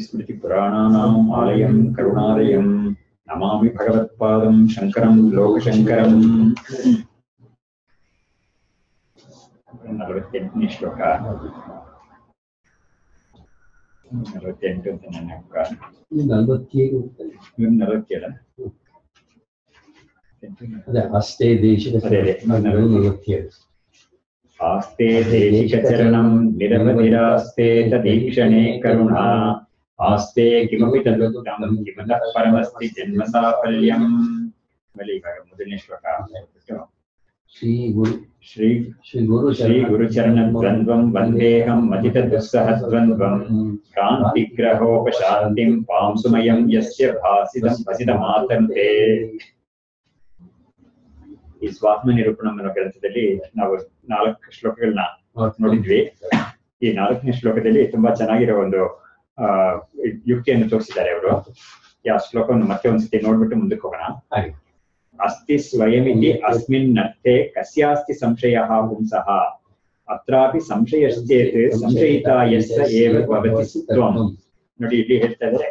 श्रुतिस्मृतिपुराणानाम् आलयं करुणालयं नमामि भगवत्पादं शङ्करं लोकशङ्करम् ನಲವತ್ತೆಂಟನೇ ಶ್ಲೋಕ ನಲವತ್ತೆಂಟು ಅಂತ ನನ್ನ ಅಕ್ಕ ನಲವತ್ತೇಳು ಇವ್ರು ನಲವತ್ತೇಳ ಅದೇ ಅಷ್ಟೇ ದೇಶದ ಅದೇ, ಅದೇ. ನಲವತ್ತೇಳು आस्ते देशिकचरणं निरवधिरास्ते तदीक्षणे करुणा आस्ते किमपि तदुक्तं किमतः परमस्ति जन्म साफल्यम् ಆಮೇಲೆ ಇವಾಗ ಮೊದಲನೇ ಶ್ಲೋಕ ಬಿಟ್ಟು ಶ್ರೀ ಗುರು ಶ್ರೀ ಶ್ರೀ ಗುರು ಶ್ರೀ ಗುರುಚರಣ ದ್ವಂದ್ವಂ ವಂದೇಹಂ ಮತಿತ ದುಸ್ಸಹ ದ್ವಂದ್ವಂ ಕ್ರಾಂತಿಗ್ರಹೋಪಶಾಂತಿಂ ಪಾಂಸುಮಯಂ ಯಸ್ಯ ಭಾಸಿದಂ ಭಸಿದ ಮಾತಂತೆ ಈ ಸ್ವಾತ್ಮ ನಿರೂಪಣ ಅನ್ನೋ ಕೆಲಸದಲ್ಲಿ ನಾವು ನಾಲ್ಕು ಶ್ಲೋಕಗಳನ್ನ ನೋಡಿದ್ವಿ ಈ ನಾಲ್ಕನೇ ಶ್ಲೋಕದಲ್ಲಿ ತುಂಬಾ ಚೆನ್ನಾಗಿರೋ ಒಂದು ಆ ಯುಕ್ತಿಯನ್ನು ತೋರಿಸಿದ್ದಾರೆ ಅವರು ಆ ಶ್ಲೋಕವನ್ನು ಮತ್ತೆ ಒಂದ್ಸತಿ ನೋಡ್ಬಿಟ್ಟು ಮುಂದಕ್ಕೆ ಹೋಗೋಣ ಹಾಗೆ. ಅಸ್ತಿ ಸ್ವಯಮಿತಿ ಅಸ್ಮಿನ್ ಅರ್ಥೆ ಕಸ್ಯಾಸ್ತಿ ಸಂಶಯ ಪುಂಸಃ ಅತ್ರಾಪಿ ಸಂಶಯಶ್ಚೇತ್ ಸಂಶಯಿತ ಯಸ್ಸ ಏವ ಭವತಿ ತ್ವಂ ನೋಡಿ ಇಲ್ಲಿ ಹೇಳ್ತಾ ಇದ್ದಾರೆ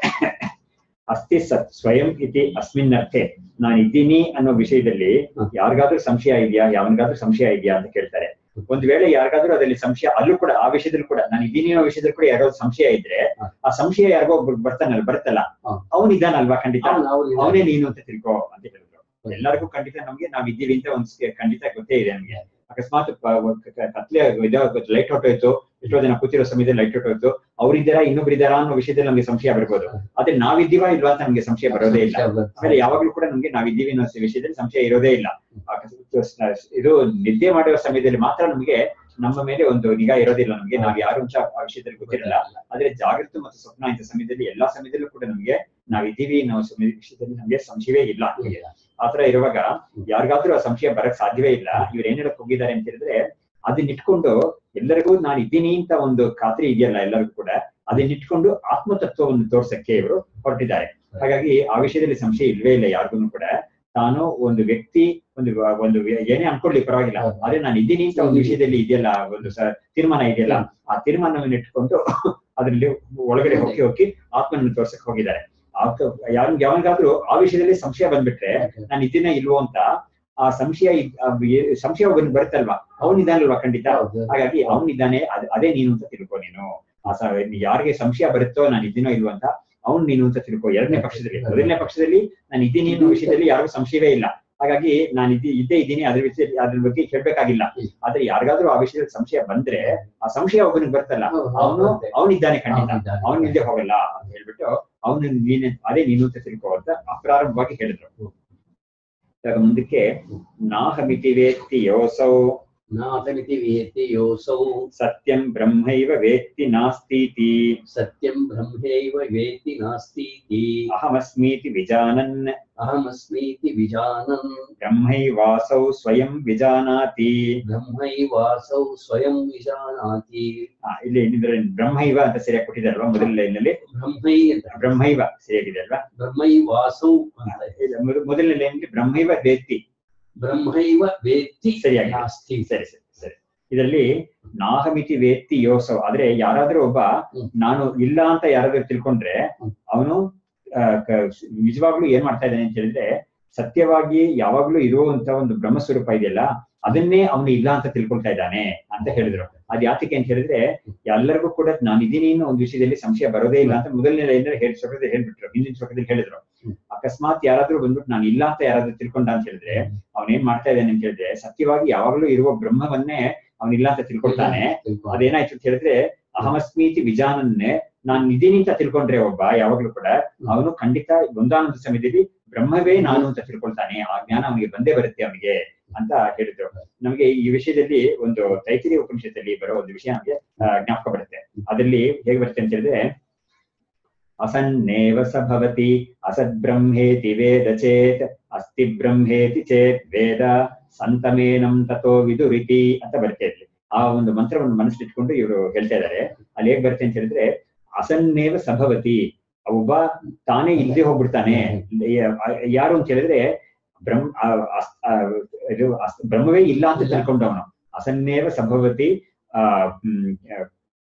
ಅಸ್ತಿ ಸತ್ ಸ್ವಯಂ ಇತಿ ಅಸ್ಮಿನ್ ಅರ್ಥೆ ನಾನು ಇದ್ದೀನಿ ಅನ್ನೋ ವಿಷಯದಲ್ಲಿ ಹ. ಯಾರಿಗಾದ್ರೂ ಸಂಶಯ ಇದೆಯಾ ಯಾವನಿಗಾದ್ರೂ ಸಂಶಯ ಇದೆಯಾ ಅಂತ ಕೇಳ್ತಾರೆ ಒಂದ್ ವೇಳೆ ಯಾರಿಗಾದ್ರೂ ಅದರಲ್ಲಿ ಸಂಶಯ ಅಲ್ಲೂ ಕೂಡ ಆ ವಿಷಯದಲ್ಲಿ ಕೂಡ ನಾನು ಇದ್ದೀನಿ ಅನ್ನೋ ವಿಷಯದಲ್ಲಿ ಕೂಡ ಯಾರಾದ್ರೂ ಸಂಶಯ ಇದ್ರೆ ಹ. ಆ ಸಂಶಯ ಯಾರಿಗೋ ಒಬ್ರು ಬರ್ತಾನಲ್ಲ ಬರ್ತಲ್ಲ ಹ. ಅವನಿದ್ದಾನಲ್ವಾ ಖಂಡಿತ ಅವ್ನು- ಅವ್ನು ಅವನೇ ನೀನು ಅಂತ ತಿಳ್ಕೊ ಅಂತ ಹೇಳಿದ್ರು ಹ್ಮ್. ಎಲ್ಲರಿಗೂ ಖಂಡಿತ ನಮ್ಗೆ ನಾವ್ ಇದ್ದೀವಿ ಅಂತ ಒಂದ್ ಸ- ಖಂಡಿತ ಗೊತ್ತೇ ಇದೆ ನಮ್ಗೆ ಅಕಸ್ಮಾತ್ ಪ- ಒಂದ್ ಕ- ಕ- ಕತ್ಲೆ ಲೈಟ್ ಹೊಟ್ಟೋಯ್ತು ಎಷ್ಟೋ ಜನ ಕೂತಿರೋ ಸಮಯದಲ್ಲಿ ಲೈಟ್ ಹೊಟ್ಟೋಯ್ತು ಅವ್ರಿದ್ದಾರಾ ಇನ್ನೊಬ್ರು ಇದ್ದಾರಾ ಅನ್ನೋ ವಿಷಯದಲ್ಲಿ ನಮ್ಗೆ ಸಂಶಯ ಬರ್ಬೋದು ಆದ್ರೆ ನಾವಿದ್ದೀವಾ ಇಲ್ವಾ ಅಂತ ನಮ್ಗೆ ಸಂಶಯ ಬರೋದೇ ಇಲ್ಲ ಆಮೇಲೆ ಯಾವಾಗ್ಲೂ ಕೂಡ ನಮ್ಗೆ ನಾವಿದ್ದೀವಿ ಅನ್ನೋ ವಿಷಯದಲ್ಲಿ ಸಂಶಯ ಇರೋದೇ ಇಲ್ಲ ಅಕಸ್ಮಾತ್ ಸ- ಇದು ನಿದ್ದೆ ಮಾಡುವ ಸಮಯದಲ್ಲಿ ಮಾತ್ರ ನಮ್ಗೆ ನಮ್ಮ ಮೇಲೆ ಒಂದು ನಿಗಾ ಇರೋದಿಲ್ಲ ನಮ್ಗೆ ನಾವ್ ಯಾರು ಅಂತ ಆ ವಿಷಯದಲ್ಲಿ ಗೊತ್ತಿರಲ್ಲ ಆದ್ರೆ ಜಾಗೃತ ಮತ್ತು ಸ್ವಪ್ನ ಇಂಥ ಸಮಯದಲ್ಲಿ ಎಲ್ಲಾ ಸಮಯದಲ್ಲೂ ಕೂಡ ನಮ್ಗೆ ನಾವಿದ್ದೀವಿ ಅನ್ನೋ ಸಮಯ ವಿಷಯದಲ್ಲಿ ನಮ್ಗೆ ಸಂಶಯವೇ ಇಲ್ಲ ನಮ್ಗೆ. ಆತರ ಇರುವಾಗ ಯಾರಿಗಾದ್ರೂ ಆ ಸಂಶಯ ಬರಕ್ ಸಾಧ್ಯವೇ ಇಲ್ಲ ಇವ್ರು ಏನ್ ಹೇಳಕ್ ಹೋಗಿದ್ದಾರೆ ಅಂತ ಹೇಳಿದ್ರೆ ಅದನ್ನ ಇಟ್ಕೊಂಡು ಎಲ್ಲರಿಗೂ ನಾನು ಇದ್ದೀನಿ ಅಂತ ಒಂದು ಖಾತ್ರಿ ಇದೆಯಲ್ಲ ಎಲ್ಲರಿಗೂ ಕೂಡ ಅದನ್ನ ಇಟ್ಕೊಂಡು ಆತ್ಮತತ್ವವನ್ನು ತೋರ್ಸಕ್ಕೆ ಇವರು ಹೊರಟಿದ್ದಾರೆ ಹಾಗಾಗಿ ಆ ವಿಷಯದಲ್ಲಿ ಸಂಶಯ ಇಲ್ವೇ ಇಲ್ಲ ಯಾರಿಗೂ ಕೂಡ ತಾನು ಒಂದು ವ್ಯಕ್ತಿ ಒಂದು ಒಂದು ಏನೇ ಅನ್ಕೊಳ್ಳಿ ಪರವಾಗಿಲ್ಲ ಆದ್ರೆ ನಾನು ಇದ್ದೀನಿ ಅಂತ ಒಂದು ವಿಷಯದಲ್ಲಿ ಇದೆಯಲ್ಲ ಒಂದು ಸ ತೀರ್ಮಾನ ಇದೆಯಲ್ಲ ಆ ತೀರ್ಮಾನವನ್ನು ಇಟ್ಕೊಂಡು ಅದರಲ್ಲಿ ಒಳಗಡೆ ಹೋಗಿ ಹೋಗಿ ಆತ್ಮನನ್ನು ತೋರ್ಸಕ್ ಹೋಗಿದ್ದಾರೆ ಆತ ಯಾರು ಯಾವನಿಗಾದ್ರೂ ಆ ವಿಷಯದಲ್ಲಿ ಸಂಶಯ ಬಂದ್ಬಿಟ್ರೆ ನಾನು ಇದನ್ನ ಇಲ್ವೋ ಅಂತ ಆ ಸಂಶಯ ಇದ್- ಆ ಏ- ಸಂಶಯ ಒಬ್ಬನ್ ಬರುತ್ತಲ್ವಾ ಅವನಿದ್ದಾನಲ್ವಾ ಖಂಡಿತ ಹಾಗಾಗಿ ಅವನಿದ್ದಾನೆ ಅದ್- ಅದೇ ನೀನು ಅಂತ ತಿಳ್ಕೊ ನೀನು ಆ ಸ- ಯಾರಿಗೆ ಸಂಶಯ ಬರುತ್ತೋ ನಾನು ಇದ್ದೀನೋ ಇಲ್ವೋ ಅಂತ ಅವ್ನು ನೀನು ಅಂತ ತಿಳ್ಕೊ ಎರಡನೇ ಪಕ್ಷದಲ್ಲಿ ಮೊದಲನೇ ಪಕ್ಷದಲ್ಲಿ ನಾನು ಇದ್ದೀನಿ ಅನ್ನೋ ವಿಷಯದಲ್ಲಿ ಯಾರಿಗೂ ಸಂಶಯವೇ ಇಲ್ಲ ಹಾಗಾಗಿ ನಾನು ಇದ್ದಿ ಇದ್ದೇ ಇದ್ದೀನಿ ಅದ್ರ ವಿಷಯ ಅದ್ರ ಬಗ್ಗೆ ಹೇಳ್ಬೇಕಾಗಿಲ್ಲ ಆದ್ರೆ ಯಾರಿಗಾದ್ರೂ ಆ ವಿಷಯದಲ್ಲಿ ಸಂಶಯ ಬಂದ್ರೆ ಆ ಸಂಶಯ ಒಬ್ಬನಿಗೆ ಬರ್ತಲ್ಲ ಅವನು ಅವನಿದ್ದಾನೆ ಖಂಡಿತ ಅವನು ಹಿಂದೆ ಹೋಗಲ್ಲ ಅಂತ ಹೇಳ್ಬಿಟ್ಟು ಅವನು ನೀನೆ ಅದೇ ನೀನು ಅಂತ ತಿಳ್ಕೊ ಅಂತ ಅಪ್ರಾರಂಭವಾಗಿ ಹೇಳಿದ್ರು ಇವಾಗ ಮುಂದಕ್ಕೆ ನಾಹಮಿತಿ ವೇತ್ತಿ ಯೋಸೌ ನಾಥಮಿತಿ ವೇತ್ತಿ ಯೋಸೌ ಸತ್ಯಂ ಬ್ರಹ್ಮೈವ ವೇತ್ತಿ ನಾಸ್ತೀತಿ ಸತ್ಯಂ ಬ್ರಹ್ಮೈವ ವೇತ್ತಿ ನಾಸ್ತೀತಿ ಅಹಮಸ್ಮೀತಿ ವಿಜಾನನ್ ಅಹಮಸ್ಮೀತಿ ವಿಜಾನನ್ ಬ್ರಹ್ಮೈವಾಸೌ ಸ್ವಯಂ ವಿಜಾನಾತಿ ಬ್ರಹ್ಮೈವಾಸೌ ಸ್ವಯಂ ವಿಜಾನಾತಿ ಆ, ಇಲ್ಲಿ ಏನಿದ್ರೆ ಬ್ರಹ್ಮೈವ ಅಂತ ಸರಿಯಾಗಿ ಕೊಟ್ಟಿದ್ದಾರಲ್ವಾ ಮೊದಲ ಲೈನಲ್ಲಿ ಬ್ರಹ್ಮೈ ಅಂತ ಬ್ರಹ್ಮೈವ ಸರಿಯಾಗಿದೆ ಅಲ್ವಾ ಬ್ರಹ್ಮೈವಾಸೌ ಅಂತ ಇಲ್ಲ, ಮೊದ- ಮೊದಲನೇ ಲೈನಲ್ಲಿ ಬ್ರಹ್ಮೈವ ವೇತ್ತಿ ಬ್ರಹ್ಮೈವ ವೇತ್ತಿ ಸರಿಯಾಗಿ. ನಾಸ್ತಿ ಸರಿ ಸರಿ ಸರಿ ಇದರಲ್ಲಿ ನಾಹಮಿತಿ ವೇತ್ತಿ ಯೋಸವ್ ಆದ್ರೆ ಯಾರಾದ್ರೂ ಒಬ್ಬ ಹ್ಮ್. ನಾನು ಇಲ್ಲ ಅಂತ ಯಾರಾದ್ರೂ ತಿಳ್ಕೊಂಡ್ರೆ ಹ್ಮ್. ಅವನು ನಿಜವಾಗ್ಲೂ ಏನ್ ಮಾಡ್ತಾ ಇದ್ದಾನೆ ಅಂತ ಹೇಳಿದ್ರೆ ಸತ್ಯವಾಗಿ ಯಾವಾಗ್ಲೂ ಇರುವಂತ ಒಂದು ಬ್ರಹ್ಮ ಸ್ವರೂಪ ಇದೆಯಲ್ಲ ಅದನ್ನೇ ಅವನು ಇಲ್ಲ ಅಂತ ತಿಳ್ಕೊಳ್ತಾ ಇದ್ದಾನೆ ಅಂತ ಹೇಳಿದ್ರು ಅದ್ ಯಾತಕ್ಕೆ ಅಂತ ಹೇಳಿದ್ರೆ ಎಲ್ಲರಿಗೂ ಕೂಡ ನಾನು ಇದೀನಿ ಅನ್ನೋ ಒಂದು ವಿಷಯದಲ್ಲಿ ಸಂಶಯ ಬರೋದೇ ಇಲ್ಲ ಅಂತ ಮೊದಲನೇ ಲೈನ್ ಹೇಳಿ ಶ್ಲೋಕದಲ್ಲಿ ಹೇಳ್ಬಿಟ್ರು ಹಿಂದಿನ ಶ್ಲೋಕದಲ್ಲಿ ಹೇಳಿದ್ರು ಹ್ಮ್. ಅಕಸ್ಮಾತ್ ಯಾರಾದ್ರೂ ಬಂದ್ಬಿಟ್ಟು ನಾನು ಇಲ್ಲ ಅಂತ ಯಾರಾದ್ರೂ ತಿಳ್ಕೊಂಡ ಅಂತ ಹೇಳಿದ್ರೆ ಅವನೇನ್ ಮಾಡ್ತಾ ಇದ್ದಾನೆ ಅಂತ ಹೇಳಿದ್ರೆ ಸತ್ಯವಾಗಿ ಯಾವಾಗ್ಲೂ ಇರುವ ಬ್ರಹ್ಮವನ್ನೇ ಅವನಿಲ್ಲ ಅಂತ ತಿಳ್ಕೊಳ್ತಾನೆ ಅದೇನಾಯ್ತು ಅಂತ ಹೇಳಿದ್ರೆ ಅಹಮಸ್ಮೀತಿ ವಿಜಾನನ್ನೇ ನಾನ್ ಇದೀನಿ ಅಂತ ತಿಳ್ಕೊಂಡ್ರೆ ಒಬ್ಬ ಯಾವಾಗ್ಲೂ ಕೂಡ ಅವನು ಖಂಡಿತ ಒಂದಾನೊಂದು ಸಮಯದಲ್ಲಿ ಬ್ರಹ್ಮವೇ ನಾನು ಅಂತ ತಿಳ್ಕೊಳ್ತಾನೆ ಆ ಜ್ಞಾನ ಅವನಿಗೆ ಬಂದೇ ಬರುತ್ತೆ ಅವನಿಗೆ ಅಂತ ಹೇಳಿದ್ರು ನಮಗೆ ಈ ವಿಷಯದಲ್ಲಿ ಒಂದು ತೈತಿರಿ ಉಪನಿಷತ್ತಲ್ಲಿ ಬರೋ ಒಂದು ವಿಷಯ ನಮಗೆ ಆ, ಜ್ಞಾಪಕ ಬರುತ್ತೆ ಅದರಲ್ಲಿ ಹೇಗೆ ಬರುತ್ತೆ ಅಂತ ಹೇಳಿದ್ರೆ ಅಸನ್ನೇವ ಸ ಭವತಿ ಅಸದ್ಬ್ರಹ್ಮೇತಿ ವೇದ ಚೇತ್ ಅಸ್ತಿ ಬ್ರಹ್ಮೇತಿ ಚೇತ್ ವೇದ ಸಂತಮೇನಂ ತಥೋ ವಿದುರಿತಿ ಅಂತ ಬರುತ್ತೆ ಇಲ್ಲಿ ಆ ಒಂದು ಮಂತ್ರವನ್ನು ಮನಸ್ಸಿಟ್ಕೊಂಡು ಇವರು ಹೇಳ್ತಾ ಇದ್ದಾರೆ ಅಲ್ಲಿ ಹೇಗ್ ಬರುತ್ತೆ ಅಂತ ಹೇಳಿದ್ರೆ ಅಸನ್ನೇವ ಸಭವತಿ ಒಬ್ಬ ತಾನೇ ಇಲ್ಲದೆ ಹೋಗ್ಬಿಡ್ತಾನೆ ಯಾರು ಅಂತ ಹೇಳಿದ್ರೆ ಬ್ರಹ್ಮ ಆ, ಅಸ್- ಆ, ಇದು ಅಸ್- ಬ್ರಹ್ಮವೇ ಇಲ್ಲ ಅಂತ ತಿಳ್ಕೊಂಡವನು ಅಸನ್ನೇವ ಸಂಭವತಿ ಆ ಹ್ಮ್, ಆ,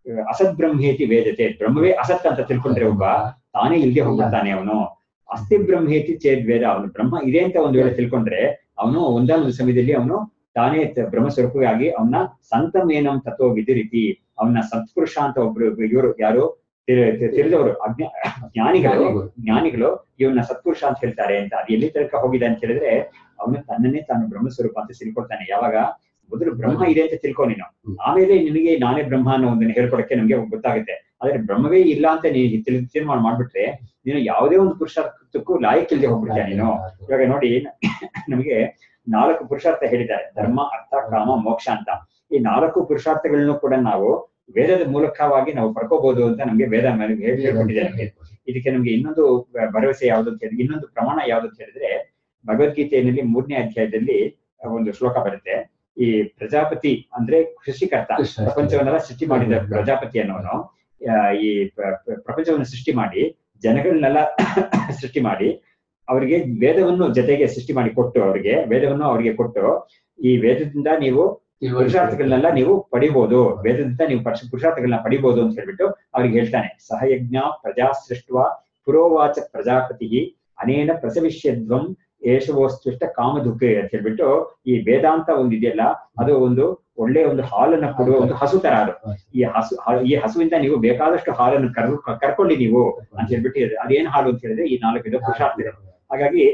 ಅಸತ್ ಬ್ರಹ್ಮೇತಿ ವೇದತೆ ಬ್ರಹ್ಮವೇ ಅಸತ್ ಅಂತ ತಿಳ್ಕೊಂಡ್ರೆ ಒಬ್ಬ ತಾನೇ ಇಲ್ದೆ ಹೋಗ್ಬಿಡ್ತಾನೆ ಅವನು ಅಸ್ಥಿ ಬ್ರಹ್ಮೇತಿ ಚೇದ್ ವೇದ ಅವನು ಬ್ರಹ್ಮ ಇದೆ ಅಂತ ಒಂದು ವೇಳೆ ತಿಳ್ಕೊಂಡ್ರೆ ಅವನು ಒಂದಾನೊಂದು ಸಮಯದಲ್ಲಿ ಅವನು ತಾನೇ ತ- ಬ್ರಹ್ಮ ಸ್ವರೂಪವಾಗಿ ಅವನ ಸಂತಮೇನಂ ತತ್ವ ವಿದಿರಿತಿ ಅವನ ಸತ್ಪುರುಷ ಅಂತ ಒಬ್ರು ಇವರು ಯಾರು ತಿಳಿ- ತಿ- ತಿಳಿದವರು ಅಜ್ಞಾ ಜ್ಞಾನಿಗಳು ಜ್ಞಾನಿಗಳು ಇವನ್ನ ಸತ್ಪುರುಷ ಅಂತ ಹೇಳ್ತಾರೆ ಅಂತ ಅದು ಎಲ್ಲಿ ತನಕ ಹೋಗಿದೆ ಅಂತ ಹೇಳಿದ್ರೆ ಅವನು ತನ್ನನ್ನೇ ತಾನು ಬ್ರಹ್ಮ ಸ್ವರೂಪ ಅಂತ ತಿಳ್ಕೊಳ್ತಾನೆ ಯಾವಾಗ ಮೊದಲು ಬ್ರಹ್ಮ ಇದೆ ಅಂತ ತಿಳ್ಕೊ ನೀನು ಹ್ಮ್. ಆಮೇಲೆ ನಿನಗೆ ನಾನೇ ಬ್ರಹ್ಮ ಅನ್ನೋ ಒಂದನ್ನು ಹೇಳ್ಕೊಡಕ್ಕೆ ನಮ್ಗೆ ಗೊತ್ತಾಗುತ್ತೆ ಆದ್ರೆ ಬ್ರಹ್ಮವೇ ಇಲ್ಲ ಅಂತ ನೀನು ತಿಳ್- ತೀರ್ಮಾನ ಮಾಡ್ಬಿಟ್ರೆ ನೀನು ಯಾವುದೇ ಒಂದು ಪುರುಷಾರ್ಥಕ್ಕೂ ಲಾಯಕ್ಕಿಲ್ದೆ ಹೋಗ್ಬಿಡ್ತೀಯ ನೀನು ಇವಾಗ ನೋಡಿ ನಮಗೆ ನಾಲ್ಕು ಪುರುಷಾರ್ಥ ಹೇಳಿದ್ದಾರೆ ಧರ್ಮ ಅರ್ಥ ಕಾಮ ಮೋಕ್ಷ ಅಂತ ಈ ನಾಲ್ಕು ಪುರುಷಾರ್ಥಗಳನ್ನು ಕೂಡ ನಾವು ವೇದದ ಮೂಲಕವಾಗಿ ನಾವು ಪಡ್ಕೋಬಹುದು ಅಂತ ನಮ್ಗೆ ವೇದ ಮೇಲೆ ಹೇಳಿ- ಹೇಳ್ಕೊಟ್ಟಿದೆ ನಮ್ಗೆ ಇದಕ್ಕೆ ನಮ್ಗೆ ಇನ್ನೊಂದು ಭ- ಭರವಸೆ ಯಾವ್ದು ಅಂತ ಹೇಳಿದ್ರೆ ಇನ್ನೊಂದು ಪ್ರಮಾಣ ಯಾವ್ದು ಅಂತ ಹೇಳಿದ್ರೆ ಭಗವದ್ಗೀತೆಯಲ್ಲಿ ಮೂರನೇ ಅಧ್ಯಾಯದಲ್ಲಿ ಒಂದು ಶ್ಲೋಕ ಬರುತ್ತೆ ಈ ಪ್ರಜಾಪತಿ ಅಂದ್ರೆ ಸೃಷ್ಟಿಕರ್ತ ಪ್ರಪಂಚವನ್ನೆಲ್ಲ ಸೃಷ್ಟಿ ಮಾಡಿದ ಪ್ರಜಾಪತಿ ಅನ್ನೋನು ಆ, ಈ ಪ್ರ- ಪ್ರ- ಪ್ರಪಂಚವನ್ನು ಸೃಷ್ಟಿ ಮಾಡಿ ಜನಗಳನ್ನೆಲ್ಲ ಸೃಷ್ಟಿ ಮಾಡಿ ಅವರಿಗೆ ವೇದವನ್ನು ಜೊತೆಗೆ ಸೃಷ್ಟಿ ಮಾಡಿ ಕೊಟ್ಟು ಅವರಿಗೆ ವೇದವನ್ನು ಅವರಿಗೆ ಕೊಟ್ಟು ಈ ವೇದದಿಂದ ನೀವು ಪುರುಷಾರ್ಥಗಳನ್ನೆಲ್ಲ ನೀವು ಪಡಿಬಹುದು ವೇದದಿಂದ ನೀವು ಪುರುಷ- ಪುರುಷಾರ್ಥಗಳನ್ನ ಪಡಿಬಹುದು ಅಂತ ಹೇಳ್ಬಿಟ್ಟು ಅವ್ರಿಗೆ ಹೇಳ್ತಾನೆ ಸಹಯಜ್ಞ ಪ್ರಜಾ ಸೃಷ್ಟ ಪುರೋವಾಚ ಪ್ರಜಾಪತಿ ಅನೇನ ಪ್ರಸವಿಷ್ಯಧ್ವಂ ಏಷವೋಸ್ತಿಷ್ಟ ಕಾಮದುಃಖ ಅಂತ ಹೇಳ್ಬಿಟ್ಟು ಈ ವೇದಾಂತ ಒಂದು ಇದೆಯಲ್ಲ ಅದು ಒಂದು ಒಳ್ಳೆ ಒಂದು ಹಾಲನ್ನ ಕೊಡುವ ಒಂದು ಹಸು ತರ ಅದು ಈ ಹಸು ಹ- ಈ ಹಸುವಿಂದ ನೀವು ಬೇಕಾದಷ್ಟು ಹಾಲನ್ನು ಕರ್ ಕರ್ಕೊಳ್ಳಿ ನೀವು ಅಂತ ಹೇಳ್ಬಿಟ್ಟು ಇದೆ. ಅದೇನ್ ಹಾಲು ಅಂತ ಹೇಳಿದ್ರೆ ಈ ನಾಲ್ಕು ವಿಧ ಪುರುಷಾರ್ಥ ಹಾಗಾಗಿ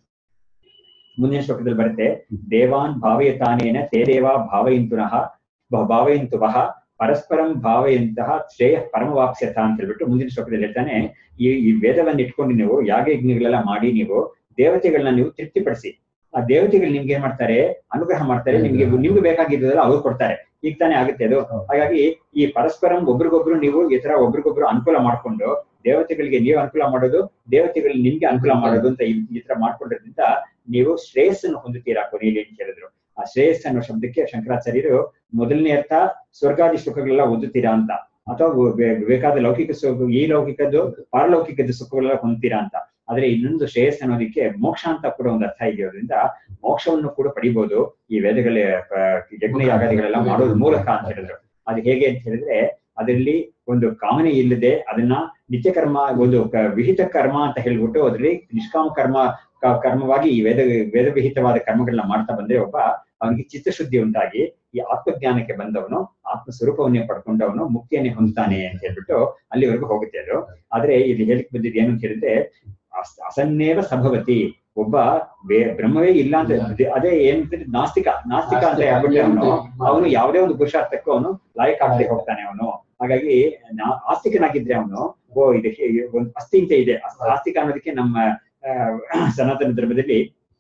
ಮುಂದಿನ ಶ್ಲೋಕದಲ್ಲಿ ಬರುತ್ತೆ ದೇವಾನ್ ಭಾವಯತಾನೇನ ತೇ ದೇವ ಭಾವಯಂತುನಃ ಭ- ಭಾವಯಂತುವಃ ಪರಸ್ಪರಂ ಭಾವಯಂತಹ ಶ್ರೇಯ ಪರಮವಾಪ್ಸ್ಯತ ಅಂತ ಹೇಳ್ಬಿಟ್ಟು ಮುಂದಿನ ಶ್ಲೋಕದಲ್ಲಿ ಹೇಳ್ತಾನೆ ಈ ಈ ವೇದವನ್ನ ಇಟ್ಕೊಂಡು ನೀವು ಯಾಗ ಯಜ್ಞಗಳೆಲ್ಲ ಮಾಡಿ ನೀವು ದೇವತೆಗಳನ್ನ ನೀವು ತೃಪ್ತಿಪಡಿಸಿ ಆ ದೇವತೆಗಳು ನಿಮ್ಗೆ ಏನ್ ಮಾಡ್ತಾರೆ ಅನುಗ್ರಹ ಮಾಡ್ತಾರೆ ನಿಮ್ಗೆ ನಿಮ್ಗೆ ಬೇಕಾಗಿದ್ದಲ್ಲ ಅವ್ರು ಕೊಡ್ತಾರೆ ಈಗ ತಾನೇ ಆಗುತ್ತೆ ಅದು ಹಾಗಾಗಿ ಈ ಪರಸ್ಪರಂ ಒಬ್ರಿಗೊಬ್ರು ನೀವು ಈ ತರ ಒಬ್ರಿಗೊಬ್ರು ಅನುಕೂಲ ಮಾಡ್ಕೊಂಡು ದೇವತೆಗಳಿಗೆ ನೀವು ಅನುಕೂಲ ಮಾಡೋದು ದೇವತೆಗಳು ನಿಮ್ಗೆ ಅನುಕೂಲ ಮಾಡೋದು ಅಂತ ಈ ಈ ತರ ಮಾಡ್ಕೊಂಡಿರೋದ್ರಿಂದ ನೀವು ಶ್ರೇಯಸ್ಸನ್ನು ಹೊಂದುತ್ತೀರಾ ಕೊನೆಯಲ್ಲಿ ಅಂತ ಹೇಳಿದ್ರು ಆ ಶ್ರೇಯಸ್ ಅನ್ನೋ ಶಬ್ದಕ್ಕೆ ಶಂಕರಾಚಾರ್ಯರು ಮೊದಲನೇ ಅರ್ಥ ಸ್ವರ್ಗಾದಿ ಸುಖಗಳೆಲ್ಲ ಓದುತ್ತೀರಾ ಅಂತ ಅಥವಾ ಬೇ- ಬೇಕಾದ ಲೌಕಿಕ ಸುಖ ಈ ಲೌಕಿಕದ್ದು ಪಾರಲೌಕಿಕದ ಸುಖಗಳೆಲ್ಲ ಹೊಂದ್ತೀರಾ ಅಂತ ಆದ್ರೆ ಇನ್ನೊಂದು ಶ್ರೇಯಸ್ ಅನ್ನೋದಕ್ಕೆ ಮೋಕ್ಷ ಅಂತ ಕೂಡ ಒಂದು ಅರ್ಥ ಇದೆಯೋದ್ರಿಂದ ಮೋಕ್ಷವನ್ನು ಕೂಡ ಪಡಿಬಹುದು ಈ ವೇದಗಳ ಆ, ಯಜ್ಞ ಯಾಗಾದಿಗಳೆಲ್ಲ ಮಾಡೋದ್ರ ಮೂಲಕ ಅಂತ ಹೇಳಿದ್ರು ಅದು ಹೇಗೆ ಅಂತ ಹೇಳಿದ್ರೆ ಅದರಲ್ಲಿ ಒಂದು ಕಾಮನೆ ಇಲ್ಲದೆ ಅದನ್ನ ನಿತ್ಯ ಕರ್ಮ ಒಂದು ಕ- ವಿಹಿತ ಕರ್ಮ ಅಂತ ಹೇಳ್ಬಿಟ್ಟು ಅದರಲ್ಲಿ ನಿಷ್ಕಾಮ ಕರ್ಮ ಕ- ಕರ್ಮವಾಗಿ ಈ ವೇದ ವೇದ ವಿಹಿತವಾದ ಕರ್ಮಗಳನ್ನ ಮಾಡ್ತಾ ಬಂದ್ರೆ ಒಬ್ಬ ಅವನಿಗೆ ಚಿತ್ತಶುದ್ಧಿ ಉಂಟಾಗಿ ಈ ಆತ್ಮಜ್ಞಾನಕ್ಕೆ ಬಂದವನು ಆತ್ಮ ಸ್ವರೂಪವನ್ನೇ ಪಡ್ಕೊಂಡವನು ಮುಕ್ತಿಯನ್ನೇ ಹೊಂದ್ತಾನೆ ಅಂತ ಹೇಳ್ಬಿಟ್ಟು ಅಲ್ಲಿವರೆಗೂ ಹೋಗುತ್ತೆ ಅದು ಆದ್ರೆ ಇಲ್ಲಿ ಹೇಳಿಕ್ ಬಂದಿದ್ದು ಏನು ಅಂತ ಹೇಳಿದ್ರೆ ಅಸ್- ಅಸನ್ನೇವ ಸಂಭವತಿ ಒಬ್ಬ ಬೇ- ಬ್ರಹ್ಮವೇ ಇಲ್ಲ ಅಂತ ಅದೇ ಏನ್ ನಾಸ್ತಿಕ ನಾಸ್ತಿಕ ಅಂತ ಹೇಳ್ಬಿಟ್ಟು ಅವನು ಅವನು ಯಾವುದೇ ಒಂದು ಪುರುಷಾರ್ಥಕ್ಕೂ ಅವನು ಲಾಯಕ್ ಆಗದೆ ಹೋಗ್ತಾನೆ ಅವನು ಹಾಗಾಗಿ ನಾ- ಆಸ್ತಿಕನಾಗಿದ್ರೆ ಅವನು ಓ ಇದು ಹೇ- ಒಂದು ಅಸ್ಥಿ ಅಂತ ಇದೆ ಅಸ್- ಆಸ್ತಿಕ ಅನ್ನೋದಕ್ಕೆ ನಮ್ಮ ಆ, ಸನಾತನ ಧರ್ಮದಲ್ಲಿ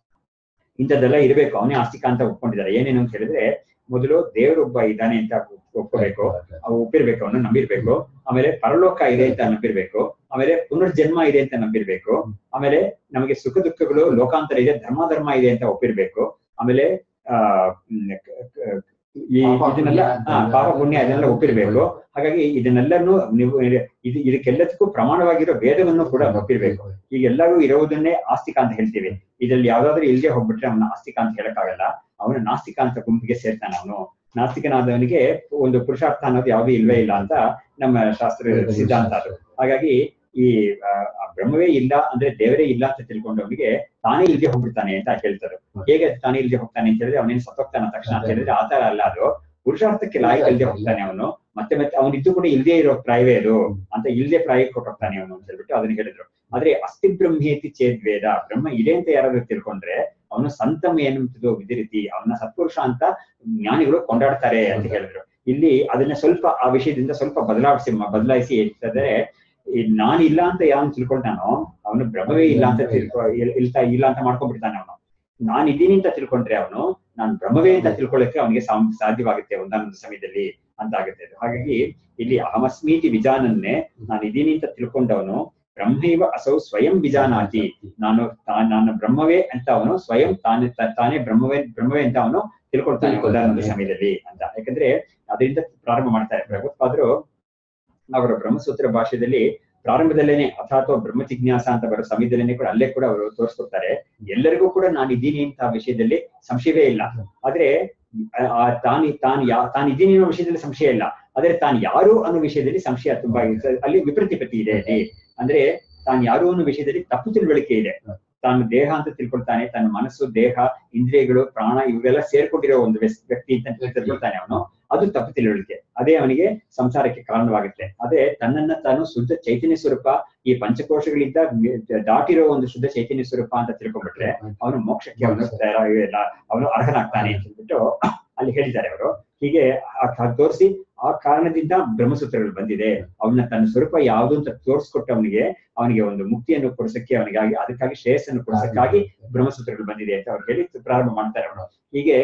ಇಂಥದ್ದೆಲ್ಲ ಇರಬೇಕು ಅವನೇ ಆಸ್ತಿಕ ಅಂತ ಒಪ್ಕೊಂಡಿದ್ದಾರೆ ಏನೇನು ಅಂತ ಹೇಳಿದ್ರೆ ಮೊದಲು ದೇವರೊಬ್ಬ ಇದ್ದಾನೆ ಅಂತ ಒಪ್- ಒಪ್ಕೋಬೇಕು ಅವು ಒಪ್ಪಿರ್ಬೇಕು ಅವನು ನಂಬಿರ್ಬೇಕು ಆಮೇಲೆ ಪರಲೋಕ ಇದೆ ಅಂತ ನಂಬಿರ್ಬೇಕು ಆಮೇಲೆ ಪುನರ್ಜನ್ಮ ಇದೆ ಅಂತ ನಂಬಿರ್ಬೇಕು ಆಮೇಲೆ ನಮಗೆ ಸುಖ ದುಃಖಗಳು ಲೋಕಾಂತರ ಇದೆ ಧರ್ಮ ಧರ್ಮ ಇದೆ ಅಂತ ಒಪ್ಪಿರ್ಬೇಕು ಆಮೇಲೆ ಆ ಮ್, ಕ- ಕ- ಈ ಪಾಪ ಇದನ್ನೆಲ್ಲ ಪುಣ್ಯ ಹಾ, ಪಾಪ ಪುಣ್ಯ ಅದನ್ನೆಲ್ಲ ಒಪ್ಪಿರ್ಬೇಕು ಹಾಗಾಗಿ ಇದನ್ನೆಲ್ಲನೂ ನೀವು ಇದು ಇದಕ್ಕೆಲ್ಲದಕ್ಕೂ ಪ್ರಮಾಣವಾಗಿರೋ ವೇದವನ್ನು ಕೂಡ ಒಪ್ಪಿರ್ಬೇಕು ಈಗೆಲ್ಲರೂ ಇರೋದನ್ನೇ ಆಸ್ತಿಕ ಅಂತ ಹೇಳ್ತೀವಿ ಇದ್ರಲ್ಲಿ ಯಾವ್ದಾದ್ರು ಇಲ್ಲದೆ ಹೋಗ್ಬಿಟ್ರೆ ಅವನ ಆಸ್ತಿಕ ಅಂತ ಹೇಳಕ್ಕಾಗಲ್ಲ ಅವನು ನಾಸ್ತಿಕ ಅಂತ ಗುಂಪಿಗೆ ಸೇರ್ತಾನೆ ಅವನು ನಾಸ್ತಿಕನಾದವನಿಗೆ ಒಂದು ಪುರುಷಾರ್ಥ ಅನ್ನೋದು ಯಾವ್ದು ಇಲ್ವೇ ಇಲ್ಲ ಅಂತ ನಮ್ಮ ಶಾಸ್ತ್ರ ಸಿದ್ಧಾಂತ ಅದು ಹಾಗಾಗಿ ಈ ಆ, ಆ ಬ್ರಹ್ಮವೇ ಇಲ್ಲ ಅಂದ್ರೆ ದೇವರೇ ಇಲ್ಲ ಅಂತ ತಿಳ್ಕೊಂಡವನಿಗೆ ತಾನೇ ಇಲ್ದೆ ಹೋಗ್ಬಿಡ್ತಾನೆ ಅಂತ ಹೇಳ್ತಾರೆ ಹೇಗೆ ತಾನೇ ಇಲ್ದೆ ಹೋಗ್ತಾನೆ ಅಂತ ಹೇಳಿದ್ರೆ ಅವನೇನ್ ಸತ್ತೋಗ್ತಾನ ತಕ್ಷಣ ಅಂತ ಹೇಳಿದ್ರೆ ಆತರ ಅಲ್ಲ ಅದು ಪುರುಷಾರ್ಥಕ್ಕೆ ಲಾಯಕ್ ಇಲ್ದೆ ಹೋಗ್ತಾನೆ ಅವನು ಮತ್ತೆ ಮತ್ತೆ ಅವನಿದ್ದು ಕೂಡ ಇಲ್ದೇ ಇರೋ ಪ್ರಾಯವೇ ಅದು ಅಂತ ಇಲ್ದೇ ಪ್ರಾಯಕ್ಕೆ ಕೊಟ್ಟೋಗ್ತಾನೆ ಅವನು ಅಂತ ಹೇಳ್ಬಿಟ್ಟು ಅದನ್ನ ಹೇಳಿದ್ರು ಆದ್ರೆ ಅಸ್ಥಿ ಬ್ರಹ್ಮೇತಿ ಚೇದ್ ವೇದ ಬ್ರಹ್ಮ ಇದೆ ಅಂತ ಯಾರಾದ್ರೂ ತಿಳ್ಕೊಂಡ್ರೆ ಅವನು ಸಂತಮ ಎನ್ನುವುದು ವಿಧಿರಿತಿ ಅವನ ಸತ್ಪುರುಷ ಅಂತ ಜ್ಞಾನಿಗಳು ಕೊಂಡಾಡ್ತಾರೆ ಅಂತ ಹೇಳಿದ್ರು ಇಲ್ಲಿ ಅದನ್ನ ಸ್ವಲ್ಪ ಆ ವಿಷಯದಿಂದ ಸ್ವಲ್ಪ ಬದಲಾಯಿಸಿ ಬದಲಾಯಿಸಿ ಹೇಳ್ತಾರೆ ಈ ನಾನು ಇಲ್ಲ ಅಂತ ಯಾವನು ತಿಳ್ಕೊಳ್ತಾನೋ ಅವನು ಬ್ರಹ್ಮವೇ ಇಲ್ಲ ಅಂತ ತಿಳ್ಕೊ ಇಲ್- ಇಲ್ತಾ ಇಲ್ಲ ಅಂತ ಮಾಡ್ಕೊಂಡ್ಬಿಡ್ತಾನೆ ಅವನು ನಾನು ಇದ್ದೀನಿ ಅಂತ ತಿಳ್ಕೊಂಡ್ರೆ ಅವನು ನಾನು ಬ್ರಹ್ಮವೇ ಅಂತ ತಿಳ್ಕೊಳ್ಳಕ್ಕೆ ಅವನಿಗೆ ಸಾಮ್- ಸಾಧ್ಯವಾಗುತ್ತೆ ಒಂದಾನೊಂದು ಸಮಯದಲ್ಲಿ ಅಂತ ಆಗುತ್ತೆ ಅದು. ಹಾಗಾಗಿ ಇಲ್ಲಿ ಅಹಮಸ್ಮೀತಿ ವಿಜಾನನ್ನೇ ನಾನು ಇದ್ದೀನಿ ಅಂತ ತಿಳ್ಕೊಂಡವನು ಬ್ರಹ್ಮೈವ ಅಸೌ ಸ್ವಯಂ ವಿಜಾನಾತಿ ನಾನು ತಾ- ನಾನು ಬ್ರಹ್ಮವೇ ಅಂತ ಅವನು ಸ್ವಯಂ ತಾನೇ ತ- ತಾನೇ ಬ್ರಹ್ಮವೇ ಬ್ರಹ್ಮವೇ ಅಂತ ಅವನು ತಿಳ್ಕೊಳ್ತಾನೆ ತಿಳ್ಕೊಳ್ತಾನೆ. ಒಂದಾನೊಂದು ಸಮಯದಲ್ಲಿ ಅಂತ ಯಾಕಂದ್ರೆ ಅದರಿಂದ ಪ್ರಾರಂಭ ಮಾಡ್ತಾರೆ ಭಗವತ್ಪಾದರು ಅವರ ಬ್ರಹ್ಮಸೂತ್ರ ಭಾಷೆಯಲ್ಲಿ ಪ್ರಾರಂಭದಲ್ಲೇನೆ ಅಥಾತ್ವ ಬ್ರಹ್ಮ ಜಿಜ್ಞಾಸ ಅಂತ ಬರೋ ಸಮಯದಲ್ಲೇನೆ ಕೂಡ ಅಲ್ಲೇ ಕೂಡ ಅವರು ತೋರಿಸ್ಕೊಡ್ತಾರೆ ಎಲ್ಲರಿಗೂ ಕೂಡ ನಾನು ಇದ್ದೀನಿ ಅಂತ ವಿಷಯದಲ್ಲಿ ಸಂಶಯವೇ ಇಲ್ಲ ಆದ್ರೆ ಆ- ಆ ತಾನು ತಾನು ಯಾ ತಾನು ಇದ್ದೀನಿ ಅನ್ನೋ ವಿಷಯದಲ್ಲಿ ಸಂಶಯ ಇಲ್ಲ ಆದ್ರೆ ತಾನು ಯಾರು ಅನ್ನೋ ವಿಷಯದಲ್ಲಿ ಸಂಶಯ ತುಂಬಾ ಇದೆ. ಅಲ್ಲಿ ವಿಪರೀತಿಪತಿ ಇದೆ ಅಲ್ಲಿ ಅಂದ್ರೆ ತಾನು ಯಾರು ಅನ್ನೋ ವಿಷಯದಲ್ಲಿ ತಪ್ಪು ತಿಳುವಳಿಕೆ ಇದೆ ತಾನು ದೇಹ ಅಂತ ತಿಳ್ಕೊಳ್ತಾನೆ ತನ್ನ ಮನಸ್ಸು ದೇಹ ಇಂದ್ರಿಯಗಳು ಪ್ರಾಣ ಇವೆಲ್ಲ ಸೇರ್ಕೊಂಡಿರೋ ಒಂದು ವ್ಯಸ್- ವ್ಯಕ್ತಿ ಅಂತ ತಿಳ್ಕೊಳ್ತಾನೆ ಅವನು ಅದು ತಪ್ಪು ತಿಳುವಳಿಕೆ ಅದೇ ಅವನಿಗೆ ಸಂಸಾರಕ್ಕೆ ಕಾರಣವಾಗುತ್ತೆ ಅದೇ ತನ್ನನ್ನ ತಾನು ಶುದ್ಧ ಚೈತನ್ಯ ಸ್ವರೂಪ ಈ ಪಂಚಕೋಶಗಳಿಂದ ಮೆ- ದಾಟಿರೋ ಒಂದು ಶುದ್ಧ ಚೈತನ್ಯ ಸ್ವರೂಪ ಅಂತ ತಿಳ್ಕೊಂಡ್ಬಿಟ್ರೆ ಅವನು ಮೋಕ್ಷಕ್ಕೆ ಅವನು ತಯಾರಾಗಿಲ್ಲ ಅವನು ಅರ್ಹನಾಗ್ತಾನೆ ಅಂತ ಹೇಳ್ಬಿಟ್ಟು ಅಲ್ಲಿ ಹೇಳಿದ್ದಾರೆ ಅವರು ಹೀಗೆ ತೋರಿಸಿ ಆ ಕಾರಣದಿಂದ ಬ್ರಹ್ಮಸೂತ್ರಗಳು ಬಂದಿದೆ ಅವನ ತನ್ನ ಸ್ವರೂಪ ಯಾವುದು ಅಂತ ತೋರಿಸ್ಕೊಟ್ಟು ಅವನಿಗೆ ಅವನಿಗೆ ಒಂದು ಮುಕ್ತಿಯನ್ನು ಕೊಡಿಸಕ್ಕೆ ಅವನಿಗಾಗಿ ಅದಕ್ಕಾಗಿ ಶ್ರೇಯಸ್ಸನ್ನು ಕೊಡಿಸಕ್ಕಾಗಿ ಬ್ರಹ್ಮಸೂತ್ರಗಳು ಬಂದಿದೆ ಅಂತ ಅವ್ರು ಹೇಳಿ ಪ್ರಾರಂಭ ಮಾಡ್ತಾರೆ ಅವರು ಹೀಗೆ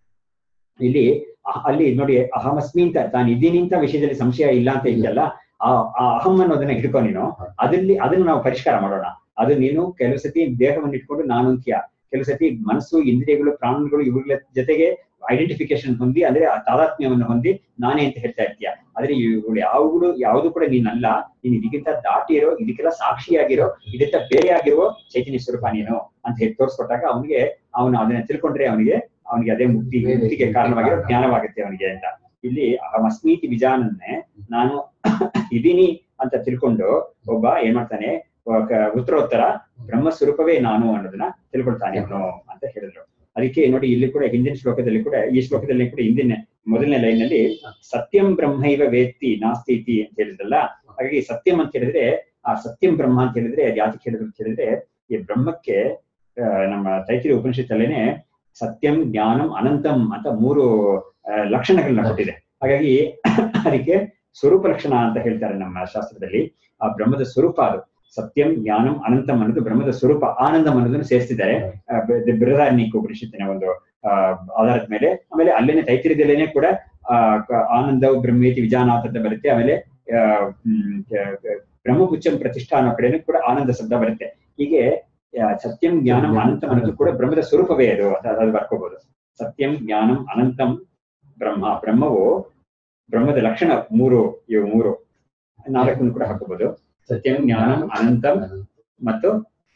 ಇಲ್ಲಿ ಅ- ಅಲ್ಲಿ ನೋಡಿ ಅಹಮಸ್ಮಿ ಅಂತ ತಾನು ಇದ್ದೀನಿ ಅಂತ ವಿಷಯದಲ್ಲಿ ಸಂಶಯ ಇಲ್ಲ ಅಂತ ಇದೆಯಲ್ಲ ಆ ಆ ಅಹಂ ಅನ್ನೋದನ್ನ ಹಿಡ್ಕೊ ನೀನು ಅದಲ್ಲಿ ಅದನ್ನ ನಾವು ಪರಿಷ್ಕಾರ ಮಾಡೋಣ ಅದು ನೀನು ಕೆಲವು ಸತಿ ದೇಹವನ್ನು ಇಟ್ಕೊಂಡು ನಾನು ಅಂತೀಯ ಕೆಲವು ಸತಿ ಮನಸ್ಸು ಇಂದ್ರಿಯಗಳು ಪ್ರಾಣಗಳು ಇವುಗಳ ಜೊತೆಗೆ ಐಡೆಂಟಿಫಿಕೇಶನ್ ಹೊಂದಿ ಅಂದ್ರೆ ಆ ತಾದಾತ್ಮ್ಯವನ್ನು ಹೊಂದಿ ನಾನೇ ಅಂತ ಹೇಳ್ತಾ ಇರ್ತೀಯ ಆದ್ರೆ ಇವುಗಳು ಯಾವುಗಳು ಯಾವುದು ಕೂಡ ನೀನಲ್ಲ ನೀನು ಇದಕ್ಕಿಂತ ದಾಟಿರೋ ಇದಕ್ಕೆಲ್ಲ ಸಾಕ್ಷಿಯಾಗಿರೋ ಇದಕ್ಕಿಂತ ಬೇರೆ ಆಗಿರೋ ಚೈತನ್ಯ ಸ್ವರೂಪ ನೀನು ಅಂತ ಹೇಳಿ ತೋರಿಸ್ಕೊಟ್ಟಾಗ ಅವನಿಗೆ ಅವನು ಅದನ್ನ ತಿಳ್ಕೊಂಡ್ರೆ ಅವನಿಗೆ ಅವನಿಗೆ ಅದೇ ಮುಕ್ತಿ ಮುಕ್ತಿಗೆ ಕಾರಣವಾಗಿರೋ ಜ್ಞಾನವಾಗುತ್ತೆ ಅವನಿಗೆ ಅಂತ ಇಲ್ಲಿ ಅಹಮಸ್ಮೀತಿ ವಿಜಾನನ್ನೇ ನಾನು ಇದೀನಿ ಅಂತ ತಿಳ್ಕೊಂಡು ಒಬ್ಬ ಏನ್ ಮಾಡ್ತಾನೆ ಕ- ಉತ್ತರೋತ್ತರ ಬ್ರಹ್ಮ ಸ್ವರೂಪವೇ ನಾನು ಅನ್ನೋದನ್ನ ತಿಳ್ಕೊಳ್ತಾನೆ ಅವನು ಅಂತ ಹೇಳಿದ್ರು ಅದಕ್ಕೆ ನೋಡಿ ಇಲ್ಲಿ ಕೂಡ ಹಿಂದಿನ ಶ್ಲೋಕದಲ್ಲಿ ಕೂಡ ಈ ಶ್ಲೋಕದಲ್ಲಿ ಕೂಡ ಹಿಂದಿನ ಮೊದಲನೇ ಲೈನ್ ನಲ್ಲಿ ಸತ್ಯಂ ಬ್ರಹ್ಮೈವ ವೇತ್ತಿ ನಾಸ್ತಿ ಇತಿ ಅಂತ ಹೇಳಿದ್ರಲ್ಲ ಹಾಗಾಗಿ ಸತ್ಯಂ ಅಂತ ಹೇಳಿದ್ರೆ ಆ ಸತ್ಯಂ ಬ್ರಹ್ಮ ಅಂತ ಹೇಳಿದ್ರೆ ಅದು ಯಾತಕ್ಕೆ ಹೇಳಿದ್ರು ಅಂತ ಹೇಳಿದ್ರೆ ಈ ಬ್ರಹ್ಮಕ್ಕೆ ಆ, ನಮ್ಮ ತೈತಿರಿ ಉಪನಿಷತ್ತಲ್ಲೇನೆ ಸತ್ಯಂ ಜ್ಞಾನಂ ಅನಂತಂ ಅಂತ ಮೂರು ಆ, ಲಕ್ಷಣಗಳನ್ನ ಕೊಟ್ಟಿದೆ ಹಾಗಾಗಿ ಅದಕ್ಕೆ ಸ್ವರೂಪ ಲಕ್ಷಣ ಅಂತ ಹೇಳ್ತಾರೆ ನಮ್ಮ ಶಾಸ್ತ್ರದಲ್ಲಿ ಆ ಬ್ರಹ್ಮದ ಸ್ವರೂಪ ಅದು ಸತ್ಯಂ ಜ್ಞಾನಂ ಅನಂತಂ ಅನ್ನೋದು ಬ್ರಹ್ಮದ ಸ್ವರೂಪ ಆನಂದಂ ಅನ್ನೋದನ್ನು ಸೇರಿಸಿದ್ದಾರೆ ಬೃಹದಾರಣ್ಯಕ ಉಪನಿಷತ್ತಿನ ಒಂದು ಆ, ಆಧಾರದ ಮೇಲೆ ಆಮೇಲೆ ಅಲ್ಲೇನೆ ತೈತಿರಿದಲ್ಲೇನೆ ಕೂಡ ಆ ಕ- ಆನಂದವು ಬ್ರಹ್ಮೇತಿ ವಿಜಾನಾಥ್ ಅಂತ ಬರುತ್ತೆ ಆಮೇಲೆ ಆ, ಹ್ಮ್, ಕ- ಕ- ಬ್ರಹ್ಮಪುಚ್ಚಂ ಪ್ರತಿಷ್ಠಾ ಅನ್ನೋ ಕಡೆನೂ ಕೂಡ ಆನಂದ ಶಬ್ದ ಬರುತ್ತೆ ಹೀಗೆ ಆ, ಸತ್ಯಂ ಜ್ಞಾನಂ ಅನಂತಂ ಅನ್ನೋದು ಕೂಡ ಬ್ರಹ್ಮದ ಸ್ವರೂಪವೇ ಅದು ಅದು ಅದು ಬರ್ಕೋಬಹುದು ಸತ್ಯಂ ಜ್ಞಾನಂ ಅನಂತಂ ಬ್ರಹ್ಮ ಬ್ರಹ್ಮವು ಬ್ರಹ್ಮದ ಲಕ್ಷಣ ಮೂರು ಇವು ಮೂರು ನಾಲ್ಕನ್ನು ಕೂಡ ಹಾಕೋಬಹುದು ಸತ್ಯಂ ಜ್ಞಾನಂ ಅನಂತಂ ಮತ್ತು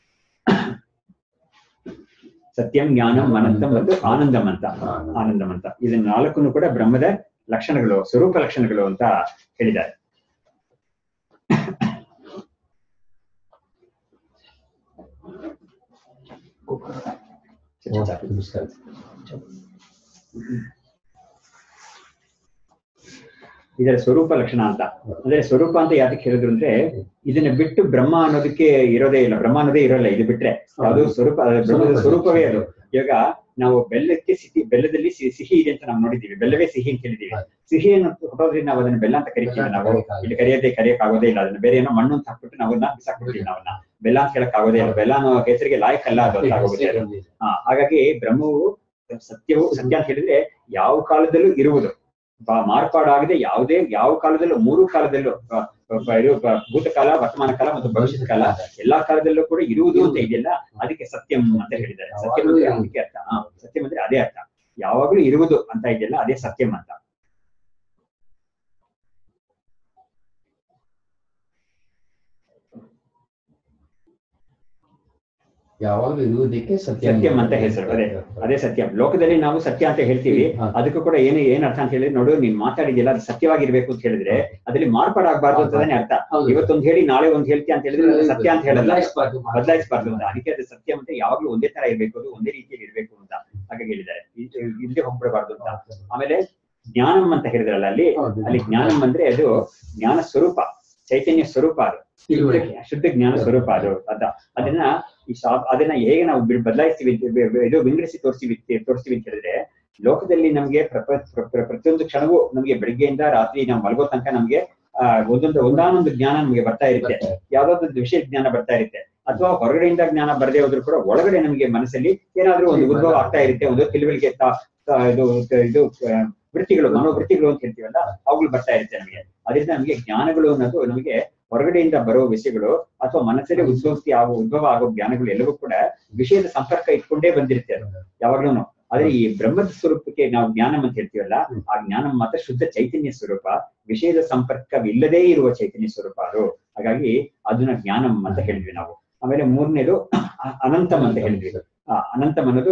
ಸತ್ಯಂ ಜ್ಞಾನಂ ಅನಂತಂ ಮತ್ತು ಆನಂದಂ ಅಂತ ಆನಂದಂ ಅಂತ ಇದನ್ನ ನಾಲ್ಕನ್ನು ಕೂಡ ಬ್ರಹ್ಮದ ಲಕ್ಷಣಗಳು ಸ್ವರೂಪ ಲಕ್ಷಣಗಳು ಅಂತ ಹೇಳಿದ್ದಾರೆ ಇದರ ಸ್ವರೂಪ ಲಕ್ಷಣ ಅಂತ ಅಂದ್ರೆ ಸ್ವರೂಪ ಅಂತ ಯಾತಕ್ಕೆ ಹೇಳಿದ್ರು ಅಂದ್ರೆ ಇದನ್ನ ಬಿಟ್ಟು ಬ್ರಹ್ಮ ಅನ್ನೋದಕ್ಕೆ ಇರೋದೇ ಇಲ್ಲ ಬ್ರಹ್ಮ ಅನ್ನೋದೇ ಇರೋಲ್ಲ ಇದು ಬಿಟ್ರೆ ಅದು ಸ್ವರೂಪ ಅದು ಬ್ರಹ್ಮದ ಸ್ವರೂಪವೇ ಅದು ಇವಾಗ ನಾವು ಬೆಲ್ಲಕ್ಕೆ ಸಿಹಿ ಬೆಲ್ಲದಲ್ಲಿ ಸಿ- ಸಿಹಿ ಇದೆ ಅಂತ ನಾವು ನೋಡಿದೀವಿ ಬೆಲ್ಲವೇ ಸಿಹಿ ಅಂತ ಹೇಳಿದೀವಿ ಸಿಹಿಯನ್ನು ಹೊಡೋದ್ರಿಂದ ನಾವು ಅದನ್ನ ಬೆಲ್ಲ ಅಂತ ಕರಿತೀವಿ ನಾವು ಇಲ್ಲಿ ಕರೆಯದೆ ಕರೆಯಕ್ ಆಗೋದೇ ಇಲ್ಲ ಅದನ್ನ ಬೇರೆ ಏನೋ ಮಣ್ಣು ಅಂತ ಹಾಕ್ಬಿಟ್ಟು ನಾವು ಅದನ್ನ ಬಿಸಾಕ್ಬಿಡ್ತೀವಿ ನಾವನ್ನ ಬೆಲ್ಲ ಅಂತ ಹೇಳಕ್ ಆಗೋದೇ ಇಲ್ಲ ಬೆಲ್ಲ ಅನ್ನೋ ಹೆಸರಿಗೆ ಲಾಯಕ್ ಅಲ್ಲ ಅದು ಅಂತ ಆಗೋಗುತ್ತೆ ಅದು. ಹಾ ಹಾಗಾಗಿ ಬ್ರಹ್ಮವು ಸತ್ಯವು ಸತ್ಯ ಅಂತ ಹೇಳಿದ್ರೆ ಯಾವ ಕಾಲದಲ್ಲೂ ಇರುವುದು ಬ- ಮಾರ್ಪಾಡಾಗದೆ ಯಾವುದೇ ಯಾವ ಕಾಲದಲ್ಲೂ ಮೂರು ಕಾಲದಲ್ಲೂ ಬ- ಬ- ಇದು ಬ- ಭೂತಕಾಲ ವರ್ತಮಾನ ಕಾಲ ಮತ್ತು ಭವಿಷ್ಯತ್ ಕಾಲ ಎಲ್ಲಾ ಕಾಲದಲ್ಲೂ ಕೂಡ ಇರುವುದು ಅಂತ ಇದೆಯಲ್ಲ ಅದಕ್ಕೆ ಸತ್ಯಂ ಅಂತ ಹೇಳಿದ್ದಾರೆ ಸತ್ಯಂ ಅಂದ್ರೆ ಅದಕ್ಕೆ ಅರ್ಥ ಹಾ, ಸತ್ಯಂ ಅಂದ್ರೆ ಅದೇ ಅರ್ಥ ಯಾವಾಗ್ಲೂ ಇರುವುದು ಅಂತ ಇದೆಯಲ್ಲ ಅದೇ ಸತ್ಯಂ ಅಂತ ಯಾವಾಗಲೂ ಇರುವುದಕ್ಕೆ ಸತ್ಯ ಸತ್ಯಂ ಅಂತ ಹೆಸರು ಅದೇ ಅದೇ ಸತ್ಯಂ ಲೋಕದಲ್ಲಿ ನಾವು ಸತ್ಯ ಅಂತ ಹೇಳ್ತೀವಿ ಹಾ. ಅದಕ್ಕೂ ಕೂಡ ಏನು ಏನ್ ಅರ್ಥ ಅಂತ ಹೇಳಿದ್ರೆ ನೋಡು ನೀನ್ ಮಾತಾಡಿದ್ಯಲ್ಲ ಅದು ಸತ್ಯವಾಗಿರ್ಬೇಕು ಅಂತ ಹೇಳಿದ್ರೆ ಅದ್ರಲ್ಲಿ ಮಾರ್ಪಾಡಾಗಬಾರ್ದು ಅಂತಾನೆ ಅರ್ಥ ಹೌದು. ಇವತ್ತೊಂದ್ ಹೇಳಿ ನಾಳೆ ಒಂದ್ ಹೇಳ್ತೀಯ ಅಂತ ಹೇಳಿದ್ರೆ ಅದು ಸತ್ಯ ಅಂತ ಹೇಳಲ್ಲ ಬದಲಾಯಿಸ್ಬಾರ್ದು. ಬದಲಾಯಿಸಬಾರ್ದು ಅಂತ ಅದಕ್ಕೆ ಅದು ಸತ್ಯ ಅಂದ್ರೆ ಯಾವಾಗ್ಲೂ ಒಂದೇ ತರ ಇರ್ಬೇಕು ಅದು ಒಂದೇ ರೀತಿಯಲ್ಲಿ ಇರ್ಬೇಕು ಅಂತ ಹಾಗಾಗಿ ಹೇಳಿದ್ದಾರೆ ಇಲ್- ಇಲ್ಲದೆ ಹೋಗ್ಬಿಡಬಾರ್ದು ಅಂತ ಆಮೇಲೆ ಜ್ಞಾನಂ ಅಂತ ಹೇಳಿದ್ರಲ್ಲ ಅಲ್ಲಿ ಹೌದು. ಅಲ್ಲಿ ಜ್ಞಾನಂ ಅಂದ್ರೆ ಅದು ಜ್ಞಾನ ಸ್ವರೂಪ ಚೈತನ್ಯ ಸ್ವರೂಪ ಅದು ತಿಳುವಳಿಕೆ. ಶುದ್ಧ ಜ್ಞಾನ ಸ್ವರೂಪ ಅದು ಅದ ಅದನ್ನ ಈ ಶಾ- ಅದನ್ನ ಹೇಗೆ ನಾವು ಬಿ- ಬದಲಾಯಿಸ್ತೀವಿ ಅಂತ- ಬೆ- ಬೆ- ಇದು ವಿಂಗಡಿಸಿ ತೋರಿಸ್ತೀವಿ ಅಂತ- ತೋರಿಸ್ತೀವಿ ಅಂತ ಹೇಳಿದ್ರೆ ಲೋಕದಲ್ಲಿ ನಮ್ಗೆ ಪ್ರಪ- ಪ್ರ- ಪ್ರ- ಪ್ರತಿಯೊಂದು ಕ್ಷಣವೂ ನಮ್ಗೆ ಬೆಳಿಗ್ಗೆಯಿಂದ ರಾತ್ರಿ ನಾವು ಮಲಗೋ ತನಕ ನಮ್ಗೆ ಆ ಒಂದೊಂದು ಒಂದಾನೊಂದು ಜ್ಞಾನ ನಮ್ಗೆ ಬರ್ತಾ ಇರುತ್ತೆ ಯಾವ್ದಾದ್ರು ವಿಷಯ ಜ್ಞಾನ ಬರ್ತಾ ಇರುತ್ತೆ ಅಥವಾ ಹೊರಗಡೆಯಿಂದ ಜ್ಞಾನ ಬರದೇ ಹೋದ್ರು ಕೂಡ ಒಳಗಡೆ ನಮ್ಗೆ ಮನಸ್ಸಲ್ಲಿ ಏನಾದ್ರೂ ಒಂದು ಉದ್ಭವ ಆಗ್ತಾ ಇರುತ್ತೆ ಒಂದು ತಿಳುವಳಿಕೆ ತ- ತ- ಇದು ಇದು ಆ, ವೃತ್ತಿಗಳು ಮನೋವೃತ್ತಿಗಳು ಅಂತ ಹೇಳ್ತೀವಲ್ಲ ಅವುಗಳು ಬರ್ತಾ ಇರುತ್ತೆ ನಮಗೆ ಅದರಿಂದ ನಮಗೆ ಜ್ಞಾನಗಳು ಅನ್ನೋದು ನಮಗೆ ಹೊರಗಡೆಯಿಂದ ಬರೋ ವಿಷಯಗಳು ಅಥವಾ ಮನಸ್ಸಲ್ಲಿ ಉದ್ಭವಿಸಿ ಆಗೋ ಉದ್ಭವ ಆಗೋ ಜ್ಞಾನಗಳು ಎಲ್ಲವೂ ಕೂಡ ವಿಷಯದ ಸಂಪರ್ಕ ಇಟ್ಕೊಂಡೇ ಬಂದಿರುತ್ತೆ ಅದು ಯಾವಾಗ್ಲೂ ಆದ್ರೆ ಈ ಬ್ರಹ್ಮದ ಸ್ವರೂಪಕ್ಕೆ ನಾವು ಜ್ಞಾನಂ ಅಂತ ಹೇಳ್ತೀವಲ್ಲ ಹ್ಮ್. ಆ ಜ್ಞಾನಂ ಮಾತ್ರ ಶುದ್ಧ ಚೈತನ್ಯ ಸ್ವರೂಪ ವಿಷಯದ ಸಂಪರ್ಕವಿಲ್ಲದೇ ಇರುವ ಚೈತನ್ಯ ಸ್ವರೂಪ ಅದು ಹಾಗಾಗಿ ಅದನ್ನ ಜ್ಞಾನಂ ಅಂತ ಹೇಳಿದ್ವಿ ನಾವು ಆಮೇಲೆ ಮೂರನೇದು ಅ- ಅನಂತಂ ಅಂತ ಹೇಳಿದ್ವಿ ಆ, ಅನಂತಂ ಅನ್ನೋದು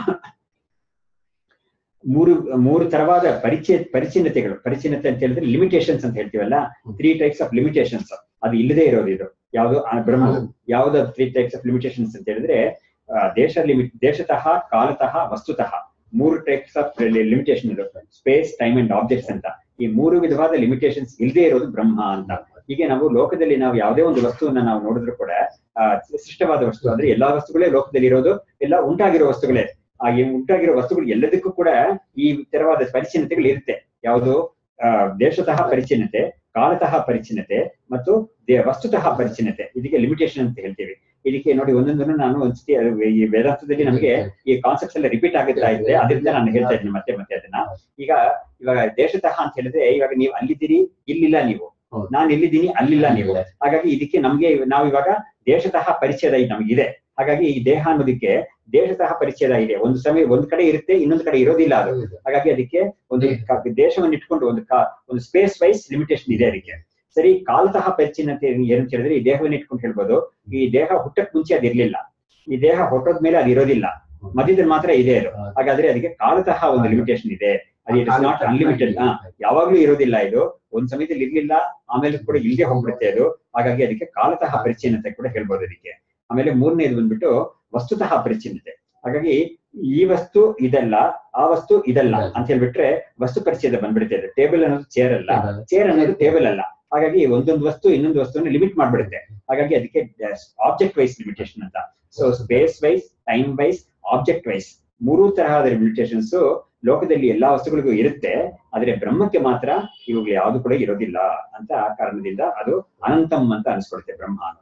ಮೂರು ಮೂರು ತರವಾದ ಪರಿಚಯ ಪರಿಚಿನ್ನತೆಗಳು ಪರಿಚಿನ್ನತೆ ಅಂತ ಹೇಳಿದ್ರೆ ಲಿಮಿಟೇಷನ್ಸ್ ಅಂತ ಹೇಳ್ತೀವಲ್ಲ ತ್ರೀ ಟೈಪ್ಸ್ ಆಫ್ ಲಿಮಿಟೇಷನ್ಸ್ ಅದು ಇಲ್ಲದೆ ಇರೋದು ಇದು ಯಾವುದು ಆ ಬ್ರಹ್ಮ ಯಾವ್ದು ತ್ರೀ ಟೈಪ್ಸ್ ಆಫ್ ಲಿಮಿಟೇಷನ್ಸ್ ಅಂತ ಹೇಳಿದ್ರೆ ಆ, ದೇಶ ಲಿಮಿಟ್ ದೇಶತಃ ಕಾಲತಃ ವಸ್ತುತಃ ಮೂರು ಟೈಪ್ಸ್ ಆಫ್ ಲಿಮಿಟೇಷನ್ ಇದು ಸ್ಪೇಸ್ ಟೈಮ್ ಅಂಡ್ ಆಬ್ಜೆಕ್ಟ್ಸ್ ಅಂತ ಈ ಮೂರು ವಿಧವಾದ ಲಿಮಿಟೇಷನ್ಸ್ ಇಲ್ಲದೆ ಇರೋದು ಬ್ರಹ್ಮ ಅಂತ ಹೀಗೆ ನಾವು ಲೋಕದಲ್ಲಿ ನಾವು ಯಾವುದೇ ಒಂದು ವಸ್ತುವನ್ನ ನಾವು ನೋಡಿದ್ರು ಕೂಡ ಆ, ಸೃಷ್ಟವಾದ ವಸ್ತು ಅಂದ್ರೆ ಎಲ್ಲಾ ವಸ್ತುಗಳೇ ಲೋಕದಲ್ಲಿ ಇರೋದು ಎಲ್ಲ ಉಂಟಾಗಿರೋ ವಸ್ತುಗಳೇ ಆ ಈ ಉಂಟಾಗಿರೋ ವಸ್ತುಗಳು ಎಲ್ಲದಕ್ಕೂ ಕೂಡ ಈ ತೆರವಾದ ಪರಿಚಿನ್ನತೆಗಳು ಇರುತ್ತೆ ಯಾವುದು ಆ, ದೇಶತಃ ಪರಿಚಿನ್ನತೆ ಕಾಲತಃ ಪರಿಚಿನ್ನತೆ ಮತ್ತು ದೇ- ವಸ್ತುತಃ ಪರಿಚಿನ್ನತೆ ಇದಕ್ಕೆ ಲಿಮಿಟೇಷನ್ ಅಂತ ಹೇಳ್ತೀವಿ ಇದಕ್ಕೆ ನೋಡಿ ಒಂದೊಂದನ್ನು ನಾನು ಒಂದ್ಸತಿ ಅದು ಈ ವೇದಾಂತದಲ್ಲಿ ನಮಗೆ ಈ ಕಾನ್ಸೆಪ್ಟ್ಸ್ ಎಲ್ಲ ರಿಪೀಟ್ ಆಗುತ್ತಾ ಇದೆ ಅದರಿಂದ ನಾನು ಹೇಳ್ತಾ ಇದ್ದೀನಿ ಮತ್ತೆ ಮತ್ತೆ ಅದನ್ನ ಈಗ ಇವಾಗ ದೇಶತಃ ಅಂತ ಹೇಳಿದ್ರೆ ಇವಾಗ ನೀವು ಅಲ್ಲಿದ್ದೀರಿ ಇಲ್ಲಿಲ್ಲ ನೀವು ಹೌದು. ನಾನು ಇಲ್ಲಿದ್ದೀನಿ ಅಲ್ಲಿಲ್ಲ ನೀವು ಹಾಗಾಗಿ ಇದಕ್ಕೆ ನಮ್ಗೆ ನಾವು ಇವಾಗ ದೇಶತಃ ಪರಿಚಯ ನಮಗಿದೆ ಹಾಗಾಗಿ ಈ ದೇಹ ಅನ್ನೋದಕ್ಕೆ ದೇಶತಃ ಪರಿಚಯ ಇದೆ ಒಂದು ಸಮಯ ಒಂದ್ ಕಡೆ ಇರುತ್ತೆ ಇನ್ನೊಂದು ಕಡೆ ಇರೋದಿಲ್ಲ ಅದು ಹಾಗಾಗಿ ಅದಕ್ಕೆ ಒಂದು ಕ- ದೇಶವನ್ನು ಇಟ್ಕೊಂಡು ಒಂದು ಕಾ- ಒಂದು ಸ್ಪೇಸ್ ವೈಸ್ ಲಿಮಿಟೇಷನ್ ಇದೆ ಅದಕ್ಕೆ ಸರಿ ಕಾಲತಃ ಪರಿಚಿನ್ನತೆ ಏನಂತ ಹೇಳಿದ್ರೆ ಈ ದೇಹವನ್ನು ಇಟ್ಕೊಂಡು ಹೇಳ್ಬೋದು ಈ ದೇಹ ಹುಟ್ಟಕ್ ಮುಂಚೆ ಅದಿರ್ಲಿಲ್ಲ ಈ ದೇಹ ಹೊಟ್ಟೋದ್ಮೇಲೆ ಅದು ಇರೋದಿಲ್ಲ ಮಧ್ಯದಲ್ಲಿ ಮಾತ್ರ ಇದೆ ಅದು ಹಾಗಾದ್ರೆ ಅದಕ್ಕೆ ಕಾಲತಃ ಒಂದು ಲಿಮಿಟೇಷನ್ ಇದೆ ಅದು ಇಟ್ ಇಸ್ ನಾಟ್ ಅನ್ಲಿಮಿಟೆಡ್ ಯಾವಾಗ್ಲೂ ಇರೋದಿಲ್ಲ ಇದು ಒಂದ್ ಸಮಯದಲ್ಲಿ ಇರ್ಲಿಲ್ಲ ಆಮೇಲೆ ಕೂಡ ಇಲ್ಲದೆ ಹೋಗ್ಬಿಡುತ್ತೆ ಅದು ಹಾಗಾಗಿ ಅದಕ್ಕೆ ಕಾಲತಃ ಪರಿಚೀನತೆ ಕೂಡ ಹೇಳ್ಬೋದು ಅದಕ್ಕೆ ಆಮೇಲೆ ಮೂರನೇದು ಬಂದ್ಬಿಟ್ಟು ವಸ್ತುತಃ ಪರಿಚಿನ್ನತೆ ಹಾಗಾಗಿ ಈ ವಸ್ತು ಇದಲ್ಲ ಆ ವಸ್ತು ಇದಲ್ಲ ಅಂತ ಹೇಳ್ಬಿಟ್ರೆ ವಸ್ತು ಪರಿಚಯದ ಬಂದ್ಬಿಡುತ್ತೆ ಅದು ಟೇಬಲ್ ಅನ್ನೋದು ಚೇರ್ ಅಲ್ಲ ಚೇರ್ ಅನ್ನೋದು ಟೇಬಲ್ ಅಲ್ಲ ಹಾಗಾಗಿ ಒಂದೊಂದು ವಸ್ತು ಇನ್ನೊಂದು ವಸ್ತುವನ್ನು ಲಿಮಿಟ್ ಮಾಡ್ಬಿಡುತ್ತೆ ಹಾಗಾಗಿ ಅದಕ್ಕೆ ಆಬ್ಜೆಕ್ಟ್ ವೈಸ್ ಲಿಮಿಟೇಷನ್ ಅಂತ so space wise time wise object wise ಮೂರು ತರಹದ ಲಿಮಿಟೇಷನ್ಸ್ ಲೋಕದಲ್ಲಿ ಎಲ್ಲಾ ವಸ್ತುಗಳಿಗೂ ಇರುತ್ತೆ ಆದ್ರೆ ಬ್ರಹ್ಮಕ್ಕೆ ಮಾತ್ರ ಇವುಗಳು ಯಾವುದು ಕೂಡ ಇರೋದಿಲ್ಲ ಅಂತ ಆ ಕಾರಣದಿಂದ ಅದು ಅನಂತಂ ಅಂತ ಅನ್ಸ್ಕೊಡುತ್ತೆ ಬ್ರಹ್ಮ ಅನ್ನೋದು.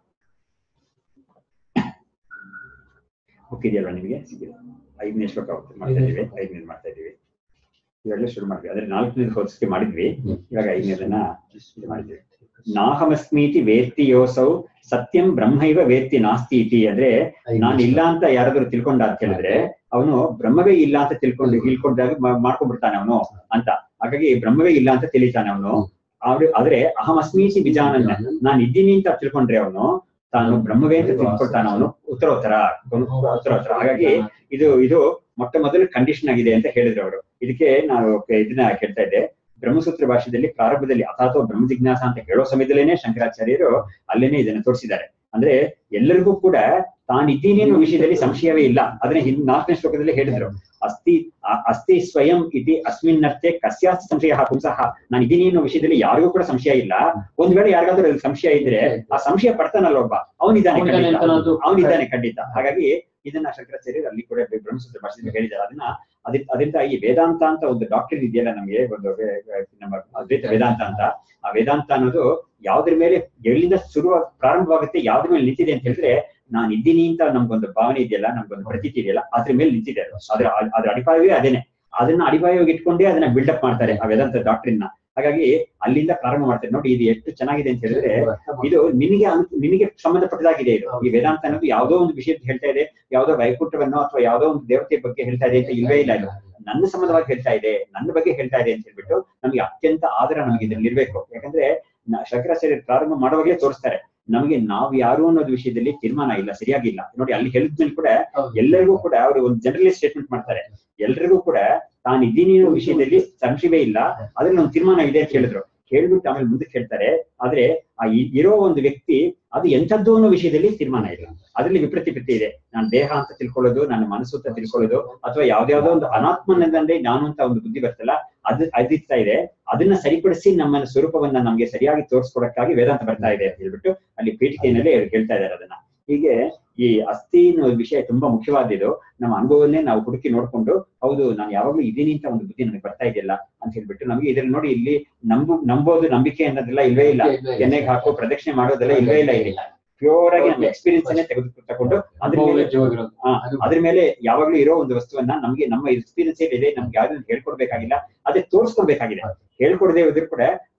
ಗೊತ್ತಿದೆಯಲ್ವಾ ನಿಮಗೆ ಸಿಕ್ಕಿದೆ ಐದನೇ ಶ್ಲೋಕ ಆಗುತ್ತೆ ಮಾಡ್ತಾ ಇದೀವಿ ಐದನೇದು ಮಾಡ್ತಾ ಇದೀವಿ ಇವಾಗಲೇ ಶುರು ಮಾಡಿದ್ವಿ ಅದ್ರ ನಾಲ್ಕನೇದು ಹೋಲಿಸಿಕೆ ಮಾಡಿದ್ವಿ ಇವಾಗ ಐದನೇದನ್ನ ಇದು ಮಾಡಿದ್ವಿ ನಾಹಮಸ್ಮೀತಿ ವೇತ್ತಿ ಯೋಸೌ ಸತ್ಯಂ ಬ್ರಹ್ಮೈವ ವೇತ್ತಿ ನಾಸ್ತಿ ಇತಿ ಅಂದ್ರೆ ನಾನು ಇಲ್ಲ ಅಂತ ಯಾರಾದ್ರೂ ತಿಳ್ಕೊಂಡ ಅಂತ ಹೇಳಿದ್ರೆ ಅವನು ಬ್ರಹ್ಮವೇ ಇಲ್ಲ ಅಂತ ತಿಳ್ಕೊಂಡು ತಿಳ್ಕೊಂಡಾಗ ಮಾ- ಮಾಡ್ಕೊಂಡ್ಬಿಡ್ತಾನೆ ಅವನು ಅಂತ ಹಾಗಾಗಿ ಬ್ರಹ್ಮವೇ ಇಲ್ಲ ಅಂತ ತಿಳಿತಾನೆ ಅವನು ಅವ್ರು ಆದ್ರೆ ಅಹಮಸ್ಮೀತಿ ಬಿಜಾನನ್ನ ನಾನು ಇದ್ದೀನಿ ಅಂತ ತಿಳ್ಕೊಂಡ್ರೆ ಅವನು ತಾನು ಬ್ರಹ್ಮವೇ ಅಂತ ತಿಳ್ಕೊಳ್ತಾನೆ ಅವನು ಉತ್ತರೋತ್ತರ ಉತ್ತರೋತ್ತರ ಹಾಗಾಗಿ ಇದು ಇದು ಮೊಟ್ಟ ಮೊದಲು ಕಂಡೀಷನ್ ಆಗಿದೆ ಅಂತ ಹೇಳಿದ್ರು ಅವರು ಇದಕ್ಕೆ ನಾವು ಇದನ್ನ ಕೇಳ್ತಾ ಇದ್ದೆ ಬ್ರಹ್ಮಸೂತ್ರ ಭಾಷೆಯಲ್ಲಿ ಪ್ರಾರಂಭದಲ್ಲಿ ಅಥಾತೋ ಬ್ರಹ್ಮ ಜಿಜ್ಞಾಸ ಅಂತ ಹೇಳೋ ಸಮಯದಲ್ಲೇನೆ ಶಂಕರಾಚಾರ್ಯರು ಅಲ್ಲೇನೆ ಇದನ್ನ ತೋರಿಸಿದ್ದಾರೆ ಅಂದ್ರೆ ಎಲ್ಲರಿಗೂ ಕೂಡ ತಾನಿದ್ದೀನಿ ಅನ್ನೋ ವಿಷಯದಲ್ಲಿ ಸಂಶಯವೇ ಇಲ್ಲ ಅದನ್ನ ಹಿಂದ್ ನಾಲ್ಕನೇ ಶ್ಲೋಕದಲ್ಲಿ ಹೇಳಿದ್ರು ಅಸ್ತಿ ಅ- ಅಸ್ತಿ ಸ್ವಯಂ ಇತಿ ಅಸ್ಮಿನ್ನರ್ಥೆ ಕಸ್ಯಾಸ್ತಿ ಸಂಶಯ ಪುಂಸಃ ನಾನು ಇದ್ದೀನಿ ಅನ್ನೋ ವಿಷಯದಲ್ಲಿ ಯಾರಿಗೂ ಕೂಡ ಸಂಶಯ ಇಲ್ಲ ಒಂದ್ ವೇಳೆ ಯಾರಿಗಾದ್ರೂ ಅದ್ರಲ್ಲಿ ಸಂಶಯ ಇದ್ರೆ ಆ ಸಂಶಯ ಪಡ್ತಾನಲ್ಲ ಒಬ್ಬ ಅವನಿದ್ದಾನೆ ಅವ್ನಿದ್ದಾನೆ ಖಂಡಿತ ಅಂತ ಅನ್ನೋದು ಅವನಿದ್ದಾನೆ ಖಂಡಿತ ಹಾಗಾಗಿ ಇದನ್ನ ಶಂಕರಾಚಾರ್ಯರು ಅಲ್ಲಿ ಕೂಡ ಬ್ರಹ್ಮಸೂತ್ರ ಭಾಷೆಯಲ್ಲಿ ಹೇಳಿದ್ದಾರೆ ಅದನ್ನ ಅದಿ- ಅದರಿಂದ ಈ ವೇದಾಂತ ಅಂತ ಒಂದು ಡಾಕ್ಟರ್ ಇದೆಯಲ್ಲ ನಮಗೆ ಒಂದು ವೇ- ವೇ- ನಮ್ಮ ಅದ್ವೈತ ವೇದಾಂತ ಅಂತ ಆ ವೇದಾಂತ ಅನ್ನೋದು ಯಾವ್ದ್ರ ಮೇಲೆ ಎಲ್ಲಿಂದ ಶುರು ಪ್ರಾರಂಭವಾಗುತ್ತೆ ಯಾವ್ದ್ರ ಮೇಲೆ ನಿಂತಿದೆ ಅಂತ ಹೇಳಿದ್ರೆ ನಾನು ಇದ್ದೀನಿ ಅಂತ ನಮ್ಗೊಂದು ಭಾವನೆ ಇದೆಯಲ್ಲ ನಮ್ಗೊಂದು ಪ್ರತೀತಿ ಇದೆಯಲ್ಲ ಅದ್ರ ಮೇಲೆ ನಿಂತಿದೆ ಅದು. ಅದ್ರ ಅದ್ರ ಅಡಿಪಾಯವೇ ಅದೇನೆ ಅದನ್ನ ಅಡಿಪಾಯವಾಗಿ ಇಟ್ಕೊಂಡೇ ಅದನ್ನ ಬಿಲ್ಡಪ್ ಮಾಡ್ತಾರೆ ಆ ವೇದಾಂತ ಡಾಕ್ಟ್ರಿನ ಹಾಗಾಗಿ ಅಲ್ಲಿಂದ ಪ್ರಾರಂಭ ಮಾಡ್ತಾರೆ ನೋಡಿ ಇದು ಎಷ್ಟು ಚೆನ್ನಾಗಿದೆ ಅಂತ ಹೇಳಿದ್ರೆ ಇದು ನಿನಗೆ ಅನ್- ನಿನಗೆ ಸಂಬಂಧಪಟ್ಟದಾಗಿದೆ ಇದು ಈ ವೇದಾಂತ ಅನ್ನೋದು ಯಾವುದೋ ಒಂದು ವಿಷಯ ಹೇಳ್ತಾ ಇದೆ ಯಾವುದೋ ವೈಕುಂಠವನ್ನು ಅಥವಾ ಯಾವುದೋ ಒಂದು ದೇವತೆ ಬಗ್ಗೆ ಹೇಳ್ತಾ ಇದೆ ಅಂತ ಇಲ್ವೇ ಇಲ್ಲ ಇದು ನನ್ನ ಸಂಬಂಧವಾಗಿ ಹೇಳ್ತಾ ಇದೆ ನನ್ನ ಬಗ್ಗೆ ಹೇಳ್ತಾ ಇದೆ ಅಂತ ಹೇಳ್ಬಿಟ್ಟು ನಮಗೆ ಅತ್ಯಂತ ಆದರ ನಮಗೆ ಇದ್ರಲ್ಲಿ ಇರ್ಬೇಕು ಯಾಕಂದ್ರೆ ನ- ಶಂಕರಾಚಾರ್ಯ ಪ್ರಾರಂಭ ಮಾಡುವಾಗಲೇ ತೋರಿಸ್ತಾರೆ ನಮಗೆ ನಾವು ಯಾರು ಅನ್ನೋದು ವಿಷಯದಲ್ಲಿ ತೀರ್ಮಾನ ಇಲ್ಲ ಸರಿಯಾಗಿಲ್ಲ ನೋಡಿ ಅಲ್ಲಿ ಹೇಳಿದ್ಮೇಲೆ ಕೂಡ ಎಲ್ಲರಿಗೂ ಕೂಡ ಅವರು ಒಂದು ಜನರಲಿ ಸ್ಟೇಟ್ಮೆಂಟ್ ಮಾಡ್ತಾರೆ ಎಲ್ರಿಗೂ ಕೂಡ ತಾನು ಇದ್ದೀನಿ ಅನ್ನೋ ವಿಷಯದಲ್ಲಿ ಸಂಶಯವೇ ಇಲ್ಲ ಅದ್ರಲ್ಲಿ ಒಂದು ತೀರ್ಮಾನ ಇದೆ ಅಂತ ಹೇಳಿದ್ರು ಹೇಳ್ಬಿಟ್ಟು ಆಮೇಲೆ ಮುಂದಕ್ಕೆ ಹೇಳ್ತಾರೆ ಆದ್ರೆ ಆ ಇ- ಇರೋ ಒಂದು ವ್ಯಕ್ತಿ ಅದು ಎಂಥದ್ದು ಅನ್ನೋ ವಿಷಯದಲ್ಲಿ ತೀರ್ಮಾನ ಇಲ್ಲ ಅದರಲ್ಲಿ ವಿಪ್ರತಿಪತ್ತಿ ಇದೆ ನಾನು ದೇಹ ಅಂತ ತಿಳ್ಕೊಳ್ಳೋದು ನನ್ನ ಮನಸ್ಸು ಅಂತ ತಿಳ್ಕೊಳ್ಳೋದು ಅಥವಾ ಯಾವ್ದಾವ್ದೋ ಒಂದು ಅನಾತ್ಮನಂದ್ರೆ ನಾನು ಅಂತ ಒಂದು ಬುದ್ಧಿ ಬರ್ತಲ್ಲ ಅದು ಅದಿರ್ತಾ ಇದೆ ಅದನ್ನ ಸರಿಪಡಿಸಿ ನಮ್ಮ ಸ್ವರೂಪವನ್ನ ನಮ್ಗೆ ಸರಿಯಾಗಿ ತೋರಿಸ್ಕೊಡಕ್ಕಾಗಿ ವೇದಾಂತ ಬರ್ತಾ ಇದೆ ಅಂತ ಹೇಳ್ಬಿಟ್ಟು ಅಲ್ಲಿ ಪೀಠಿಕೆಯಲ್ಲಿ ಅವ್ರು ಹೇಳ್ತಾ ಇದ್ದಾರೆ ಅದನ್ನ ಹೀಗೆ ಈ ಅಸ್ಥಿ ಅನ್ನೋ ವಿಷಯ ತುಂಬಾ ಮುಖ್ಯವಾದದ್ದು ನಮ್ಮ ಅನುಭವವನ್ನೇ ನಾವು ಹುಡುಕಿ ನೋಡ್ಕೊಂಡು ಹೌದು ನಾನು ಯಾವಾಗ್ಲೂ ಇದೀನಿ ಅಂತ ಒಂದು ಬುದ್ಧಿ ನನಗೆ ಬರ್ತಾ ಇದೆಯಲ್ಲ ಅಂತ ಹೇಳ್ಬಿಟ್ಟು ನಮಗೆ ಇದ್ರಲ್ಲಿ ನೋಡಿ ಇಲ್ಲಿ ನಂಬು ನಂಬೋದು ನಂಬಿಕೆ ಅನ್ನೋದೆಲ್ಲ ಇಲ್ವೇ ಇಲ್ಲ ಕೆನ್ನೆಗೆ ಹಾಕೋ ಪ್ರದಕ್ಷಿಣೆ ಮಾಡೋದೆಲ್ಲ ಇಲ್ವೇ ಇಲ್ಲ ಇಲ್ಲಿ ಪ್ಯೂರ್ ಆಗಿ ನಮ್ಮ ಎಕ್ಸ್ಪೀರಿಯನ್ಸ್ ಅನ್ನೇ ತೆಗೆದು ತಗೊಂಡು ಅದ್ರ ಮೇಲೆ ಆ, ಅದ್ರ ಮೇಲೆ ಯಾವಾಗ್ಲೂ ಇರೋ ಒಂದು ವಸ್ತುವನ್ನ ನಮ್ಗೆ ನಮ್ಮ ಎಕ್ಸ್ಪೀರಿಯನ್ಸ್ ಇದೆ ನಮ್ಗೆ ಯಾವ್ದನ್ನ ಹೇಳ್ಕೊಡ್ಬೇಕಾಗಿಲ್ಲ ಅದೇ ತೋರಿಸ್ಕೊಡ್ಬೇಕಾಗಿದೆ ಹೇಳ್ಕೊಡದೆ ಇದ್ರು ಕೂಡ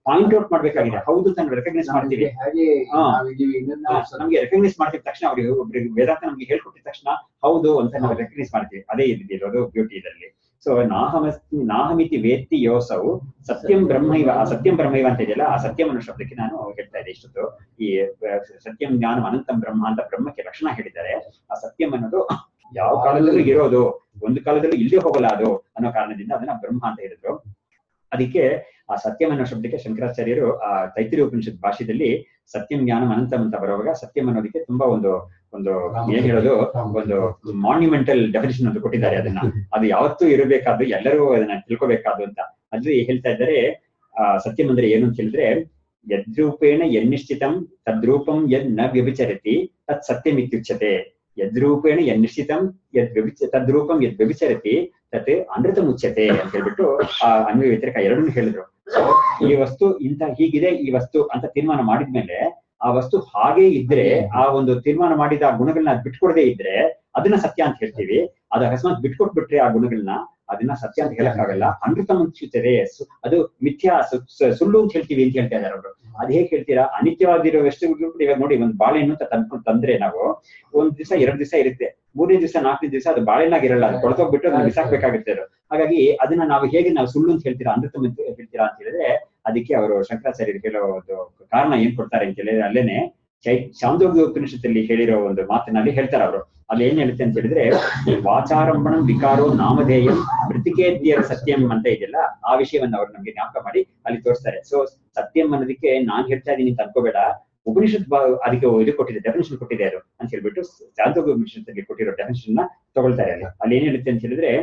ಪಾಯಿಂಟ್ ಔಟ್ ಮಾಡ್ಬೇಕಾಗಿದೆ ಹೌದು ಅಂತ ನಾವು ರೆಕಗ್ನೈಸ್ ಮಾಡ್ತೀವಿ ಹಾಗೆ ಹಾ. ನಾವಿದೀವಿ ಇನ್ನೊಂದು ಆ, ನಾವು ಸ್ವಲ್ಪ- ನಮ್ಗೆ ರೆಕಗ್ನೈಸ್ ಮಾಡಿದ ತಕ್ಷಣ ಅವ್ರಿಗೆ ಒಬ್ರಿಗೆ ವೇದಾಂತ ನಮ್ಗೆ ಹೇಳ್ಕೊಟ್ಟಿದ ತಕ್ಷಣ ಹೌದು ಅಂತ ನಾವು ರೆಕಗ್ನೈಸ್ ಮಾಡ್ತೀವಿ ಅದೇ ಇರೋದು ಬ್ಯೂಟಿ ಇದರಲ್ಲಿ ಸೊ ನಾಹಮಸ್ತಿ ನಾಹಮಿತಿ ವೇತ್ತಿ ಯೋಸವು ಸತ್ಯಂ ಬ್ರಹ್ಮೈವ ಆ ಸತ್ಯಂ ಬ್ರಹ್ಮೈವ ಅಂತ ಇದೆಯಲ್ಲ ಆ ಸತ್ಯಂ ಅನ್ನೋ ಶಬ್ದಕ್ಕೆ ನಾನು ಹೇಳ್ತಾ ಇದ್ದೆ ಇಷ್ಟೊತ್ತು ಈ ಆ, ಸತ್ಯಂ ಜ್ಞಾನಂ ಅನಂತಂ ಬ್ರಹ್ಮ ಅಂತ ಬ್ರಹ್ಮಕ್ಕೆ ಲಕ್ಷಣ ಹೇಳಿದ್ದಾರೆ ಆ ಸತ್ಯಂ ಅನ್ನೋದು ಯಾವ ಕಾಲದಲ್ಲೂ ಇರೋದು ಒಂದು ಕಾಲದಲ್ಲೂ ಇಲ್ಲೇ ಹೋಗಲಾದು ಅನ್ನೋ ಕಾರಣದಿಂದ ಅದನ್ನ ಬ್ರಹ್ಮ ಅಂತ ಹೇಳಿದ್ರು ಅದಕ್ಕೆ ಆ ಸತ್ಯಂ ಅನ್ನೋ ಶಬ್ದಕ್ಕೆ ಶಂಕರಾಚಾರ್ಯರು ಆ ತೈತಿರಿ ಉಪನಿಷತ್ ಭಾಷೆಯಲ್ಲಿ ಸತ್ಯಂ ಜ್ಞಾನಂ ಅನಂತಂ ಅಂತ ಬರುವಾಗ ಸತ್ಯಂ ಅನ್ನೋದಕ್ಕೆ ತುಂಬಾ ಒಂದು ಒಂದು ಏನ್ ಹೇಳೋದು ಒಂದು ಮಾನ್ಯುಮೆಂಟಲ್ ಡೆಫಿನೇಷನ್ ಅಂತ ಕೊಟ್ಟಿದ್ದಾರೆ ಅದನ್ನ ಅದು ಯಾವತ್ತೂ ಇರಬೇಕಾದ್ದು ಎಲ್ಲರೂ ಅದನ್ನ ತಿಳ್ಕೊಬೇಕಾದ್ದು ಅಂತ ಅಲ್ಲಿ ಹೇಳ್ತಾ ಇದ್ದಾರೆ ಆ ಸತ್ಯಂ ಅಂದ್ರೆ ಏನು ಅಂತ ಹೇಳಿದ್ರೆ ಯದ್ರೂಪೇಣ ಯನ್ನಿಶ್ಚಿತಂ ತದ್ರೂಪಂ ಯದ್ ನ ವ್ಯಭಿಚರತಿ ತತ್ ಸತ್ಯಂ ಇತ್ಯುಚ್ಯತೆ ಯದ್ರೂಪೇಣ ಯನ್ನಿಶ್ಚಿತಂ ಯದ್ ವ್ಯಭಿಚ ತದ್ರೂಪಂ ಯದ್ ವ್ಯಭಿಚರತಿ ತತ್ ಅನೃತ ಮುಚ್ಯತೆ ಅಂತ ಹೇಳ್ಬಿಟ್ಟು ಆ ಅನ್ವಯ ವ್ಯತಿರೇಕ ಎರಡನ್ನೂ ಹೇಳಿದ್ರು So, ಈ ವಸ್ತು ಇಂತ ಹೀಗಿದೆ ಈ ವಸ್ತು ಅಂತ ತೀರ್ಮಾನ ಮಾಡಿದ್ಮೇಲೆ ಆ ವಸ್ತು ಹಾಗೆ ಇದ್ರೆ ಆ ಒಂದು ತೀರ್ಮಾನ ಮಾಡಿದ ಆ ಗುಣಗಳನ್ನ ಬಿಟ್ಕೊಡದೆ ಇದ್ರೆ ಅದನ್ನ ಸತ್ಯ ಅಂತ ಹೇಳ್ತೀವಿ ಅದು ಅಕಸ್ಮಾತ್ ಬಿಟ್ಕೊಟ್ಬಿಟ್ರೆ ಆ ಗುಣಗಳನ್ನ ಅದನ್ನ ಸತ್ಯ ಅಂತ ಹೇಳಕ್ಕಾಗಲ್ಲ ಅನೃತ ಮುಚ್ಚುತ್ತದೆ ಸು- ಅದು ಮಿಥ್ಯಾ ಸು- ಸು- ಸುಳ್ಳು ಅಂತ ಹೇಳ್ತೀವಿ ಅಂತ ಹೇಳ್ತಾ ಇದಾರೆ ಅವರು ಅದ್ ಹೇಗ್ ಹೇಳ್ತೀರಾ ಅನಿತ್ಯವಾಗಿರೋ ವಸ್ತುಗಳು ಕೂಡ ಇವಾಗ ನೋಡಿ ಒಂದು ಬಾಳೆಹಣ್ಣು ಅಂತ ತಂದ್ಕೊಂಡು ತಂದ್ರೆ ನಾವು ಒಂದ್ ದಿವಸ ಎರಡ್ ದಿವಸ ಇರುತ್ತೆ ಮೂರನೇ ದಿವಸ ನಾಲ್ಕನೇ ದಿವಸ ಅದು ಬಾಳೆಹಣ್ಣಾಗಿರಲ್ಲ ಅದು ಕೊಳ್ತೋಗ್ಬಿಟ್ಟು ಅದನ್ನ ಬಿಸಾಕ್ಬೇಕಾಗುತ್ತೆ ಅದು ಹಾಗಾಗಿ ಅದನ್ನ ನಾವು ಹೇಗೆ ನಾವು ಸುಳ್ಳು ಅಂತ ಹೇಳ್ತೀರಾ ಅನೃತ ಅಂತ ಹೇಳ್ತೀರಾ ಅಂತ ಹೇಳಿದ್ರೆ ಅದಕ್ಕೆ ಅವರು ಶಂಕರಾಚಾರ್ಯರು ಹೇಳೋ ಒಂದು ಕಾರಣ ಏನ್ ಕೊಡ್ತಾರೆ ಅಂತ ಹೇಳಿದ್ರೆ ಅಲ್ಲೇನೆ ಚೈ ಚಾಂದೋಗ್ಯ ಉಪನಿಷತ್ತಲ್ಲಿ ಹೇಳಿರೋ ಒಂದು ಮಾತಿನಲ್ಲಿ ಹೇಳ್ತಾರೆ ಅವರು ಅಲ್ಲಿ ಏನ್ ಹೇಳುತ್ತೆ ಅಂತ ಹೇಳಿದ್ರೆ ಈ ವಾಚಾರಂಭಣಂ ವಿಕಾರೋ ನಾಮಧೇಯಂ ಮೃತಿಕೇದ್ಯರ ಸತ್ಯಂ ಅಂತ ಇದೆಯಲ್ಲ ಆ ವಿಷಯವನ್ನ ಅವ್ರು ನಮ್ಗೆ ಜ್ಞಾಪಕ ಮಾಡಿ ಅಲ್ಲಿ ತೋರಿಸ್ತಾರೆ ಸೊ ಸತ್ಯಂ ಅನ್ನೋದಕ್ಕೆ ನಾನ್ ಹೇಳ್ತಾ ಇದೀನಿ ಅಂತ ಅನ್ಕೋಬೇಡ ಉಪನಿಷತ್ ಬಾ- ಅದಕ್ಕೆ ಇದು ಕೊಟ್ಟಿದೆ ಡೆಫಿನೇಷನ್ ಕೊಟ್ಟಿದೆ ಅದು ಅಂತ ಹೇಳ್ಬಿಟ್ಟು ಚಾಂದೋಗ್ಯ ಉಪನಿಷತ್ತಲ್ಲಿ ಕೊಟ್ಟಿರೋ ಡೆಫಿನೇಷನ್ ನ ತಗೊಳ್ತಾರೆ ಅಲ್ಲಿ ಅಲ್ಲಿ ಏನ್ ಹೇಳುತ್ತೆ ಅಂತ ಹೇಳಿದ್ರೆ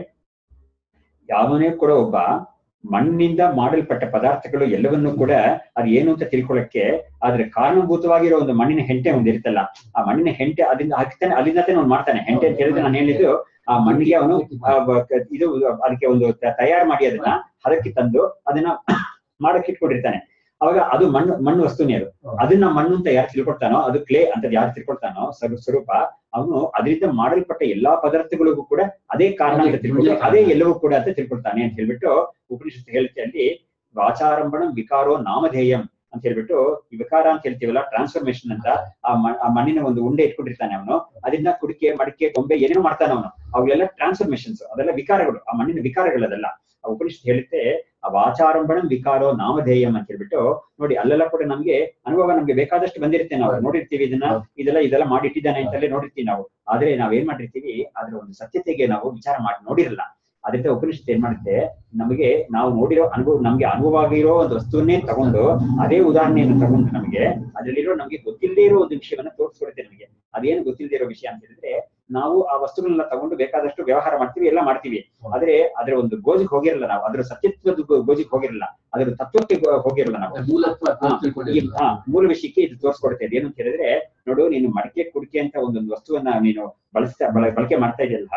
ಯಾವನೇ ಕೂಡ ಒಬ್ಬ ಮಣ್ಣಿನಿಂದ ಮಾಡಲ್ಪಟ್ಟ ಪದಾರ್ಥಗಳು ಎಲ್ಲವನ್ನೂ ಕೂಡ ಅದು ಏನು ಅಂತ ತಿಳ್ಕೊಳ್ಳಕ್ಕೆ ಆದ್ರೆ ಕಾರಣಭೂತವಾಗಿರೋ ಒಂದು ಮಣ್ಣಿನ ಹೆಂಟೆ ಒಂದು ಇರುತ್ತಲ್ಲ ಆ ಮಣ್ಣಿನ ಹೆಂಟೆ ಅದರಿಂದ ಹಾಕ್ತಾನೆ ಅಲ್ಲಿಂದ ಅವ್ನು ಮಾಡ್ತಾನೆ ಹೆಂಟೆ ಅಂತ ಹೇಳಿದ್ರೆ ನಾನು ಹೇಳಿದ್ದು ಆ ಮಣ್ಣಿಗೆ ಅವನು ಆ ಬ- ಕ- ಇದು ಅದಕ್ಕೆ ಒಂದು ತ- ತಯಾರು ಮಾಡಿ ಅದನ್ನ ಹರಕ್ಕೆ ತಂದು ಅದನ್ನ ಮಾಡಕ್ಕೆ ಇಟ್ಕೊಂಡಿರ್ತಾನೆ ಅವಾಗ ಅದು ಮಣ್ಣು ಮಣ್ಣು ವಸ್ತುನೇ ಅದು ಅದನ್ನ ಮಣ್ಣು ಅಂತ ಯಾರು ತಿಳ್ಕೊಳ್ತಾನೋ ಅದು ಕ್ಲೇ ಅಂತ ಯಾರು ತಿಳ್ಕೊಳ್ತಾನೋ ಸ್ವರೂ- ಸ್ವರೂಪ ಅವನು ಅದರಿಂದ ಮಾಡಲ್ಪಟ್ಟ ಎಲ್ಲಾ ಪದಾರ್ಥಗಳಿಗೂ ಕೂಡ ಅದೇ ಕಾರಣ ಅಂತ ತಿಳ್ಕೊಂಡು ಅದೇ ಎಲ್ಲವೂ ಕೂಡ ಅಂತ ತಿಳ್ಕೊಳ್ತಾನೆ ಅಂತ ಹೇಳ್ಬಿಟ್ಟು ಉಪನಿಷತ್ತು ಹೇಳುತ್ತೆ ಅಲ್ಲಿ ವಾಚಾರಂಭಣಂ ವಿಕಾರೋ ನಾಮಧೇಯಂ ಅಂತ ಹೇಳ್ಬಿಟ್ಟು ಈ ವಿಕಾರ ಅಂತ ಹೇಳ್ತೀವಲ್ಲ ಟ್ರಾನ್ಸ್ಫಾರ್ಮೇಶನ್ ಅಂತ ಆ ಮ- ಆ ಮಣ್ಣಿನ ಒಂದು ಉಂಡೆ ಇಟ್ಕೊಂಡಿರ್ತಾನೆ ಅವನು ಅದನ್ನ ಕುಡಿಕೆ ಮಡಿಕೆ ಗೊಂಬೆ ಏನೇನೋ ಮಾಡ್ತಾನೆ ಅವನು ಅವೆಲ್ಲ ಟ್ರಾನ್ಸ್ಫಾರ್ಮೇಶನ್ಸ್ ಅದೆಲ್ಲ ವಿಕಾರಗಳು ಆ ಮಣ್ಣಿನ ವಿಕಾರಗಳದಲ್ಲ ಆ ಉಪನಿಷತ್ ಹೇಳುತ್ತೆ ಆ ವಾಚಾರಂಭಣಂ ವಿಕಾರೋ ನಾಮಧೇಯಂ ಅಂತ ಹೇಳ್ಬಿಟ್ಟು ನೋಡಿ ಅಲ್ಲೆಲ್ಲ ಕೂಡ ನಮ್ಗೆ ಅನುಭವ ನಮ್ಗೆ ಬೇಕಾದಷ್ಟು ಬಂದಿರುತ್ತೆ ನಾವು ನೋಡಿರ್ತೀವಿ ಇದನ್ನ ಇದೆಲ್ಲ ಇದೆಲ್ಲ ಮಾಡಿಟ್ಟಿದ್ದಾನೆ ಅಂತಲೇ ನೋಡಿರ್ತೀವಿ ನಾವು ಆದ್ರೆ ನಾವೇನ್ ಮಾಡಿರ್ತೀವಿ ಅದ್ರ ಒಂದು ಸತ್ಯತೆಗೆ ನಾವು ವಿಚಾರ ಮಾಡಿ ನೋಡಿರಲ್ಲ ಅದರಿಂದ ಉಪನಿಷತ್ ಏನ್ ಮಾಡುತ್ತೆ ನಮಗೆ ನಾವು ನೋಡಿರೋ ಅನುಭವ ನಮ್ಗೆ ಅನುಭವ ಆಗಿರೋ ಒಂದು ವಸ್ತುವನ್ನೇ ತಗೊಂಡು ಅದೇ ಉದಾಹರಣೆಯನ್ನು ತಗೊಂಡು ನಮಗೆ ಅದರಲ್ಲಿರೋ ನಮ್ಗೆ ಗೊತ್ತಿಲ್ಲದೆ ಇರೋ ಒಂದು ವಿಷಯವನ್ನ ತೋರಿಸ್ಕೊಡುತ್ತೆ ನಮಗೆ ಅದೇನು ಗೊತ್ತಿಲ್ಲದೆ ಇರೋ ವಿಷಯ ಅಂತ ಹೇಳಿದ್ರೆ ನಾವು ಆ ವಸ್ತುಗಳನ್ನ ತಗೊಂಡು ಬೇಕಾದಷ್ಟು ವ್ಯವಹಾರ ಮಾಡ್ತೀವಿ ಎಲ್ಲ ಮಾಡ್ತೀವಿ ಆದ್ರೆ ಅದರ ಒಂದು ಗೋಜಿಗೆ ಹೋಗಿರಲ್ಲ ನಾವು ಅದರ ಸತ್ಯತ್ವದ ಗೋ- ಗೋಜಿಗೆ ಹೋಗಿರಲ್ಲ ಅದರ ತತ್ವಕ್ಕೆ ಗೋ- ಹೋಗಿರಲ್ಲ ನಾವು ಮೂಲತ್ವ ಹಾ, ಈ ತಿಳ್ಕೊಂಡಿಲ್ಲ ಹಾ, ಮೂಲ ವಿಷಯಕ್ಕೆ ಇದು ತೋರಿಸ್ಕೊಡುತ್ತೆ ಅದೇನು ಅಂತ ಹೇಳಿದ್ರೆ ನೋಡು ನೀನು ಮಡಿಕೆ ಕುಡಿಕೆ ಅಂತ ಒಂದೊಂದು ವಸ್ತುವನ್ನ ನೀನು ಬಳಸ್ತಾ ಬಳ- ಬಳಕೆ ಮಾಡ್ತಾ ಇದೆಯಲ್ಲ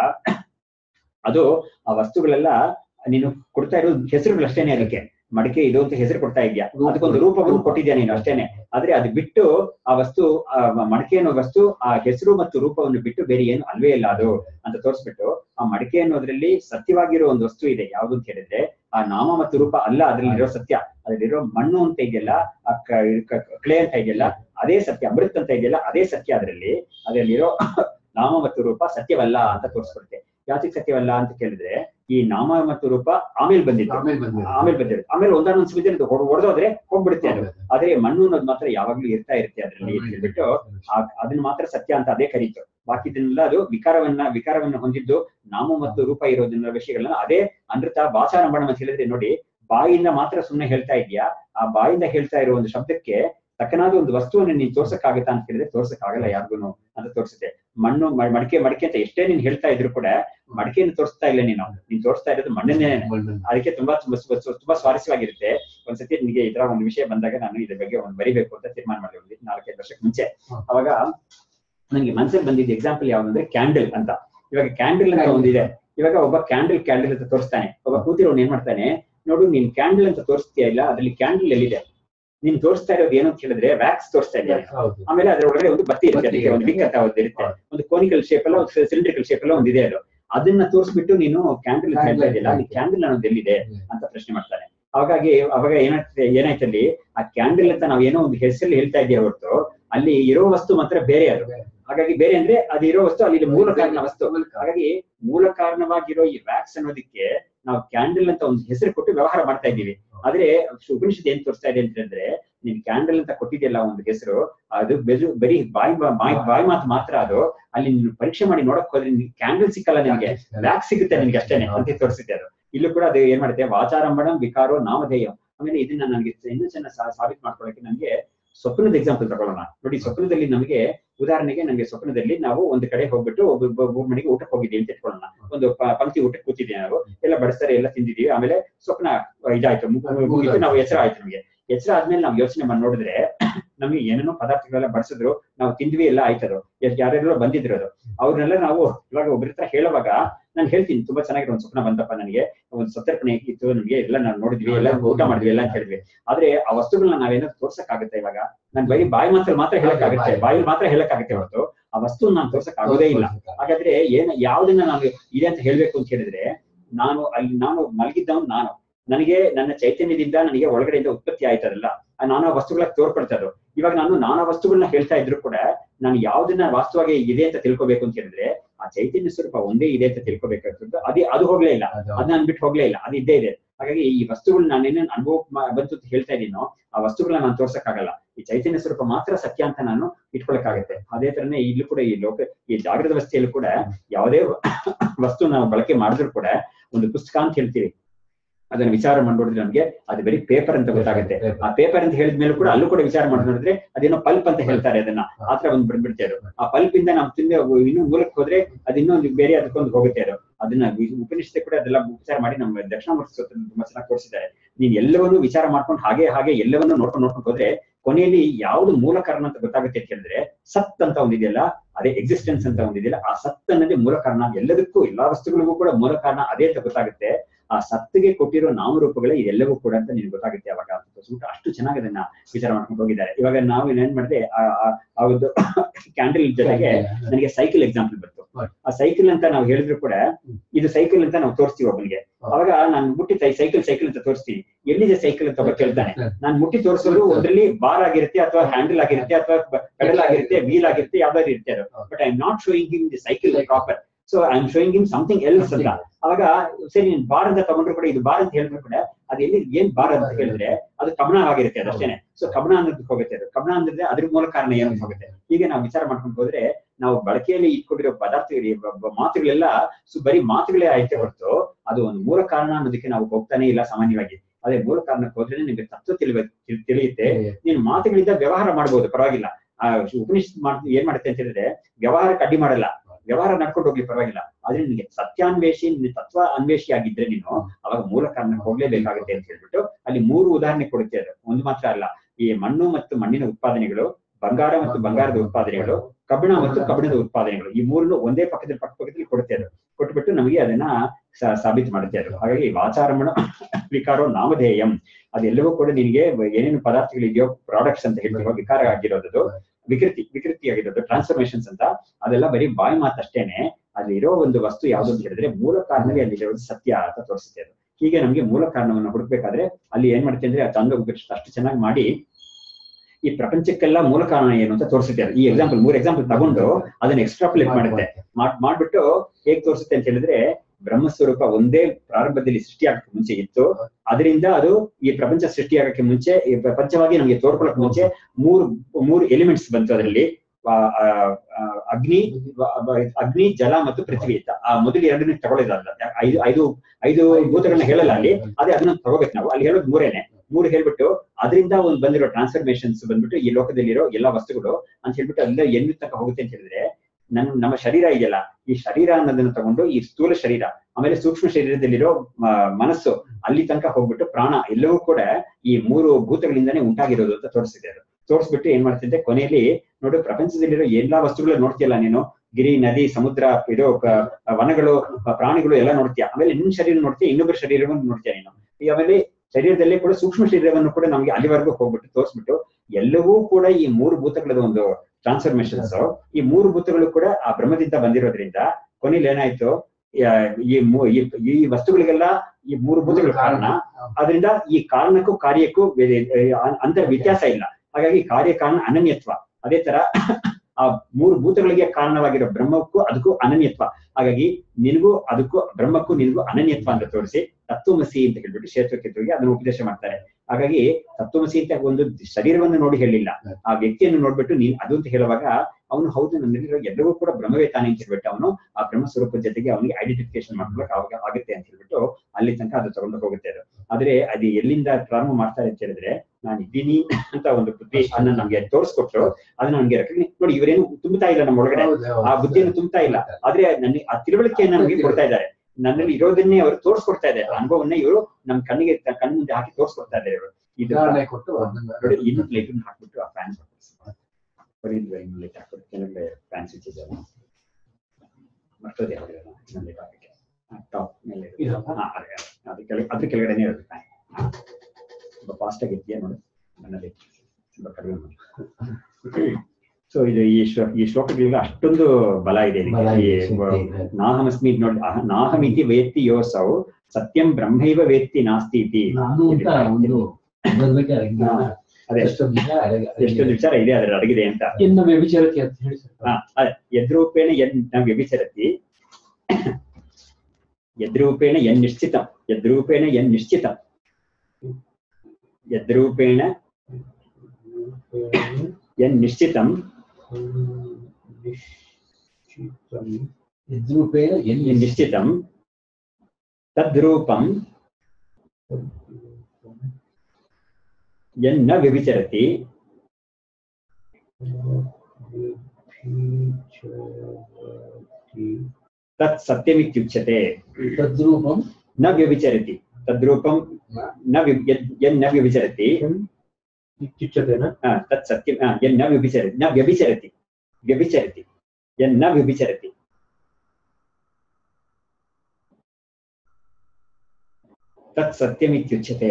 ಅದು ಆ ವಸ್ತುಗಳೆಲ್ಲ ನೀನು ಕೊಡ್ತಾ ಇರೋದು ಹೆಸರುಗಳು ಅಷ್ಟೇನೆ ಅದಕ್ಕೆ ಮಡಿಕೆ ಇದು ಅಂತ ಹೆಸರು ಕೊಡ್ತಾ ಇದೆಯಾ ಅದಕ್ಕೊಂದು ರೂಪವನ್ನು ಕೊಟ್ಟಿದ್ಯಾ ನೀನು ಅಷ್ಟೇನೆ ಆದ್ರೆ ಅದು ಬಿಟ್ಟು ಆ ವಸ್ತು ಆ ಮಡಿಕೆ ಅನ್ನೋ ವಸ್ತು ಆ ಹೆಸರು ಮತ್ತು ರೂಪವನ್ನು ಬಿಟ್ಟು ಬೇರೆ ಏನು ಅಲ್ವೇ ಇಲ್ಲ ಅದು ಅಂತ ತೋರಿಸ್ಬಿಟ್ಟು ಆ ಮಡಿಕೆ ಅನ್ನೋದ್ರಲ್ಲಿ ಸತ್ಯವಾಗಿರೋ ಒಂದು ವಸ್ತು ಇದೆ ಯಾವ್ದು ಅಂತ ಹೇಳಿದ್ರೆ ಆ ನಾಮ ಮತ್ತು ರೂಪ ಅಲ್ಲ ಅದ್ರಲ್ಲಿರೋ ಸತ್ಯ ಅದ್ರಲ್ಲಿರೋ ಮಣ್ಣು ಅಂತ ಇದೆಯಲ್ಲ ಆ ಕ್ಲೇ ಅಂತ ಇದೆಯಲ್ಲ ಅದೇ ಸತ್ಯ ಅಮೃತ್ ಅಂತ ಇದೆಯಲ್ಲ ಅದೇ ಸತ್ಯ ಅದರಲ್ಲಿ ಅದರಲ್ಲಿರೋ ನಾಮ ಮತ್ತು ರೂಪ ಸತ್ಯವಲ್ಲ ಅಂತ ತೋರಿಸ್ಕೊಡುತ್ತೆ ಯಾತಿಗೆ ಸತ್ಯವಲ್ಲ ಅಂತ ಕೇಳಿದ್ರೆ ಈ ನಾಮ ಮತ್ತು ರೂಪ ಆಮೇಲೆ ಬಂದಿದ್ದು ಆಮೇಲೆ ಬಂದಿದೆ ಆಮೇಲೆ ಬಂದಿರುತ್ತೆ ಆಮೇಲೆ ಒಂದಾನೊಂದ್ ಸಮಿತಿ ಹೊಡೆದೋದ್ರೆ ಹೋಗ್ಬಿಡುತ್ತೆ ಅದು ಆದ್ರೆ ಮಣ್ಣು ಅನ್ನೋದು ಮಾತ್ರ ಯಾವಾಗ್ಲೂ ಇರ್ತಾ ಇರುತ್ತೆ ಅದರಲ್ಲಿ ಅಂತ ಹೇಳ್ಬಿಟ್ಟು ಆ- ಅದನ್ನ ಮಾತ್ರ ಸತ್ಯ ಅಂತ ಅದೇ ಕರೀತು ಬಾಕಿದನ್ನೆಲ್ಲ ಅದು ವಿಕಾರವನ್ನ ವಿಕಾರವನ್ನ ಹೊಂದಿದ್ದು ನಾಮ ಮತ್ತು ರೂಪ ಇರೋದನ್ನ ವಿಷಯಗಳನ್ನ ಅದೇ ಅನೃತ ಭಾಷಾರಂಭಣ ಅಂತ ಹೇಳಿದ್ರೆ ನೋಡಿ ಬಾಯಿಂದ ಮಾತ್ರ ಸುಮ್ಮನೆ ಹೇಳ್ತಾ ಇದೀಯಾ ಆ ಬಾಯಿಂದ ಹೇಳ್ತಾ ಇರೋ ಒಂದು ಶಬ್ದಕ್ಕೆ ತಕ್ಕನಾದ ಒಂದು ವಸ್ತುವನ್ನು ನೀನ್ ತೋರ್ಸಕ್ಕಾಗತ್ತಾ ಅಂತ ಹೇಳಿದ್ರೆ ತೋರ್ಸಕ್ಕಾಗಲ್ಲ ಯಾರಿಗೂ ಅಂತ ತೋರಿಸುತ್ತೆ ಮಣ್ಣು ಮ- ಮಡಿಕೆ ಮಡಿಕೆ ಅಂತ ಎಷ್ಟೇ ನೀನ್ ಹೇಳ್ತಾ ಇದ್ರು ಕೂಡ ಮಡಿಕೆಯನ್ನು ತೋರಿಸ್ತಾ ಇಲ್ಲ ನೀನು ನೀನ್ ತೋರಿಸ್ತಾ ಇರೋದು ಮಣ್ಣನ್ನೇ ಅದಕ್ಕೆ ತುಂಬಾ ತುಂಬಾ ಸ್ವ- ಸ್ವ- ತುಂಬಾ ಸ್ವಾರಸ್ಯವಾಗಿರುತ್ತೆ ಒಂದ್ಸತಿ ನಿಮಗೆ ಇದರ ಒಂದು ವಿಷಯ ಬಂದಾಗ ನಾನು ಇದ್ರ ಬಗ್ಗೆ ಒಂದು ಬರಿಬೇಕು ಅಂತ ತೀರ್ಮಾನ ಮಾಡಿದೆ ಒಂದು ನಾಲ್ಕೈದು ವರ್ಷಕ್ಕೆ ಮುಂಚೆ ಹ. ಅವಾಗ ನನಗೆ ಮನಸ್ಸಲ್ಲಿ ಬಂದಿದ್ದ ಎಕ್ಸಾಂಪಲ್ ಯಾವ್ದಂದ್ರೆ ಕ್ಯಾಂಡಲ್ ಅಂತ ಇವಾಗ ಕ್ಯಾಂಡಲ್ ಅಂತ ಒಂದಿದೆ ಇವಾಗ ಒಬ್ಬ ಕ್ಯಾಂಡಲ್ ಕ್ಯಾಂಡಲ್ ಅಂತ ತೋರಿಸ್ತಾನೆ ಒಬ್ಬ ಕೂತಿರೋನು ಏನ್ ಮಾಡ್ತಾನೆ ನೋಡು ನೀನ್ ಕ್ಯಾಂಡಲ್ ಅಂತ ತೋರಿಸ್ತೀಯ ಇಲ್ಲ ಅದ್ರಲ್ಲಿ ಕ್ಯಾಂಡಲ್ ಎಲ್ಲಿದೆ ನೀನ್ ತೋರಿಸ್ತಾ ಇರೋದು ಏನು ಅಂತ ಹೇಳಿದ್ರೆ ವ್ಯಾಕ್ಸ್ ತೋರಿಸ್ತಾ ಇದೆಯಾ ಹೌದು ಆಮೇಲೆ ಅದ್ರ ಒಳಗಡೆ ಒಂದು ಬತ್ತಿ ಇರುತ್ತೆ ಬತ್ತಿ ಅದಕ್ಕೆ ಒಂದು ಇರುತ್ತೆ. ವಿಕ್ ಅಂತ ಒಂದು ಇರುತ್ತೆ ಹೌದು. ಒಂದು ಕೋನಿಕಲ್ ಶೇಪ್ ಎಲ್ಲ ಒಂದು ಸಿಲಿಂಡ್ರಿಕಲ್ ಶೇಪ್ ಎಲ್ಲ ಒಂದಿದೆ ಅದು ಅದನ್ನ ತೋರಿಸ್ಬಿಟ್ಟು ನೀನು ಕ್ಯಾಂಡಲ್ ಅಂತ ಹೇಳ್ತಾ ಇದೆಯಲ್ಲ ಅಲ್ಲಿ ಕ್ಯಾಂಡಲ್ ಅನ್ನೋದು ಎಲ್ಲಿದೆ ಅಂತ ಪ್ರಶ್ನೆ ಮಾಡ್ತಾನೆ ಹಾಗಾಗಿ ಅವಾಗ ಏನಾಗ್ತದೆ ಏನಾಯ್ತಲ್ಲಿ ಆ ಕ್ಯಾಂಡಲ್ ಅಂತ ನಾವ್ ಏನೋ ಒಂದು ಹೆಸರಲ್ಲಿ ಹೇಳ್ತಾ ಇದೀವಿ ಹೊರತು ಅಲ್ಲಿ ಇರೋ ವಸ್ತು ಮಾತ್ರ ಬೇರೆ ಅದು ಹಾಗಾಗಿ ಬೇರೆ ಅಂದ್ರೆ ಅದು ಇರೋ ವಸ್ತು ಅಲ್ಲಿ ಮೂಲ ಕಾರಣ ವಸ್ತು ಹಾಗಾಗಿ ಮೂಲ ಕಾರಣವಾಗಿರೋ ಈ ವ್ಯಾಕ್ಸ್ ಅನ್ನೋದಕ್ಕೆ ನಾವು ಕ್ಯಾಂಡಲ್ ಅಂತ ಒಂದು ಹೆಸರು ಕೊಟ್ಟು ವ್ಯವಹಾರ ಮಾಡ್ತಾ ಇದ್ದೀವಿ ಆದ್ರೆ ಉಪನಿಷತ್ ಏನ್ ತೋರಿಸ್ತಾ ಇದೆ ಅಂತಂದ್ರೆ ನೀನ್ ಕ್ಯಾಂಡಲ್ ಅಂತ ಕೊಟ್ಟಿದ್ಯಲ್ಲ ಒಂದು ಹೆಸರು ಅದು ಬೆದು- ಬರೀ ಬಾಯಿ ಬಾ- ಬಾಯಿ ಬಾಯಿ ಮಾತು ಮಾತ್ರ ಅದು ಅಲ್ಲಿ ನೀನು ಪರೀಕ್ಷೆ ಮಾಡಿ ನೋಡಕ್ ಹೋದ್ರೆ ಕ್ಯಾಂಡಲ್ ಸಿಕ್ಕಲ್ಲ ನಿನ್ಗೆ ವ್ಯಾಕ್ಸ್ ಸಿಗುತ್ತೆ ನಿನ್ಗೆ ಅಷ್ಟೇನೆ ಅಂತ ತೋರಿಸುತ್ತೆ ಅದು ಇಲ್ಲೂ ಕೂಡ ಅದು ಏನ್ ಮಾಡುತ್ತೆ ವಾಚಾರಂಭಣಂ ವಿಕಾರೋ ನಾಮಧೇಯ ಆಮೇಲೆ ಇದನ್ನ ನನಗೆ ಇನ್ನೂ ಚೆನ್ನಾಗಿ ಸಾಬೀತು ಮಾಡ್ಕೊಳ್ಳೋಕೆ ನಮ್ಗೆ ಸ್ವಪ್ನದ ಎಕ್ಸಾಂಪಲ್ ತಗೊಳ್ಳೋಣ ನೋಡಿ ಸ್ವಪ್ನದಲ್ಲಿ ನಮಗೆ ಉದಾಹರಣೆಗೆ ನಮಗೆ ಸ್ವಪ್ನದಲ್ಲಿ ನಾವು ಒಂದು ಕಡೆ ಹೋಗ್ಬಿಟ್ಟು ಒಬ್ಬ ಒಬ್ಬ ಮನೆಗೆ ಊಟಕ್ಕೆ ಹೋಗಿದ್ದೀವಿ ಅಂತ ಇಟ್ಕೊಳ್ಳೋಣ ಒಂದು ಪ- ಪಂಕ್ತಿ ಊಟಕ್ಕೆ ಕೂತಿದ್ದೀವಿ ನಾವು ಎಲ್ಲ ಬಡಿಸ್ತಾರೆ ಎಲ್ಲ ತಿಂದಿದ್ದೀವಿ ಆಮೇಲೆ ಸ್ವಪ್ನ ಇದಾಯ್ತು ಮುಗು- ಮುಗೀತು ನಾವು ಎಚ್ಚರ ಆಯ್ತು ನಮಗೆ ಎಚ್ಚರ ಆದ್ಮೇಲೆ ನಾವು ಯೋಚನೆ ಮಾಡಿ ನೋಡಿದ್ರೆ ನಮಗೆ ಏನೇನೋ ಪದಾರ್ಥಗಳೆಲ್ಲ ಬಡಿಸಿದ್ರು ನಾವು ತಿಂದ್ವಿ ಎಲ್ಲ ಆಯ್ತದು ಎಷ್ಟ್ ಯಾರ್ಯಾರೋ ಬಂದಿದ್ರು ಅದು ಅವ್ರನ್ನೆಲ್ಲ ನಾವು ಇವಾಗ ಒಬ್ಬರ ಹತ್ರ ಹೇಳುವಾಗ ನಾನು ಹೇಳ್ತೀನಿ ತುಂಬಾ ಚೆನ್ನಾಗಿರೋ ಒಂದು ಸ್ವಪ್ನ ಬಂತಪ್ಪ ನನಗೆ ಒಂದು ಸತ್ತರ್ಪಣೆ ಇತ್ತು ನಮಗೆ ಎಲ್ಲ ನಾವು ನೋಡಿದ್ವಿ ಎಲ್ಲ ಊಟ ಮಾಡಿದ್ವಿ ಎಲ್ಲ ಅಂತ ಹೇಳಿದ್ವಿ ಆದ್ರೆ ಆ ವಸ್ತುಗಳನ್ನ ನಾವೇನಾದ್ರು ತೋರ್ಸಕ್ಕಾಗುತ್ತೆ ಇವಾಗ ನಾನು ಬರೀ ಬಾಯಿ ಮಾತಲ್ಲಿ ಮಾತ್ರ ಹೇಳಕ್ಕಾಗುತ್ತೆ ಬಾಯಲ್ಲಿ ಮಾತ್ರ ಹೇಳಕ್ಕಾಗುತ್ತೆ ಹೊರತು ಆ ವಸ್ತು ನಾನು ತೋರ್ಸಕ್ ಆಗೋದೇ ಇಲ್ಲ ಹಾಗಾದ್ರೆ ಏನ ಯಾವ್ದನ್ನ ನಾನು ಇದೆ ಅಂತ ಹೇಳ್ಬೇಕು ಅಂತ ಹೇಳಿದ್ರೆ ನಾನು ಅಲ್ಲಿ ನಾನು ಮಲಗಿದ್ದವನು ನಾನು ನನಗೆ ನನ್ನ ಚೈತನ್ಯದಿಂದ ನನಗೆ ಒಳಗಡೆಯಿಂದ ಉತ್ಪತ್ತಿ ಆಯ್ತದಲ್ಲ ಆ ನಾನಾ ವಸ್ತುಗಳ ತೋರ್ಪಡ್ತಾ ಅದು ಇವಾಗ ನಾನು ನಾನಾ ವಸ್ತುಗಳನ್ನ ಹೇಳ್ತಾ ಇದ್ರು ಕೂಡ ನಾನು ಯಾವ್ದನ್ನ ವಾಸ್ತವವಾಗಿ ಇದೆ ಅಂತ ತಿಳ್ಕೊಬೇಕು ಅಂತ ಹೇಳಿದ್ರೆ ಆ ಚೈತನ್ಯ ಸ್ವರೂಪ ಒಂದೇ ಇದೆ ಅಂತ ತಿಳ್ಕೊಬೇಕಾಗ್ತದ್ದು ಅದೇ ಅದು ಹೋಗ್ಲೇ ಇಲ್ಲ ಅದ್ ನಾನು ಬಿಟ್ಟು ಹೋಗ್ಲೇ ಇಲ್ಲ ಅದು ಇದ್ದೇ ಇದೆ ಹಾಗಾಗಿ ಈ ವಸ್ತುಗಳು ನಾನು ಏನೇನು ಅನುಭವ ಮ- ಬಂತು ಅಂತ ಹೇಳ್ತಾ ಇದೀನೋ ಆ ವಸ್ತುಗಳನ್ನ ನಾನು ತೋರ್ಸಕ್ಕಾಗಲ್ಲ ಈ ಚೈತನ್ಯ ಸ್ವರೂಪ ಮಾತ್ರ ಸತ್ಯ ಅಂತ ನಾನು ಇಟ್ಕೊಳಕ್ಕಾಗತ್ತೆ ಅದೇ ತರನೇ ಇಲ್ಲೂ ಕೂಡ ಈ ಲೋಕ ಈ ಜಾಗೃತ ಅವಸ್ಥೆಯಲ್ಲೂ ಕೂಡ ಯಾವುದೇ ವಸ್ತು ನಾವು ಬಳಕೆ ಮಾಡಿದ್ರು ಕೂಡ ಒಂದು ಪುಸ್ತಕ ಅಂತ ಹೇಳ್ತೀವಿ ಅದನ್ನ ವಿಚಾರ ಮಾಡ್ಬಿಡಿದ್ರೆ ನಮ್ಗೆ ಅದು ಬರೀ ಪೇಪರ್ ಅಂತ ಗೊತ್ತಾಗುತ್ತೆ ಆ ಪೇಪರ್ ಅಂತ ಹೇಳಿದ ಮೇಲೆ ಕೂಡ ಅಲ್ಲೂ ಕೂಡ ವಿಚಾರ ಮಾಡಿ ನೋಡಿದ್ರೆ ಅದೇನೋ ಪಲ್ಪ್ ಅಂತ ಹೇಳ್ತಾರೆ ಅದನ್ನ ಆತರ ಒಂದು ಬಿಡ್ಬಿಡ್ತೆ ಅದು ಆ ಪಲ್ಪ್ ಇಂದ ನಾವು ತಿಂದ ಇನ್ನೂ ಮೂಲಕ್ಕೆ ಹೋದ್ರೆ ಅದು ಇನ್ನೊಂದು ಬೇರೆ ಅದಕ್ಕೊಂದು ಹೋಗುತ್ತೆ ಅದು ಅದನ್ನ ವಿ- ಉಪನಿಷತ್ತು ಕೂಡ ಅದೆಲ್ಲ ವಿಚಾರ ಮಾಡಿ ನಮ್ಮ ದಕ್ಷಿಣಾಮೂರ್ತಿ ತುಂಬಾ ಚೆನ್ನಾಗಿ ತೋರಿಸಿದ್ದಾರೆ ನೀನ್ ಎಲ್ಲವನ್ನೂ ವಿಚಾರ ಮಾಡ್ಕೊಂಡು ಹಾಗೆ ಹಾಗೆ ಎಲ್ಲವನ್ನೂ ನೋಡ್ಕೊಂಡು ನೋಡ್ಕೊಂಡು ಹೋದ್ರೆ ಕೊನೆಯಲ್ಲಿ ಯಾವ್ದು ಮೂಲ ಕಾರಣ ಅಂತ ಗೊತ್ತಾಗುತ್ತೆ ಅಂತ ಹೇಳಿದ್ರೆ ಸತ್ ಅಂತ ಒಂದಿದೆಯಲ್ಲ ಅದೇ ಎಕ್ಸಿಸ್ಟೆನ್ಸ್ ಅಂತ ಒಂದಿದೆಯಲ್ಲ ಆ ಸತ್ ಅನ್ನೋದೇ ಮೂಲ ಕಾರಣ ಎಲ್ಲದಕ್ಕೂ ಎಲ್ಲಾ ವಸ್ತುಗಳಿಗೂ ಕೂಡ ಮೂಲ ಕಾರಣ ಅದೇ ಅಂತ ಗೊತ್ತಾಗುತ್ತೆ ಆ ಸತ್ತಿಗೆ ಕೊಟ್ಟಿರೋ ನಾಮರೂಪಗಳೇ ಇದೆಲ್ಲವೂ ಕೂಡ ಅಂತ ನಿನ್ಗೆ ಗೊತ್ತಾಗುತ್ತೆ ಅವಾಗ ಅಂತ ತೋರಿಸ್ಬಿಟ್ಟು ಅಷ್ಟು ಚೆನ್ನಾಗಿ ಅದನ್ನ ವಿಚಾರ ಮಾಡ್ಕೊಂಡು ಹೋಗಿದ್ದಾರೆ ಇವಾಗ ನಾವು ಏನ್ ಮಾಡಿದೆ ಆ- ಆ- ಆ ಒಂದು ಕ್ಯಾಂಡಲ್ ಜೊತೆಗೆ ನನಗೆ ಸೈಕಲ್ ಎಕ್ಸಾಂಪಲ್ ಬಂತು ಆ ಸೈಕಲ್ ಅಂತ ನಾವು ಹೇಳಿದ್ರು ಕೂಡ ಇದು ಸೈಕಲ್ ಅಂತ ನಾವು ತೋರಿಸ್ತೀವಿ ಒಬ್ಬನಿಗೆ ಅವಾಗ ನಾನು ಮುಟ್ಟಿ ಸೈಕಲ್ ಸೈಕಲ್ ಅಂತ ತೋರಿಸ್ತೀನಿ ಎಲ್ಲಿದೆ ಸೈಕಲ್ ಅಂತ ಒಬ್ಬ ಕೇಳ್ತಾನೆ ನಾನು ಮುಟ್ಟಿ ತೋರಿಸೋದು ಒಂದ್ರಲ್ಲಿ ಬಾರ್ ಆಗಿರುತ್ತೆ ಅಥವಾ ಹ್ಯಾಂಡಲ್ ಆಗಿರುತ್ತೆ ಅಥವಾ ಪೆಡಲ್ ಆಗಿರುತ್ತೆ ವೀಲ್ ಆಗಿರುತ್ತೆ ಯಾವ್ದಾದ್ರು ಇರುತ್ತೆ ಅದು but I am not showing him the cycle proper so I am showing him something else ಅಂತ ಅವಾಗ ಸರಿ ನೀನ್ ಬಾರ್ ಅಂತ ತಗೊಂಡ್ರು ಕೂಡ ಇದು ಬಾರ್ ಅಂತ ಹೇಳಿದ್ರು ಕೂಡ ಅದು ಎಲ್ಲಿ ಏನ್ ಬಾರ್ ಅಂತ ಹೇಳಿದ್ರೆ ಅದು ಕಬಣ ಆಗಿರುತ್ತೆ ಅದಷ್ಟೇನೆ ಸೊ ಕಬಣ ಅನ್ನೋದಕ್ಕೆ ಹೋಗುತ್ತೆ ಅದು ಕಬಣ ಅಂದ್ರೆ ಅದ್ರ ಮೂಲ ಕಾರಣ ಏನು ಅಂತ ಹೋಗುತ್ತೆ ಹೀಗೆ ನಾವು ವಿಚಾರ ಮಾಡ್ಕೊಂಡು ಹೋದ್ರೆ ನಾವು ಬಳಕೆಯಲ್ಲಿ ಇಟ್ಕೊಂಡಿರೋ ಪದಾರ್ಥಗಳು ಬ- ಬ- ಮಾತುಗಳೆಲ್ಲ ಸೊ ಬರೀ ಮಾತುಗಳೇ ಆಯ್ತೆ ಹೊರತು ಅದು ಒಂದು ಮೂಲ ಕಾರಣ ಅನ್ನೋದಕ್ಕೆ ನಾವು ಹೋಗ್ತಾನೆ ಇಲ್ಲ ಸಾಮಾನ್ಯವಾಗಿ ಅದೇ ಮೂಲ ಕಾರಣಕ್ಕೆ ಹೋದ್ರೆ ನಿಮಗೆ ತತ್ವ ತಿಳಿಬೇಕು ತಿಳ್- ತಿಳಿಯುತ್ತೆ ನೀನು ಮಾತುಗಳಿಂದ ವ್ಯವಹಾರ ಮಾಡ್ಬೋದು ಪರವಾಗಿಲ್ಲ ಆ ಉಪನಿಷತ್ ಮಾಡ್ ಏನ್ ಮಾಡುತ್ತೆ ಅಂತ ಹೇಳಿದ್ರೆ ವ್ಯವಹಾರಕ್ಕೆ ಅಡ್ಡಿ ಮಾಡಲ್ಲ ವ್ಯವಹಾರ ನಡ್ಕೊಂಡು ಹೋಗ್ಲಿ ಪರವಾಗಿಲ್ಲ ಆದ್ರೆ ನಿನಗೆ ಸತ್ಯಾನ್ವೇಷಿ ನಿನ್ನ ತತ್ವ ಅನ್ವೇಷಿ ಆಗಿದ್ರೆ ನೀನು ಅವಾಗ ಮೂಲ ಕಾರಣಕ್ಕೆ ಹೋಗ್ಲೇಬೇಕಾಗುತ್ತೆ ಅಂತ ಹೇಳ್ಬಿಟ್ಟು ಅಲ್ಲಿ ಮೂರು ಉದಾಹರಣೆ ಕೊಡುತ್ತೆ ಅದು ಒಂದು ಮಾತ್ರ ಅಲ್ಲ ಈ ಮಣ್ಣು ಮತ್ತು ಮಣ್ಣಿನ ಉತ್ಪಾದನೆಗಳು ಬಂಗಾರ ಮತ್ತು ಬಂಗಾರದ ಉತ್ಪಾದನೆಗಳು ಕಬ್ಬಿಣ ಮತ್ತು ಕಬ್ಬಿಣದ ಉತ್ಪಾದನೆಗಳು ಈ ಮೂರನ್ನು ಒಂದೇ ಪಕ್ಕದಲ್ಲಿ ಪಕ್ಕ ಪಕ್ಕದಲ್ಲಿ ಕೊಡುತ್ತೆ ಅದು ಕೊಟ್ಬಿಟ್ಟು ನಮಗೆ ಅದನ್ನ ಸಾ- ಸಾಬೀತು ಮಾಡುತ್ತೆ ಅದು ಹಾಗಾಗಿ ವಾಚಾರಮಣ ವಿಕಾರೋ ನಾಮಧೇಯಂ ಅದೆಲ್ಲವೂ ಕೂಡ ನಿನಗೆ ಏನೇನು ಪದಾರ್ಥಗಳಿದೆಯೋ ಪ್ರಾಡಕ್ಟ್ಸ್ ಅಂತ ಹೇಳ್ತೀವೋ ವಿಕಾರ ಆಗಿರೋದು ವಿಕೃತಿ ವಿಕೃತಿ ಆಗಿರೋದು ಟ್ರಾನ್ಸ್ಫರ್ಮೇಶನ್ಸ್ ಅಂತ ಅದೆಲ್ಲ ಬರೀ ಬಾಯಿ ಮಾತಷ್ಟೇನೆ ಅಲ್ಲಿ ಇರೋ ಒಂದು ವಸ್ತು ಯಾವ್ದು ಅಂತ ಹೇಳಿದ್ರೆ ಮೂಲ ಕಾರಣದಲ್ಲಿ ಅಲ್ಲಿ ಇರೋದು ಸತ್ಯ ಅಂತ ತೋರಿಸುತ್ತೆ ಅದು ಹೀಗೆ ನಮಗೆ ಮೂಲ ಕಾರಣವನ್ನು ಹುಡುಕ್ಬೇಕಾದ್ರೆ ಅಲ್ಲಿ ಏನ್ ಮಾಡುತ್ತೆ ಅಂದ್ರೆ ಆ ಚಂದ ಉಪನಿಷತ್ ಅಷ್ಟು ಚೆನ್ನಾಗಿ ಮಾಡಿ ಈ ಪ್ರಪಂಚಕ್ಕೆಲ್ಲ ಮೂಲ ಕಾರಣ ಏನು ಅಂತ ತೋರಿಸುತ್ತೆ ಅದು. ಈ ಎಕ್ಸಾಂಪಲ್ ಮೂರ್ ಎಕ್ಸಾಂಪಲ್ ತಗೊಂಡು ಅದನ್ನ ಎಕ್ಸ್ಟ್ರಾಪುಲೇಟ್ ಮಾಡುತ್ತೆ ಮಾಡ್- ಮಾಡ್ಬಿಟ್ಟು ಹೇಗ್ ತೋರಿಸುತ್ತೆ ಅಂತ ಹೇಳಿದ್ರೆ ಬ್ರಹ್ಮಸ್ವರೂಪ ಒಂದೇ ಪ್ರಾರಂಭದಲ್ಲಿ ಸೃಷ್ಟಿಯಾಗಕ್ಕೆ ಮುಂಚೆ ಇತ್ತು ಅದರಿಂದ ಅದು ಈ ಪ್ರಪಂಚ ಸೃಷ್ಟಿಯಾಗಕ್ಕೆ ಮುಂಚೆ ಈ ಪ್ರಪಂಚವಾಗಿ ನಮಗೆ ತೋರ್ಕೊಳಕ್ ಮುಂಚೆ ಮೂರು ಮೂರು ಎಲಿಮೆಂಟ್ಸ್ ಬಂತು ಅದರಲ್ಲಿ ಆ, ಆ, ಆ, ಅಗ್ನಿ ವ- ವ- ಅಗ್ನಿ ಜಲ ಮತ್ತು ಪೃಥ್ವಿ ಅಂತ ಆ ಮೊದಲು ಎರಡನೇ ತಗೊಳ್ಳೋದಲ್ಲ ಯಾ- ಐದು ಐದು ಐದು ಭೂತಗಳನ್ನ ಹೇಳಲ್ಲ ಅಲ್ಲಿ ಅದೇ ಅದನ್ನ ತಗೋಬೇಕು ನಾವು ಅಲ್ಲಿ ಹೇಳೋದು ಮೂರೇನೆ ಮೂರು ಹೇಳ್ಬಿಟ್ಟು ಅದರಿಂದ ಒಂದು ಬಂದಿರೋ ಟ್ರಾನ್ಸ್ಫರ್ಮೇಶನ್ಸ್ ಬಂದ್ಬಿಟ್ಟು ಈ ಲೋಕದಲ್ಲಿರೋ ಎಲ್ಲಾ ವಸ್ತುಗಳು ಅಂತ ಹೇಳ್ಬಿಟ್ಟು ಅಲ್ಲ ಎಲ್ಲಿ ತನಕ ಹೋಗುತ್ತೆ ಅಂತ ಹೇಳಿದ್ರೆ ನನ್ ನಮ್ಮ ಶರೀರ ಇದೆಯಲ್ಲ ಈ ಶರೀರ ಅನ್ನೋದನ್ನ ತಗೊಂಡು ಈ ಸ್ಥೂಲ ಶರೀರ ಆಮೇಲೆ ಸೂಕ್ಷ್ಮ ಶರೀರದಲ್ಲಿರೋ ಆ, ಮನಸ್ಸು ಅಲ್ಲಿ ತನಕ ಹೋಗ್ಬಿಟ್ಟು ಪ್ರಾಣ ಎಲ್ಲವೂ ಕೂಡ ಈ ಮೂರು ಭೂತಗಳಿಂದಾನೇ ಉಂಟಾಗಿರೋದು ಅಂತ ತೋರಿಸಿದೆ ಅದು ತೋರಿಸ್ಬಿಟ್ಟು ಏನ್ ಮಾಡ್ತಿದ್ದೆ ಕೊನೆಯಲ್ಲಿ ನೋಡು ಪ್ರಪಂಚದಲ್ಲಿರೋ ಎಲ್ಲಾ ವಸ್ತುಗಳು ನೋಡ್ತೀಯಲ್ಲ ನೀನು ಗಿರಿ ನದಿ ಸಮುದ್ರ ಇದು ಕ- ವನಗಳು ಆ, ಪ್ರಾಣಿಗಳು ಎಲ್ಲ ನೋಡ್ತೀಯ ಆಮೇಲೆ ನಿನ್ ಶರೀರ ನೋಡ್ತೀಯ ಇನ್ನೊಬ್ಬರ ಶರೀರವನ್ನು ನೋಡ್ತೀಯ ನೀನು ಈ ಆಮೇಲೆ ಶರೀರದಲ್ಲೇ ಕೂಡ ಸೂಕ್ಷ್ಮ ಶರೀರವನ್ನು ಕೂಡ ನಮ್ಗೆ ಅಲ್ಲಿವರೆಗೂ ಹೋಗ್ಬಿಟ್ಟು ತೋರಿಸ್ಬಿಟ್ಟು ಎಲ್ಲವೂ ಕೂಡ ಈ ಮೂರು ಭೂತಗಳದ ಒಂದು ಟ್ರಾನ್ಸ್ಫರ್ಮೇಶನ್ಸ್ ಈ ಮೂರು ಭೂತಗಳು ಕೂಡ ಆ ಬ್ರಹ್ಮದಿಂದ ಬಂದಿರೋದ್ರಿಂದ ಕೊನೆಯಲ್ಲಿ ಏನಾಯ್ತು ಯಾ- ಈ ಮೂ- ಈ- ಈ ವಸ್ತುಗಳಿಗೆಲ್ಲ ಈ ಮೂರು ಭೂತಗಳು ಕಾರಣ ಅದರಿಂದ ಈ ಕಾರಣಕ್ಕೂ ಕಾರ್ಯಕ್ಕೂ ಬೇರೆ ಆ- ಅಂತರ ವ್ಯತ್ಯಾಸ ಇಲ್ಲ ಹಾಗಾಗಿ ಕಾರ್ಯ ಕಾರಣ ಅನನ್ಯತ್ವ ಅದೇ ತರ ಆ ಮೂರು ಭೂತಗಳಿಗೆ ಕಾರಣವಾಗಿರೋ ಬ್ರಹ್ಮಕ್ಕೂ ಅದಕ್ಕೂ ಅನನ್ಯತ್ವ ಹಾಗಾಗಿ ನಿನಗೂ ಅದಕ್ಕೂ ಬ್ರಹ್ಮಕ್ಕೂ ನಿನಗೂ ಅನನ್ಯತ್ವ ಅಂತ ತೋರಿಸಿ ತತ್ವಮಸಿ ಅಂತ ಹೇಳ್ಬಿಟ್ಟು ಕ್ಷೇತ್ರಕ್ಕೆ ಅದನ್ನು ಉಪದೇಶ ಮಾಡ್ತಾರೆ ಹಾಗಾಗಿ ತತ್ವಮಸಿ ಅಂತ ಒಂದು ಶರೀರವನ್ನು ನೋಡಿ ಹೇಳಿಲ್ಲ ಆ ವ್ಯಕ್ತಿಯನ್ನು ನೋಡ್ಬಿಟ್ಟು ನೀನ್ ಅದು ಅಂತ ಹೇಳುವಾಗ ಅವನು ಹೌದು ನನ್ನಲ್ಲಿರೋ ಎಲ್ಲವೂ ಕೂಡ ಬ್ರಹ್ಮವೇ ತಾನೇ ಅಂತ ಹೇಳ್ಬಿಟ್ಟು ಅವನು ಆ ಬ್ರಹ್ಮ ಸ್ವರೂಪದ ಜೊತೆಗೆ ಅವನಿಗೆ ಐಡೆಂಟಿಫಿಕೇಶನ್ ಮಾಡ್ಕೊಳಕ್ ಅವಾಗ ಆಗುತ್ತೆ ಅಂತ ಹೇಳ್ಬಿಟ್ಟು ಅಲ್ಲಿ ತನಕ ಅದು ತಗೊಂಡು ಹೋಗುತ್ತೆ ಅದು ಆದ್ರೆ ಅದು ಎಲ್ಲಿಂದ ಪ್ರಾರಂಭ ಮಾಡ್ತಾರೆ ಅಂತ ಹೇಳಿದ್ರೆ ನಾನು ಇದ್ದೀನಿ ಅಂತ ಒಂದು ಬುದ್ಧಿ ಅನ್ನ ನಮ್ಗೆ ತೋರಿಸ್ಕೊಟ್ರು ಅದನ್ನ ನಮ್ಗೆ ರೆಕಗ್ನೈಸ್ ನೋಡಿ ಇವರೇನು ತುಂಬುತ್ತಾ ಇಲ್ಲ ನಮ್ಮ ಒಳಗಡೆ ಆ ಬುದ್ಧಿಯನ್ನು ತುಂಬುತ್ತಾ ಇಲ್ಲ ಆದ್ರೆ ನನಗೆ ಆ ತಿಳುವಳಿಕೆಯನ್ನು ನಮಗೆ ಕೊಡ್ತಾ ಇದ್ದಾರೆ ನನ್ನಲ್ಲಿ ಇರೋದನ್ನೇ ಅವರು ತೋರಿಸ್ಕೊಡ್ತಾ ಇದ್ದಾರೆ ಆ ಅನುಭವವನ್ನ ಇವರು ನಮ್ ಕಣ್ಣಿಗೆ ಕಣ್ಣು ಮುಂದೆ ಹಾಕಿ ತೋರಿಸ್ಕೊಡ್ತಾ ಇದ್ದಾರೆ ಇವರು ಇದು ಉದಾಹರಣೆ ಕೊಟ್ಟು ಅದನ್ನ ನೋಡಿ ಇನ್ನೊಂದು ಲೈಟ್ ಹಾಕ್ಬಿಟ್ಟು ಆ ಫ್ಯಾನ್ ಬರೀ ಇನ್ನೊಂದು ಲೈಟ್ ಹಾಕ್ಬಿಟ್ಟು ಕೆಳಗಡೆ ಫ್ಯಾನ್ ಸ್ವಿಚ್ ಇದೆ ಮರ್ತೋದೆ ಯಾವ್ದು ಇನ್ನೊಂದು ಲೈಟ್ ಹಾಕಕ್ಕೆ ಟಾಪ್ ಮೇಲೆ ಇರೋದು. ಇದಲ್ವಾ? ಹಾ, ಅದೇ, ಅದೇ. ಅದ್ರ ಕೆಳಗೆ ಅದ್ರ ಕೆಳಗಡೆನೇ ಇರೋದು ಫ್ಯಾನ್ ಸ್ವಲ್ಪ ಫಾಸ್ಟ್ ಆಗಿ ಇದೆಯಾ ನೋಡಿ ನನ್ನಲ್ಲಿ ಸ್ವಲ್ಪ ಕಡಿಮೆ ಮಾಡಿ ಸೊ ಇದು ಈ ಶ್ಲೋ ಈ ಶ್ಲೋಕಗಳಿಗೆ ಅಷ್ಟೊಂದು ಬಲ ಇದೆ ಇದಕ್ಕೆ. ಬಲ ಇದೆ, ಈ ಶಕ್ತಿ ಇದೆ. ನಾಹಮಸ್ಮಿ ಇದ್ ನೋಡಿ ಅಹ- ನಾಹಮಿತಿ ವೇತ್ತಿ ಯೋಸೌ ಸತ್ಯಂ ಬ್ರಹ್ಮೈವ ವೇತ್ತಿ ನಾಸ್ತಿ ಇತಿ ನಾನು ಅಂತ ಒಂದು ಬರ್ಬೇಕಾದ್ರೆ ಅಡಗಿ- ಹಾ, ಅದೇ ಎಷ್ಟೊಂದು ವಿಚಾರ ಅಡಗಿ- ಎಷ್ಟೊಂದು ವಿಚಾರ ಇದೆ ಅದ್ರ ಅಡಗಿದೆ ಅಂತ ಇನ್ನು ವ್ಯಭಿಚಾರಕ್ಕೆ ಅಂತ ಹೇಳಿ ಸರ್. ಹಾ, ಅದೇ ಯದ್ರೂಪೇಣ ಯನ್ ನ ವ್ಯಭಿಚರತಿ ಯದ್ರೂಪೇಣ ಯನ್ ನಿಶ್ಚಿತಂ ಯದ್ರೂಪೇಣ ಯನ್ ನಿಶ್ಚಿತಂ ಯದ್ರೂಪೇಣ ಯನ್ ನಿಶ್ಚಿತಂ ಇದ್ರೂಪೇಣ ಎಲ್ಲಿ ಯನ್ ನಿಶ್ಚಿತಂ ತದ್ರೂಪಂ ಯನ್ ನ ವ್ಯಭಿಚರತಿ ತತ್ ಸತ್ಯಮಿತ್ಯುಚ್ಯತೆ ತದ್ರೂಪಂ ನ ವ್ಯಭಿಚರತಿ ತದ್ರೂಪಂ ನ ವ್ಯ- ಯದ್- ಯನ್ ನ ವ್ಯಭಿಚರತಿ ಇತ್ಯುಚ್ಯತೆನ ಆ, ತತ್ ಸತ್ಯಂ ಆ, ಯನ್ ನ ವ್ಯಭಿಚರತಿ ನ ವ್ಯಭಿಚರತಿ ವ್ಯಭಿಚರತಿ ಯನ್ ನ ವ್ಯಭಿಚರತಿ ತತ್ ಸತ್ಯಂ ಇತ್ಯುಚ್ಯತೆ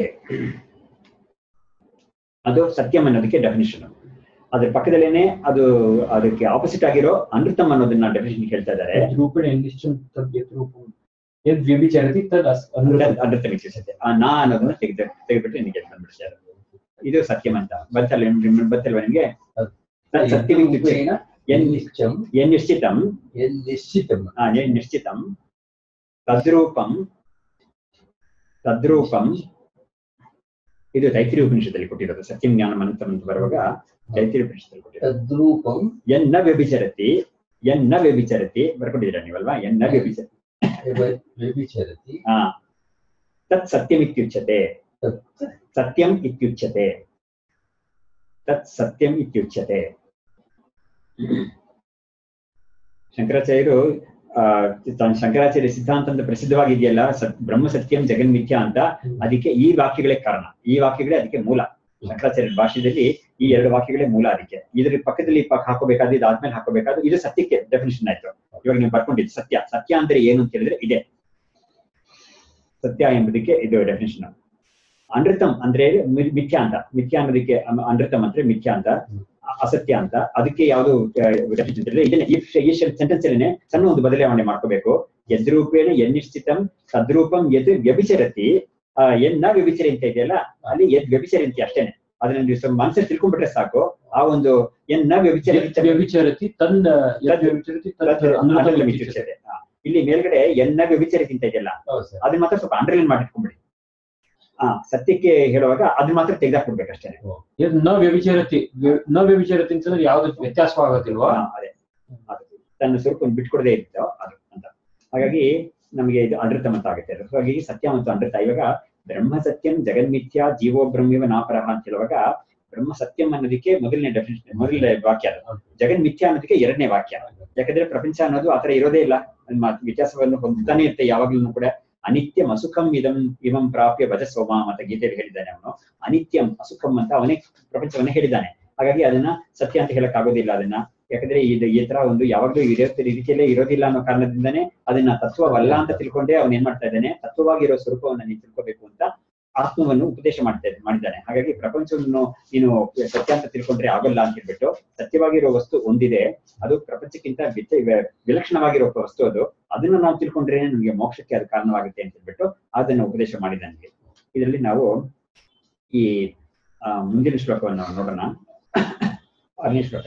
ಅದು ಸತ್ಯಂ ಅನ್ನೋದಕ್ಕೆ ಡೆಫಿನಿಷನ್ ಅದ್ರ ಪಕ್ಕದಲ್ಲೇನೆ ಅದು ಅದಕ್ಕೆ ಆಪೋಸಿಟ್ ಆಗಿರೋ ಅನೃತಮ್ ಅನ್ನೋದನ್ನ ಡೆಫಿನಿಷನ್ ಹೇಳ್ತಾ ಇದ್ದಾರೆ ರೂಪೇಣ ನಿಶ್ಚಂ ತದ್ ಯದ್ರೂಪಂ ಯದ್ ವ್ಯಭಿಚಾರತಿ ತದ್ ಅಸ್- ಅನೃತಂ. ಅನೃತಮ್ ಇತ್ಯುಚ್ಯತೆ ಆ ನಾ ಅನ್ನೋದನ್ನ ತೆಗೆದು ತೆಗೆದ್ಬಿಟ್ಟು ನಿಮಗೆ ಬಂದ್ಬಿಡ್ತಾರೆ ಇದು ಸತ್ಯಂ ಅಂತ ಬರ್ತಲ್ಲ ಬರ್ತಲ್ವಾ ನಿಮ್ಗೆ ತತ್ ಸತ್ಯಂ ಇತ್ಯುಚ್ಯತೆ ರೂಪೇಣ ಯನ್ ನಿಶ್ಚಂ ಯನ್ ನಿಶ್ಚಿತಂ ಯನ್ ನಿಶ್ಚಿತಂ ಆ, ಯನ್ ನಿಶ್ಚಿತಂ ತದ್ರೂಪಂ ತದ್ರೂಪಂ ಇದು ತೈತ್ರಿ ಉಪನಿಷತ್ತಲ್ಲಿ ಕೊಟ್ಟಿರೋದು ಸತ್ಯಂ ಜ್ಞಾನ ಅನಂತಂ ಅಂತ ಬರುವಾಗ ತೈತ್ರಿ ಉಪನಿಷತ್ತಲ್ಲಿ ಕೊಟ್ಟಿರೋದು ತದ್ರೂಪಂ ಎನ್ನ ವ್ಯಭಿಚರತಿ ಎನ್ನ ವ್ಯಭಿಚರತಿ ಬರ್ಕೊಂಡಿದ್ದೀರಾ ನೀವಲ್ವಾ ಎನ್ನ ವ್ಯಭಿಚರತಿ ವ್ಯ- ವ್ಯಭಿಚರತಿ ಹಾ ತತ್ ಸತ್ಯಂ ಇತ್ಯುಚ್ಯತೆ ತತ್ ಸತ್ಯಂ ಇತ್ಯುಚ್ಯತೆ ತತ್ ಸತ್ಯಂ ಇತ್ಯುಚ್ಯತೆ ಶಂಕರಾಚಾರ್ಯರು ಆ ತಾನು ಶಂಕರಾಚಾರ್ಯ ಸಿದ್ಧಾಂತ ಅಂತ ಪ್ರಸಿದ್ಧವಾಗಿದೆಯಲ್ಲ ಸತ್ ಬ್ರಹ್ಮ ಸತ್ಯಂ ಜಗನ್ಮಿಥ್ಯ ಅಂತ ಅದಕ್ಕೆ ಈ ವಾಕ್ಯಗಳೇ ಕಾರಣ ಈ ವಾಕ್ಯಗಳೇ ಅದಕ್ಕೆ ಮೂಲ ಶಂಕರಾಚಾರ್ಯ ಭಾಷೆಯಲ್ಲಿ ಈ ಎರಡು ವಾಕ್ಯಗಳೇ ಮೂಲ ಅದಕ್ಕೆ ಇದ್ರ ಪಕ್ಕದಲ್ಲಿ ಪಕ್ಕ ಹಾಕೋಬೇಕಾದ್ರೆ ಇದಾದ್ಮೇಲೆ ಹಾಕೋಬೇಕಾದ್ರೆ ಇದು ಸತ್ಯಕ್ಕೆ ಡೆಫಿನಿಷನ್ ಆಯ್ತು ಇವಾಗ ನೀವು ಬರ್ಕೊಂಡಿದ್ದು ಸತ್ಯ ಸತ್ಯ ಅಂದ್ರೆ ಏನು ಅಂತ ಹೇಳಿದ್ರೆ ಇದೆ ಸತ್ಯ ಎಂಬುದಕ್ಕೆ ಇದು ಡೆಫಿನಿಷನ್ ಅನೃತಂ ಅಂದ್ರೆ ಮಿ- ಮಿಥ್ಯ ಅಂತ ಮಿಥ್ಯ ಅನ್ನೋದಕ್ಕೆ ಅಮ- ಅನೃತಂ ಅಂದ್ರೆ ಮಿಥ್ಯ ಅಂತ ಅ- ಅಸತ್ಯ ಅಂತ ಅದಕ್ಕೆ ಯಾವುದು ಡೆಫಿನಿಷನ್ ಇಲ್ಲ ಇದನ್ನ ಈ ಈ ಸೆಂಟೆನ್ಸ್ ಅಲ್ಲೇ ಸಣ್ಣ ಒಂದು ಬದಲಾವಣೆ ಮಾಡ್ಕೋಬೇಕು ಯದ್ರೂಪೇಣ ಯನ್ನಿಶ್ಚಿತಂ ತದ್ರೂಪಂ ಯದ್ ವ್ಯಭಿಚರತಿ ಆ, ಎನ್ನ ವ್ಯಭಿಚರಿ ಅಂತ ಇದೆಯಲ್ಲ ಅಲ್ಲಿ ಯದ್ ವ್ಯಭಿಚರಿ ಅಂತ ಅಷ್ಟೇನೆ ಅದನ್ನ ನೀವು ಸ್ವಲ್ಪ ಮನಸ್ಸಲ್ಲಿ ತಿಳ್ಕೊಂಡ್ಬಿಟ್ರೆ ಸಾಕು ಆ ಒಂದು ಎನ್ನ ವ್ಯಭಿಚರಿ ಯತ್ ವ್ಯಭಿಚರತಿ ತನ್ನ ಯತ್ ವ್ಯಭಿಚರತಿ ತದ್ ಅನೃತಂ ಅನೃತಂ ಇತ್ಯುಚ್ಯತೆ. ಇತ್ಯುಚ್ಯತೆ. ಹಾ. ಇಲ್ಲಿ ಮೇಲ್ಗಡೆ ಎನ್ನ ವ್ಯಭಿಚರಿ ಅಂತ ಇದೆಯಲ್ಲ ಹೌದು ಸರ್. ಅದನ್ನ ಮಾತ್ರ ಸ್ವಲ್ಪ ಅಂಡರ್ಲೈನ್ ಮಾಡಿಟ್ಕೊಂಡ್ಬಿಡಿ ಆ ಸತ್ಯಕ್ಕೆ ಹೇಳುವಾಗ ಅದನ್ನ ಮಾತ್ರ ತೆಗೆದಾಕ್ಬಿಡ್ಬೇಕಷ್ಟೇ ಯದ್ ನ ವ್ಯಭಿಚರತಿ ವ್ಯ- ನ ವ್ಯಭಿಚರತಿ ಅಂತಂದ್ರೆ ಯಾವ್ದು ವ್ಯತ್ಯಾಸವಾಗೋದಿಲ್ವಾ ಅದೇ ಅದು ತನ್ನ ಸ್ವರೂಪ ಬಿಟ್ಕೊಡದೇ ಇರ್ತೋ ಅದು ಅಂತ ಹಾಗಾಗಿ ನಮಗೆ ಇದು ಅನೃತಮ್ ಅಂತ ಆಗುತ್ತೆ ಅದು. ಹಾಗಾಗಿ ಸತ್ಯ ಮತ್ತು ಅನೃತ ಇವಾಗ ಬ್ರಹ್ಮ ಸತ್ಯಂ ಜಗನ್ಮಿಥ್ಯ ಜೀವೋ ಬ್ರಹ್ಮಿವ ನಾಪರಹ ಅಂತ ಹೇಳುವಾಗ ಬ್ರಹ್ಮ ಸತ್ಯಂ ಅನ್ನೋದಕ್ಕೆ ಮೊದಲನೇ ಡೆಫಿನೇಷನ್ ಮೊದಲನೇ ವಾಕ್ಯ ಅದು ಜಗನ್ಮಿಥ್ಯ ಅನ್ನೋದಕ್ಕೆ ಎರಡನೇ ವಾಕ್ಯ ಯಾಕಂದ್ರೆ ಪ್ರಪಂಚ ಅನ್ನೋದು ಆತರ ಇರೋದೇ ಇಲ್ಲ ಅದ್ ಮಾತ್- ವ್ಯತ್ಯಾಸವನ್ನು ಹೊಂದುತ್ತಾನೆ ಇರುತ್ತೆ ಯಾವಾಗ್ಲೂ ಕೂಡ ಅನಿತ್ಯಂ ಅಸುಖಂ ಇದಂ ಇವಂ ಪ್ರಾಪ್ಯ ಭಜ ಸೋಮಾಂ ಅಂತ ಗೀತೆಯಲ್ಲಿ ಹೇಳಿದ್ದಾನೆ ಅವನು ಅನಿತ್ಯಂ ಅಸುಖಂ ಅಂತ ಅವನೇ ಪ್ರಪಂಚವನ್ನ ಹೇಳಿದ್ದಾನೆ ಹಾಗಾಗಿ ಅದನ್ನ ಸತ್ಯ ಅಂತ ಹೇಳಕ್ ಆಗೋದಿಲ್ಲ ಅದನ್ನ ಯಾಕಂದ್ರೆ ಇದು ಈ ತರ ಒಂದು ಯಾವಾಗ್ಲೂ ಇರೋ ರೀತಿಯಲ್ಲೇ ಇರೋದಿಲ್ಲ ಅನ್ನೋ ಕಾರಣದಿಂದನೇ ಅದನ್ನ ತತ್ವವಲ್ಲ ಅಂತ ತಿಳ್ಕೊಂಡೆ ಅವನ್ ಏನ್ ಮಾಡ್ತಾ ಇದ್ದಾನೆ ತತ್ವವಾಗಿರೋ ಸ್ವರೂಪವನ್ನ ನೀನ್ ತಿಳ್ಕೋಬೇಕು ಅಂತ ಆತ್ಮವನ್ನು ಉಪದೇಶ ಮಾಡ್ತಾ ಮಾಡಿದ್ದಾನೆ ಹಾಗಾಗಿ ಪ್ರಪಂಚವನ್ನು ನೀನು ಸತ್ಯ ಅಂತ ತಿಳ್ಕೊಂಡ್ರೆ ಆಗಲ್ಲ ಅಂತ ಹೇಳ್ಬಿಟ್ಟು ಸತ್ಯವಾಗಿರೋ ವಸ್ತು ಒಂದಿದೆ ಅದು ಪ್ರಪಂಚಕ್ಕಿಂತ ವ್ಯತ್ಯ- ವ- ವಿಲಕ್ಷಣವಾಗಿರೋ ವಸ್ತು ಅದು ಅದನ್ನ ನಾವು ತಿಳ್ಕೊಂಡ್ರೆ ನಮಗೆ ಮೋಕ್ಷಕ್ಕೆ ಅದು ಕಾರಣವಾಗುತ್ತೆ ಅಂತ ಹೇಳ್ಬಿಟ್ಟು ಅದನ್ನ ಉಪದೇಶ ಮಾಡಿದ ನನಗೆ ಇದರಲ್ಲಿ ನಾವು ಈ ಆ, ಮುಂದಿನ ಶ್ಲೋಕವನ್ನು ನೋಡೋಣ ಆರನೇ ಶ್ಲೋಕ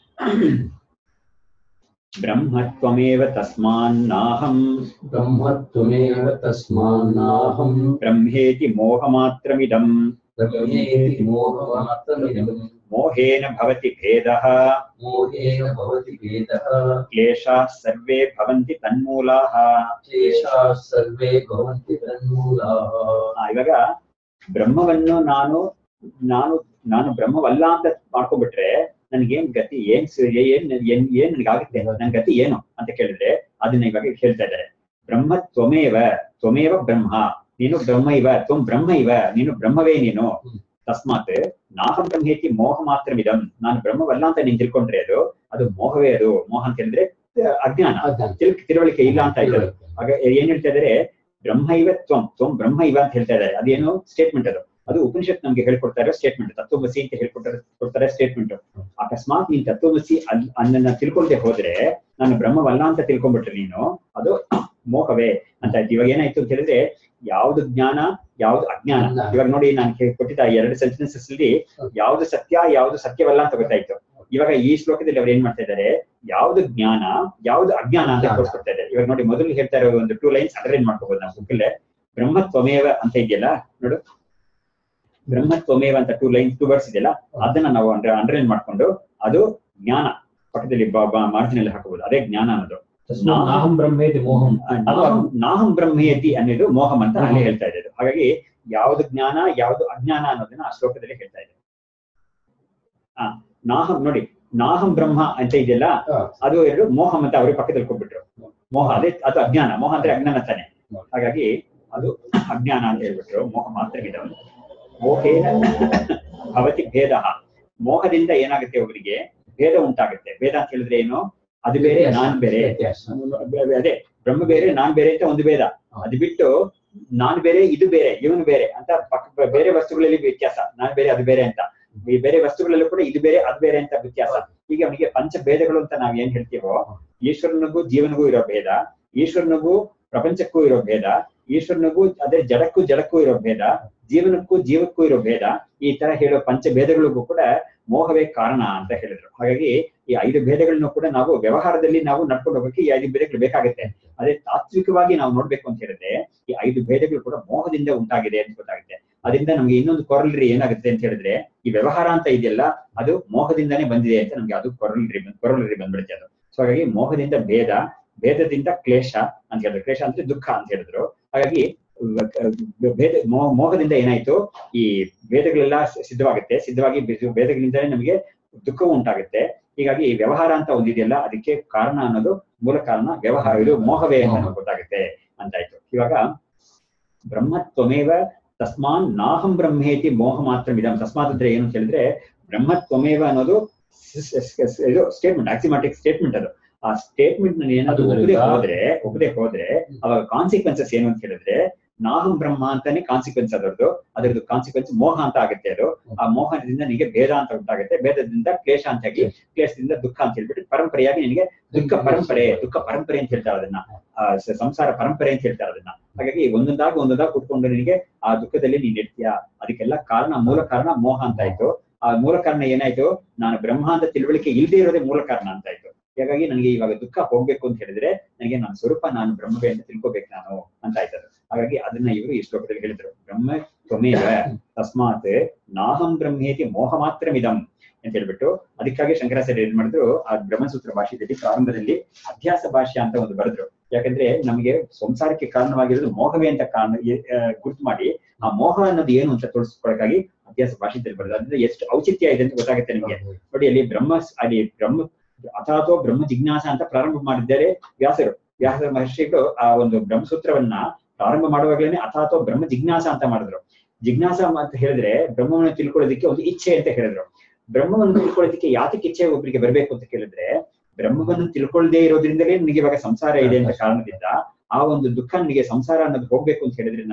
ಬ್ರಹ್ಮತ್ವಮೇವ ತಸ್ಮಾನ್ನಾಹಂ ಬ್ರಹ್ಮತ್ವಮೇವ ತಸ್ಮಾನ್ನಾಹಂ ಬ್ರಹ್ಮೇತಿ ಮೋಹಮಾತ್ರಮಿದಂ ಬ್ರಹ್ಮೇತಿ ಮೋಹಮಾತ್ರಮಿದಂ ಮೋಹೇನ ಭವತಿ ಭೇದಃ ಮೋಹೇನ ಭವತಿ ಭೇದಃ ಕ್ಲೇಶಾಃ ಸರ್ವೇ ಭವಂತಿ ತನ್ಮೂಲಾಃ ಕ್ಲೇಶಾಃ ಸರ್ವೇ ಭವಂತಿ ತನ್ಮೂಲಾಃ ಆ, ಇವಾಗ ಬ್ರಹ್ಮವನ್ನು ನಾನು ನಾನು ನಾನು ಬ್ರಹ್ಮವಲ್ಲ ಅಂತ ಮಾಡ್ಕೊಂಡ್ಬಿಟ್ರೆ ನನ್ಗೇನ್ ಗತಿ ಏನ್ ಸ- ಏನ್ ಏನ್ ಏನ್ ನನ್ಗಾಗುತ್ತೆ ನನ್ ಗತಿ ಏನು ಅಂತ ಕೇಳಿದ್ರೆ ಅದನ್ನ ಇವಾಗ ಹೇಳ್ತಾ ಇದ್ದಾರೆ ಬ್ರಹ್ಮ ತ್ವಮೇವ ತ್ವಮೇವ ಬ್ರಹ್ಮ ನೀನು ಬ್ರಹ್ಮ ಇವ ತ್ವಂ ಬ್ರಹ್ಮ ಇವ ನೀನು ಬ್ರಹ್ಮವೇ ನೀನು ಹ್ಮ್. ತಸ್ಮಾತ್ ನಾಹಂ ಬ್ರಹ್ಮೇತಿ ಮೋಹ ಮಾತ್ರ ಇದಂ ನಾನು ಬ್ರಹ್ಮವಲ್ಲ ಅಂತ ನೀನ್ ತಿಳ್ಕೊಂಡ್ರೆ ಅದು ಅದು ಮೋಹವೇ ಅದು ಮೋಹ ಅಂತ ಹೇಳಿದ್ರೆ ಅಹ್, ಅಜ್ಞಾನ ಅಜ್ಞಾನ. ತಿಳ್- ತಿಳುವಳಿಕೆ ಇಲ್ಲ ಅಂತ ಆಯ್ತು ಅದು. ಆಗ ಏನ್ ಹೇಳ್ತಾ ಇದಾರೆ ಬ್ರಹ್ಮ ಇವ ತ್ವಂ ತ್ವಂ ಬ್ರಹ್ಮ ಇವ ಅಂತ ಹೇಳ್ತಾ ಇದ್ದಾರೆ ಅದೇನು ಸ್ಟೇಟ್ಮೆಂಟ್ ಅದು ಅದು ಉಪನಿಷತ್ ನಮ್ಗೆ ಹೇಳ್ಕೊಡ್ತಾ ಇರೋ ಸ್ಟೇಟ್ಮೆಂಟ್ ತತ್ವಮಸಿ ಅಂತ ಹೇಳ್ಕೊಡ್ತಾರೆ ಕೊಡ್ತಾರೆ ಸ್ಟೇಟ್ಮೆಂಟ್ ಅಕಸ್ಮಾತ್ ನೀನ್ ತತ್ವಮಸಿ ಅಲ್- ಅನ್ನನ್ನ ತಿಳ್ಕೊಳ್ದೆ ಹೋದ್ರೆ ನಾನು ಬ್ರಹ್ಮವಲ್ಲ ಅಂತ ತಿಳ್ಕೊಂಡ್ಬಿಟ್ರೆ ನೀನು ಅದು ಮೋಹವೇ ಅಂತ ಆಯ್ತು ಇವಾಗ ಏನಾಯ್ತು ಅಂತ ಹೇಳಿದ್ರೆ ಯಾವ್ದು ಜ್ಞಾನ ಯಾವ್ದು ಅಜ್ಞಾನ ಅಜ್ಞಾನ. ಇವಾಗ ನೋಡಿ ನಾನು ಹೇ- ಕೊಟ್ಟಿದ್ದ ಆ ಎರಡು ಸೆಂಟೆನ್ಸಸ್ ಅಲ್ಲಿ ಯಾವ್ದು ಸತ್ಯ ಯಾವ್ದು ಸತ್ಯವಲ್ಲ ಅಂತ ಗೊತ್ತಾಯ್ತು ಇವಾಗ ಈ ಶ್ಲೋಕದಲ್ಲಿ ಅವ್ರು ಏನ್ ಮಾಡ್ತಾ ಇದ್ದಾರೆ ಯಾವ್ದು ಜ್ಞಾನ ಯಾವ್ದು ಅಜ್ಞಾನ ಅಂತ ಅಜ್ಞಾನ. ತೋರಿಸ್ಕೊಡ್ತಾ ಇದ್ದಾರೆ ಇವಾಗ ನೋಡಿ ಮೊದಲು ಹೇಳ್ತಾ ಇರೋ ಒಂದು ಟೂ ಲೈನ್ಸ್ ಅಂಡರ್ಲೈನ್ ಮಾಡ್ಕೋಬಹುದು ನಾವು ಬುಕ್ಕಲ್ಲೇ ಬ್ರಹ್ಮತ್ವಮೇವ ಅಂತ ಇದೆಯಲ್ಲ ನೋಡು ಬ್ರಹ್ಮತ್ವಮೇವ ಅಂತ ಟೂ ಲೈನ್ ಟೂ ವರ್ಡ್ಸ್ ಇದೆಯಲ್ಲ ಅದನ್ನ ನಾವು ಅಂಡರ್ಲೈನ್ ಮಾಡ್ಕೊಂಡು ಅದು ಜ್ಞಾನ ಪಕ್ಕದಲ್ಲಿ ಮಾರ್ಜಿನಲ್ಲಿ ಹಾಕಬಹುದು ಅದೇ ಜ್ಞಾನ ಅನ್ನೋದು ನಾಹಂ ಬ್ರಹ್ಮೇತಿ ಮೋಹಂ ನಾಹಂ ನಾಹಂ ಬ್ರಹ್ಮೇತಿ ಅನ್ನೋದು ಮೋಹಂ ಅಂತ ಅಲ್ಲಿ ಹೇಳ್ತಾ ಇದ್ದಾರೆ ಹಾಗಾಗಿ ಯಾವ್ದು ಜ್ಞಾನ ಯಾವ್ದು ಅಜ್ಞಾನ ಅನ್ನೋದನ್ನ ಆ ಶ್ಲೋಕದಲ್ಲಿ ಹೇಳ್ತಾ ಇದೆ ಆ ನಾಹಂ ನೋಡಿ ನಾಹಂ ಬ್ರಹ್ಮ ಅಂತ ಇದೆಯಲ್ಲ ಹಾ. ಅದು ಎರಡು ಮೋಹಂ ಅಂತ ಅವ್ರಿಗೆ ಪಕ್ಕದಲ್ಲಿ ಕೊಟ್ಬಿಟ್ರು ಮೋಹ ಅದೇ ಅದು ಅಜ್ಞಾನ ಮೋಹ ಅಂದ್ರೆ ಅಜ್ಞಾನ ತಾನೆ ಹಾಗಾಗಿ ಅದು ಅಜ್ಞಾನ ಅಂತ ಹೇಳ್ಬಿಟ್ರು ಮೋಹ ಮಾತ್ರ ಮೋಹೇನ ಭವತಿ ಭೇದ ಮೋಹದಿಂದ ಏನಾಗುತ್ತೆ ಒಬ್ಬರಿಗೆ ಭೇದ ಉಂಟಾಗುತ್ತೆ ಭೇದ ಅಂತ ಹೇಳಿದ್ರೆ ಏನು ಅದು ಬೇರೆ ನಾನ್ ಬೇರೆ ವ್ಯತ್ಯಾಸ. ಅದೇ ಬ್ರಹ್ಮ ಬೇರೆ ನಾನ್ ಬೇರೆ ಅಂತ ಒಂದು ಭೇದ ಅದು ಬಿಟ್ಟು ನಾನ್ ಬೇರೆ ಇದು ಬೇರೆ ಇವನು ಬೇರೆ ಅಂತ ಪಕ್ಕ ಬೇರೆ ವಸ್ತುಗಳಲ್ಲಿ ವ್ಯತ್ಯಾಸ ನಾನ್ ಬೇರೆ ಅದು ಬೇರೆ ಅಂತ ಈ ಬೇರೆ ವಸ್ತುಗಳಲ್ಲೂ ಕೂಡ ಇದು ಬೇರೆ ಅದು ಬೇರೆ ಅಂತ ವ್ಯತ್ಯಾಸ ಈಗ ಅವನಿಗೆ ಪಂಚ ಭೇದಗಳು ಅಂತ ನಾವ್ ಏನ್ ಹೇಳ್ತೀವೋ ಈಶ್ವರನಿಗೂ ಜೀವನಿಗೂ ಇರೋ ಭೇದ ಈಶ್ವರನಿಗೂ ಪ್ರಪಂಚಕ್ಕೂ ಇರೋ ಭೇದ ಈಶ್ವರನಿಗೂ ಅದೇ ಜಡಕ್ಕೂ ಜಡಕ್ಕೂ ಇರೋ ಭೇದ ಜೀವನಕ್ಕೂ ಜೀವಕ್ಕೂ ಇರೋ ಭೇದ ಈ ತರ ಹೇಳೋ ಪಂಚ ಭೇದಗಳಿಗೂ ಕೂಡ ಮೋಹವೇ ಕಾರಣ ಅಂತ ಹೇಳಿದ್ರು ಹಾಗಾಗಿ ಈ ಐದು ಭೇದಗಳನ್ನು ಕೂಡ ನಾವು ವ್ಯವಹಾರದಲ್ಲಿ ನಾವು ನಡ್ಕೊಂಡು ಹೋಗಕ್ಕೆ ಈ ಐದು ಭೇದಗಳು ಬೇಕಾಗುತ್ತೆ ಅದೇ ತಾತ್ವಿಕವಾಗಿ ನಾವು ನೋಡ್ಬೇಕು ಅಂತ ಹೇಳಿದ್ರೆ ಈ ಐದು ಭೇದಗಳು ಕೂಡ ಮೋಹದಿಂದ ಉಂಟಾಗಿದೆ ಅಂತ ಗೊತ್ತಾಗುತ್ತೆ ಅದರಿಂದ ನಮ್ಗೆ ಇನ್ನೊಂದು ಕೊರಲ್ರಿ ಏನಾಗುತ್ತೆ ಅಂತ ಹೇಳಿದ್ರೆ ಈ ವ್ಯವಹಾರ ಅಂತ ಇದೆಯಲ್ಲ ಅದು ಮೋಹದಿಂದಾನೇ ಬಂದಿದೆ ಅಂತ ನಮ್ಗೆ ಅದು ಕೊರಲ್ರಿ ಕೊರಲ್ರಿ ಬಂದ್ಬಿಡುತ್ತೆ ಅದು ಸೊ ಹಾಗಾಗಿ ಮೋಹದಿಂದ ಭೇದ ಭೇದದಿಂದ ಕ್ಲೇಶ ಅಂತ ಹೇಳಿದ್ರು ಕ್ಲೇಶ ಅಂದ್ರೆ ದುಃಖ ಅಂತ ಹೇಳಿದ್ರು ಹಾಗಾಗಿ ವ- ಭೇದ ಮೋಹ ಮೋಹದಿಂದ ಏನಾಯ್ತು ಈ ಭೇದಗಳೆಲ್ಲ ಸಿ- ಸಿದ್ಧವಾಗುತ್ತೆ ಸಿದ್ಧವಾಗಿ ಬೆ- ಭೇದಗಳಿಂದಲೇ ನಮಗೆ ದುಃಖವೂ ಉಂಟಾಗುತ್ತೆ ಹೀಗಾಗಿ ಈ ವ್ಯವಹಾರ ಅಂತ ಒಂದಿದೆಯಲ್ಲ ಅದಕ್ಕೆ ಕಾರಣ ಅನ್ನೋದು ಮೂಲ ಕಾರಣ ವ್ಯವಹಾರ ಇದು ಮೋಹವೇ ಅಂತ ನಮ್ಗೆ ಗೊತ್ತಾಗುತ್ತೆ ಅಂತಾಯ್ತು ಇವಾಗ ಬ್ರಹ್ಮತ್ವಮೇವ ತಸ್ಮಾನ್ ನಾಹಂ ಬ್ರಹ್ಮೇತಿ ಮೋಹ ಮಾತ್ರ ಇದಂ ತಸ್ಮಾತ್ ಅಂದ್ರೆ ಏನು ಅಂತ ಹೇಳಿದ್ರೆ ಬ್ರಹ್ಮತ್ವಮೇವ ಅನ್ನೋದು ಸ್- ಸ್- ಸ್- ಇದು ಸ್ಟೇಟ್ಮೆಂಟ್ ಆಕ್ಸಿಮಾಟಿಕ್ ಸ್ಟೇಟ್ಮೆಂಟ್ ಅದು ಆ ಸ್ಟೇಟ್ಮೆಂಟ್ ಏನಾದ್ರು ಒಪ್ಪದೆ ಅದುವರೆಗ- ಹೋದ್ರೆ ಒಪ್ಪದೆ ಹೋದ್ರೆ ಅವಾಗ ಕಾನ್ಸಿಕ್ವೆನ್ಸಸ್ ಏನು ಅಂತ ಹೇಳಿದ್ರೆ ನಾಹಂ ಬ್ರಹ್ಮ ಅಂತಾನೆ ಕಾನ್ಸಿಕ್ವೆನ್ಸ್ ಅದರದ್ದು ಅದರದ್ದು ಕಾನ್ಸಿಕ್ವೆನ್ಸ್ ಮೋಹ ಅಂತ ಆಗುತ್ತೆ ಅದು ಆ ಮೋಹದಿಂದ ನಿನಗೆ ಭೇದ ಅಂತ ಉಂಟಾಗುತ್ತೆ ಭೇದದಿಂದ ಕ್ಲೇಶ ಅಂತ ಆಗಿ ಕ್ಲೇಶದಿಂದ ದುಃಖ ಅಂತ ಹೇಳ್ಬಿಟ್ಟು ಪರಂಪರೆಯಾಗಿ ನಿನಗೆ ದುಃಖ ಪರಂಪರೆ ದುಃಖ ಪರಂಪರೆ ಅಂತ ಹೇಳ್ತಾರೆ ಅದನ್ನ ಆ, ಸ- ಸಂಸಾರ ಪರಂಪರೆ ಅಂತ ಹೇಳ್ತಾರೆ ಅದನ್ನ ಹಾಗಾಗಿ ಒಂದೊಂದಾಗಿ ಒಂದೊಂದಾಗಿ ಕುತ್ಕೊಂಡು ನಿನಗೆ ಆ ದುಃಖದಲ್ಲಿ ನೀನ್ ಇರ್ತೀಯ ಅದಕ್ಕೆಲ್ಲ ಕಾರಣ ಮೂಲ ಕಾರಣ ಮೋಹ ಅಂತ ಆಯ್ತು ಆ ಮೂಲ ಕಾರಣ ಏನಾಯ್ತು ನಾನು ಬ್ರಹ್ಮ ಅಂತ ತಿಳುವಳಿಕೆ ಇಲ್ಲದೆ ಇರೋದೇ ಮೂಲ ಕಾರಣ ಅಂತ ಆಯ್ತು ಹಾಗಾಗಿ ನನಗೆ ಇವಾಗ ದುಃಖ ಹೋಗ್ಬೇಕು ಅಂತ ಹೇಳಿದ್ರೆ ನನಗೆ ನನ್ನ ಸ್ವರೂಪ ನಾನು ಬ್ರಹ್ಮವೇ ಅಂತ ತಿಳ್ಕೊಬೇಕು ನಾನು ಅಂತ ಆಯ್ತದು ಹಾಗಾಗಿ ಅದನ್ನ ಇವರು ಈ ಶ್ಲೋಕದಲ್ಲಿ ಹೇಳಿದ್ರು ಬ್ರಹ್ಮ ತ್ವಮೇವ ತಸ್ಮಾತ್ ನಾಹಂ ಬ್ರಹ್ಮೇತಿ ಮೋಹ ಮಾತ್ರ ಮಿದಂ ಅಂತ ಹೇಳ್ಬಿಟ್ಟು ಅದಕ್ಕಾಗಿ ಶಂಕರಾಚಾರ್ಯ ಏನ್ ಮಾಡಿದ್ರು ಆ ಬ್ರಹ್ಮಸೂತ್ರ ಭಾಷೆಯಲ್ಲಿ ಪ್ರಾರಂಭದಲ್ಲಿ ಅಭ್ಯಾಸ ಭಾಷ್ಯ ಅಂತ ಒಂದು ಬರೆದ್ರು ಯಾಕಂದ್ರೆ ನಮಗೆ ಸಂಸಾರಕ್ಕೆ ಕಾರಣವಾಗಿರೋದು ಮೋಹವೇ ಅಂತ ಕಾರಣ ಎ- ಆ, ಗುರ್ತು ಮಾಡಿ ಆ ಮೋಹ ಅನ್ನೋದು ಏನು ಅಂತ ತೋರಿಸ್ಕೊಳಕ್ಕಾಗಿ ಅಭ್ಯಾಸ ಭಾಷೆಯಲ್ಲಿ ಬರೆದ್ರು ಅದ್ರಿಂದ ಎಷ್ಟು ಔಚಿತ್ಯ ಇದೆ ಅಂತ ಗೊತ್ತಾಗುತ್ತೆ ನಿಮಗೆ ನೋಡಿ ಅಲ್ಲಿ ಬ್ರಹ್ಮ ಅಲ್ಲಿ ಬ್ರಹ್ಮ ಅಥಾತೋ ಬ್ರಹ್ಮ ಜಿಜ್ಞಾಸ ಅಂತ ಪ್ರಾರಂಭ ಮಾಡಿದ್ದಾರೆ ವ್ಯಾಸರು ವ್ಯಾಸ ಮಹರ್ಷಿಗಳು ಆ ಒಂದು ಬ್ರಹ್ಮಸೂತ್ರವನ್ನ ಪ್ರಾರಂಭ ಮಾಡುವಾಗಲೇ ಅಥಾತೋ ಬ್ರಹ್ಮ ಜಿಜ್ಞಾಸ ಅಂತ ಮಾಡಿದ್ರು ಜಿಜ್ಞಾಸ ಅಂತ ಹೇಳಿದ್ರೆ ಬ್ರಹ್ಮವನ್ನು ತಿಳ್ಕೊಳ್ಳೋದಕ್ಕೆ ಒಂದು ಇಚ್ಛೆ ಅಂತ ಹೇಳಿದ್ರು ಬ್ರಹ್ಮವನ್ನು ತಿಳ್ಕೊಳ್ಳೋದಕ್ಕೆ ಯಾತಕ್ಕೆ ಇಚ್ಛೆ ಒಬ್ಬರಿಗೆ ಬರಬೇಕು ಅಂತ ಕೇಳಿದ್ರೆ ಬ್ರಹ್ಮವನ್ನು ತಿಳ್ಕೊಳ್ಳದೆ ಇರೋದ್ರಿಂದಲೇ ನನಗೆ ಇವಾಗ ಸಂಸಾರ ಇದೆ ಅಂತ ಕಾರಣದಿಂದ ಆ ಒಂದು ದುಃಖ ನನಗೆ ಸಂಸಾರ ಅನ್ನೋದು ಹೋಗ್ಬೇಕು ಅಂತ ಹೇಳಿದ್ರೆ ನಾನು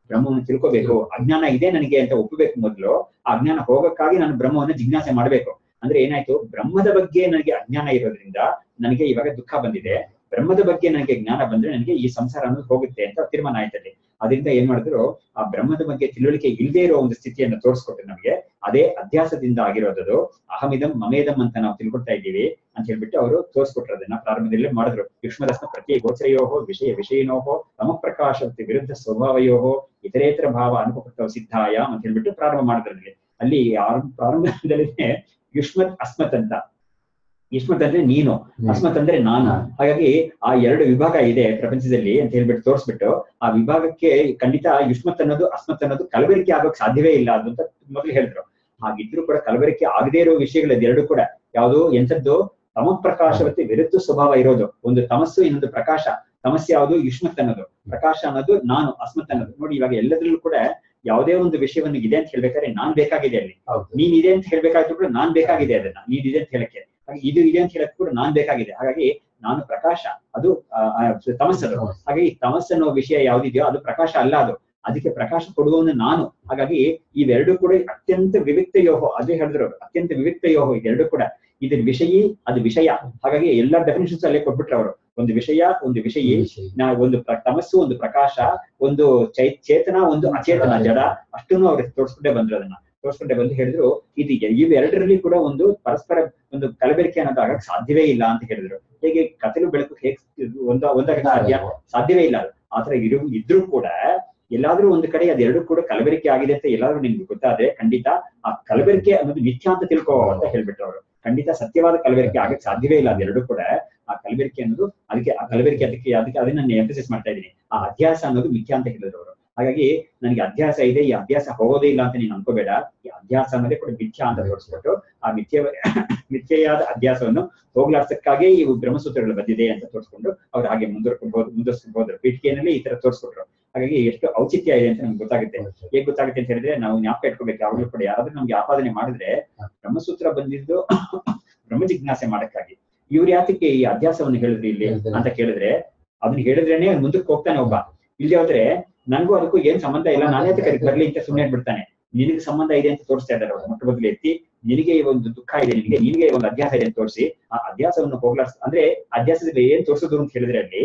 ಬ್ರಹ್ಮವನ್ನು ತಿಳ್ಕೋಬೇಕು ಅಜ್ಞಾನ ಇದೆ ನನಗೆ ಅಂತ ಒಪ್ಪಬೇಕು ಮೊದಲು ಆ ಅಜ್ಞಾನ ಹೋಗಕ್ಕಾಗಿ ನಾನು ಬ್ರಹ್ಮವನ್ನು ಜಿಜ್ಞಾಸೆ ಮಾಡ್ಬೇಕು ಅಂದ್ರೆ ಏನಾಯ್ತು ಬ್ರಹ್ಮದ ಬಗ್ಗೆ ನನಗೆ ಅಜ್ಞಾನ ಇರೋದ್ರಿಂದ ನನಗೆ ಇವಾಗ ದುಃಖ ಬಂದಿದೆ ಬ್ರಹ್ಮದ ಬಗ್ಗೆ ನನಗೆ ಜ್ಞಾನ ಬಂದ್ರೆ ನನಗೆ ಈ ಸಂಸಾರ ಅನ್ನೋದು ಹೋಗುತ್ತೆ ಅಂತ ತೀರ್ಮಾನ ಆಯ್ತದೆ ಅದರಿಂದ ಏನ್ ಮಾಡಿದ್ರು ಆ ಬ್ರಹ್ಮದ ಬಗ್ಗೆ ತಿಳುವಳಿಕೆ ಇಲ್ಲದೆ ಇರೋ ಒಂದು ಸ್ಥಿತಿಯನ್ನು ತೋರಿಸ್ಕೊಟ್ರು ನಮಗೆ ಅದೇ ಅಧ್ಯಾಸದಿಂದ ಆಗಿರೋದು ಅಹಮಿದಂ ಮಮೇದಂ ಅಂತ ನಾವು ತಿಳ್ಕೊಳ್ತಾ ಇದ್ದೀವಿ ಅಂತ ಹೇಳ್ಬಿಟ್ಟು ಅವರು ತೋರಿಸ್ಕೊಟ್ರು ಅದನ್ನ ಪ್ರಾರಂಭದಲ್ಲೇ ಮಾಡಿದ್ರು ಯುಷ್ಮದಸ್ನ ಪ್ರತಿ ಗೋಚರಯೋಹೋ ವಿಷಯ ವಿಷಯಿನೋಹೋ ತಮ ಪ್ರಕಾಶವತಿ ವಿರುದ್ಧ ಸ್ವಭಾವಯೋಹೋ ಇತರೇತರ ಭಾವ ಅನುಪಕೃತ ಸಿದ್ಧಾಯ ಅಂತ ಹೇಳ್ಬಿಟ್ಟು ಪ್ರಾರಂಭ ಮಾಡಿದ್ರು ಅಲ್ಲಿ ಅಲ್ಲಿ ಆರಂಭ ಪ್ರಾರಂಭದಲ್ಲಿನೇ ಯುಷ್ಮತ್ ಅಸ್ಮತ್ ಅಂತ ಯುಷ್ಮತ್ ಅಂದ್ರೆ ನೀನು ಅಸ್ಮತ್ ಅಂದ್ರೆ ನಾನು ಹಾಗಾಗಿ ಆ ಎರಡು ವಿಭಾಗ ಇದೆ ಪ್ರಪಂಚದಲ್ಲಿ ಅಂತ ಹೇಳ್ಬಿಟ್ಟು ತೋರಿಸ್ಬಿಟ್ಟು ಆ ವಿಭಾಗಕ್ಕೆ ಖಂಡಿತ ಯುಷ್ಮತ್ ಅನ್ನೋದು ಅಸ್ಮತ್ ಅನ್ನೋದು ಕಲಬೆರಕೆ ಆಗೋಕ್ ಸಾಧ್ಯವೇ ಇಲ್ಲ ಅದು ಅಂತ ಮೊದಲು ಹೇಳಿದ್ರು ಹಾಗಿದ್ರು ಕೂಡ ಕಲಬೆರಕೆ ಆಗದೇ ಇರೋ ವಿಷಯಗಳದ್ದು ಎರಡು ಕೂಡ ಯಾವುದು ಎಂಥದ್ದು ತಮ ಪ್ರಕಾಶವತ್ತೆ ವಿರುದ್ಧ ಸ್ವಭಾವ ಇರೋದು ಒಂದು ತಮಸ್ಸು ಇನ್ನೊಂದು ಪ್ರಕಾಶ ತಮಸ್ಸು ಯಾವುದು ಯುಷ್ಮತ್ ಅನ್ನೋದು ಪ್ರಕಾಶ ಅನ್ನೋದು ನಾನು ಅಸ್ಮತ್ ಅನ್ನೋದು ನೋಡಿ ಇವಾಗ ಎಲ್ಲದರಲ್ಲೂ ಕೂಡ ಯಾವುದೇ ಒಂದು ವಿಷಯವನ್ನು ಇದೆ ಅಂತ ಹೇಳ್ಬೇಕಾದ್ರೆ ನಾನ್ ಬೇಕಾಗಿದೆ ಅಲ್ಲಿ ಹೌದು ನೀನ್ ಇದೆ ಅಂತ ಹೇಳ್ಬೇಕಾದ್ರೂ ಕೂಡ ನಾನ್ ಬೇಕಾಗಿದೆ ಅದನ್ನ ನೀನ್ ಇದೆ ಅಂತ ಹೇಳಕ್ಕೆ ಹಾಗೆ ಇದು ಇದೆ ಅಂತ ಹೇಳಕ್ ಕೂಡ ನಾನ್ ಬೇಕಾಗಿದೆ ಹಾಗಾಗಿ ನಾನು ಪ್ರಕಾಶ ಅದು ಆ, ಆ, ತಮಸ್ಸದು ಹಾಗಾಗಿ ತಮಸ್ಸು ಅನ್ನೋ ವಿಷಯ ಯಾವ್ದಿದೆಯೋ ಅದು ಪ್ರಕಾಶ ಅಲ್ಲ ಅದು ಅದಕ್ಕೆ ಪ್ರಕಾಶ ಕೊಡುವವನು ನಾನು ಹಾಗಾಗಿ ಇವೆರಡು ಕೂಡ ಅತ್ಯಂತ ವಿವಿಕ್ತ ಯೋಹೋ ಅದೇ ಹೇಳಿದ್ರು ಅವ್ರು, ಅತ್ಯಂತ ವಿವಿಕ್ತ ಯೋಹೋ ಇದೆರಡು ಕೂಡ ಇದ್ರ ವಿಷಯಿ ಅದು ವಿಷಯ ಹಾಗಾಗಿ ಎಲ್ಲಾ ಡೆಫಿನೇಷನ್ಸ್ ಅಲ್ಲೇ ಕೊಟ್ಬಿಟ್ರು ಅವರು ಒಂದು ವಿಷಯ ಒಂದು ವಿಷಯಿ ನಾ ಒಂದು ಪ್ರ- ತಮಸ್ಸು ಒಂದು ಪ್ರಕಾಶ ಒಂದು ಚೈ ಚೇತನ ಒಂದು ಅಚೇತನ ಜಡ ಅಷ್ಟನ್ನು ಅವ್ರಿಗೆ ತೋರಿಸ್ಕೊಂಡೇ ಬಂದ್ರು ಅದನ್ನ ತೋರಿಸ್ಕೊಂಡೇ ಬಂದು ಹೇಳಿದ್ರು ಇದು ಎ- ಇವೆರಡರಲ್ಲಿ ಕೂಡ ಒಂದು ಪರಸ್ಪರ ಒಂದು ಕಲಬೆರಕೆ ಅನ್ನೋದು ಆಗಕ್ ಸಾಧ್ಯವೇ ಇಲ್ಲ ಅಂತ ಹೇಳಿದ್ರು ಹೇಗೆ ಕತ್ತಲು ಬೆಳಕು ಹೇಗೆ ಒಂದ ಒಂದಾಗಕ್ಕೆ ಸಾಧ್ಯ ಸಾಧ್ಯವೇ ಇಲ್ಲ ಅದು ಆತರ ಇರು ಇದ್ರೂ ಕೂಡ ಎಲ್ಲಾದ್ರೂ ಒಂದು ಕಡೆ ಅದೆರಡು ಕೂಡ ಕಲಬೆರಕೆ ಆಗಿದೆ ಅಂತ ಎಲ್ಲಾದ್ರೂ ನಿಮ್ಗೆ ಗೊತ್ತಾದ್ರೆ ಖಂಡಿತ ಆ ಕಲಬೆರಕೆ ಅನ್ನೋದು ಮಿಥ್ಯಾ ಅಂತ ತಿಳ್ಕೋ ಅಂತ ಹೇಳ್ಬಿಟ್ರು ಅವರು ಖಂಡಿತ ಸತ್ಯವಾದ ಕಲಬೆರಕೆ ಆಗಕ್ಕೆ ಸಾಧ್ಯವೇ ಇಲ್ಲ ಅದೆರಡು ಕೂಡ ಆ ಕಲಬೆರಕೆ ಅನ್ನೋದು ಅದಕ್ಕೆ ಆ ಕಲಬೆರಕೆ ಅದಕ್ಕೆ ಅದಕ್ಕೆ ಅದನ್ನ ನಾನು ಎಂಫಸಿಸ್ ಮಾಡ್ತಾ ಇದ್ದೀನಿ ಆ ಅಧ್ಯಾಸ ಅನ್ನೋದು ಮಿಥ್ಯಾ ಅಂತ ಹೇಳಿದ್ರು ಅವರು ಹಾಗಾಗಿ ನನಗೆ ಅಧ್ಯಾಸ ಇದೆ ಈ ಅಭ್ಯಾಸ ಹೋಗೋದೇ ಇಲ್ಲ ಅಂತ ನೀನು ಅನ್ಕೋಬೇಡ ಈ ಅಧ್ಯಾಸ ಅನ್ನೋದೇ ಕೂಡ ಮಿಥ್ಯಾ ಅಂತ ತೋರಿಸ್ಬಿಟ್ಟು ಆ ಮಿಥ್ಯ ಮಿಥ್ಯೆಯಾದ ಅಧ್ಯಾಸವನ್ನು ಹೋಗ್ಲಾಡ್ಸಕ್ಕಾಗೇ ಈ ಬ್ರಹ್ಮಸೂತ್ರಗಳು ಬಂದಿದೆ ಅಂತ ತೋರಿಸ್ಕೊಂಡು ಅವ್ರು ಹಾಗೆ ಮುಂದುವರ್ಕೊಂಡು ಹೋದ್ ಮುಂದುವರ್ಸ್ಕೊಂಡು ಹೋದ್ರು ಪೀಠಿಕೆಯಲ್ಲಿ ಈ ತರ ತೋರಿಸ್ಕೊಟ್ರು ಹಾಗಾಗಿ ಎಷ್ಟು ಔಚಿತ್ಯ ಇದೆ ಅಂತ ನಮ್ಗೆ ಗೊತ್ತಾಗುತ್ತೆ ಹೇಗ್ ಗೊತ್ತಾಗುತ್ತೆ ಅಂತ ಹೇಳಿದ್ರೆ ನಾವು ಜ್ಞಾಪಕ ಇಟ್ಕೋಬೇಕು ಯಾವಾಗಲೂ ಕೂಡ ಯಾರಾದ್ರೂ ನಮ್ಗೆ ಆಪಾದನೆ ಮಾಡಿದ್ರೆ ಬ್ರಹ್ಮಸೂತ್ರ ಬಂದಿದ್ದು ಬ್ರಹ್ಮ ಜಿಜ್ಞಾಸೆ ಮಾಡಕ್ಕಾಗಿ ಇವ್ರು ಯಾತಕ್ಕೆ ಈ ಅಧ್ಯಾಸವನ್ನು ಹೇಳಿದ್ರಿ ಇಲ್ಲಿ ಅಂತ ಕೇಳಿದ್ರೆ ಅದನ್ನ ಹೇಳಿದ್ರೇನೆ ಅವ್ನ್ ಮುಂದಕ್ಕೆ ಹೋಗ್ತಾನೆ ಒಬ್ಬ ಇಲ್ಲಿ ಹೋದ್ರೆ ನನ್ಗೂ ಅದಕ್ಕೂ ಏನ್ ಸಂಬಂಧ ಇಲ್ಲ ನಾನೇ ಅದಕ್ಕೆ ಬರ್ಲಿ ಅಂತ ಸುಮ್ಮನೆ ಬಿಡ್ತಾನೆ ನಿನಗೆ ಸಂಬಂಧ ಇದೆ ಅಂತ ತೋರಿಸ್ತಾ ಇದ್ದಾರೆ ಅವ್ರು ಮೊಟ್ಟ ಮೊದಲು ಎತ್ತಿ ನಿನಗೆ ಈ ಒಂದು ದುಃಖ ಇದೆ ನಿನಗೆ ನಿನಗೆ ಒಂದು ಅಧ್ಯಾಸ ಇದೆ ಅಂತ ತೋರಿಸಿ ಆ ಅಧ್ಯಾಸವನ್ನು ಹೋಗ್ಲಾಡ್ಸ್ ಅಂದ್ರೆ ಅಧ್ಯಾಸದಲ್ಲಿ ಏನ್ ತೋರಿಸೋದು ಅಂತ ಹೇಳಿದ್ರೆ ಅಲ್ಲಿ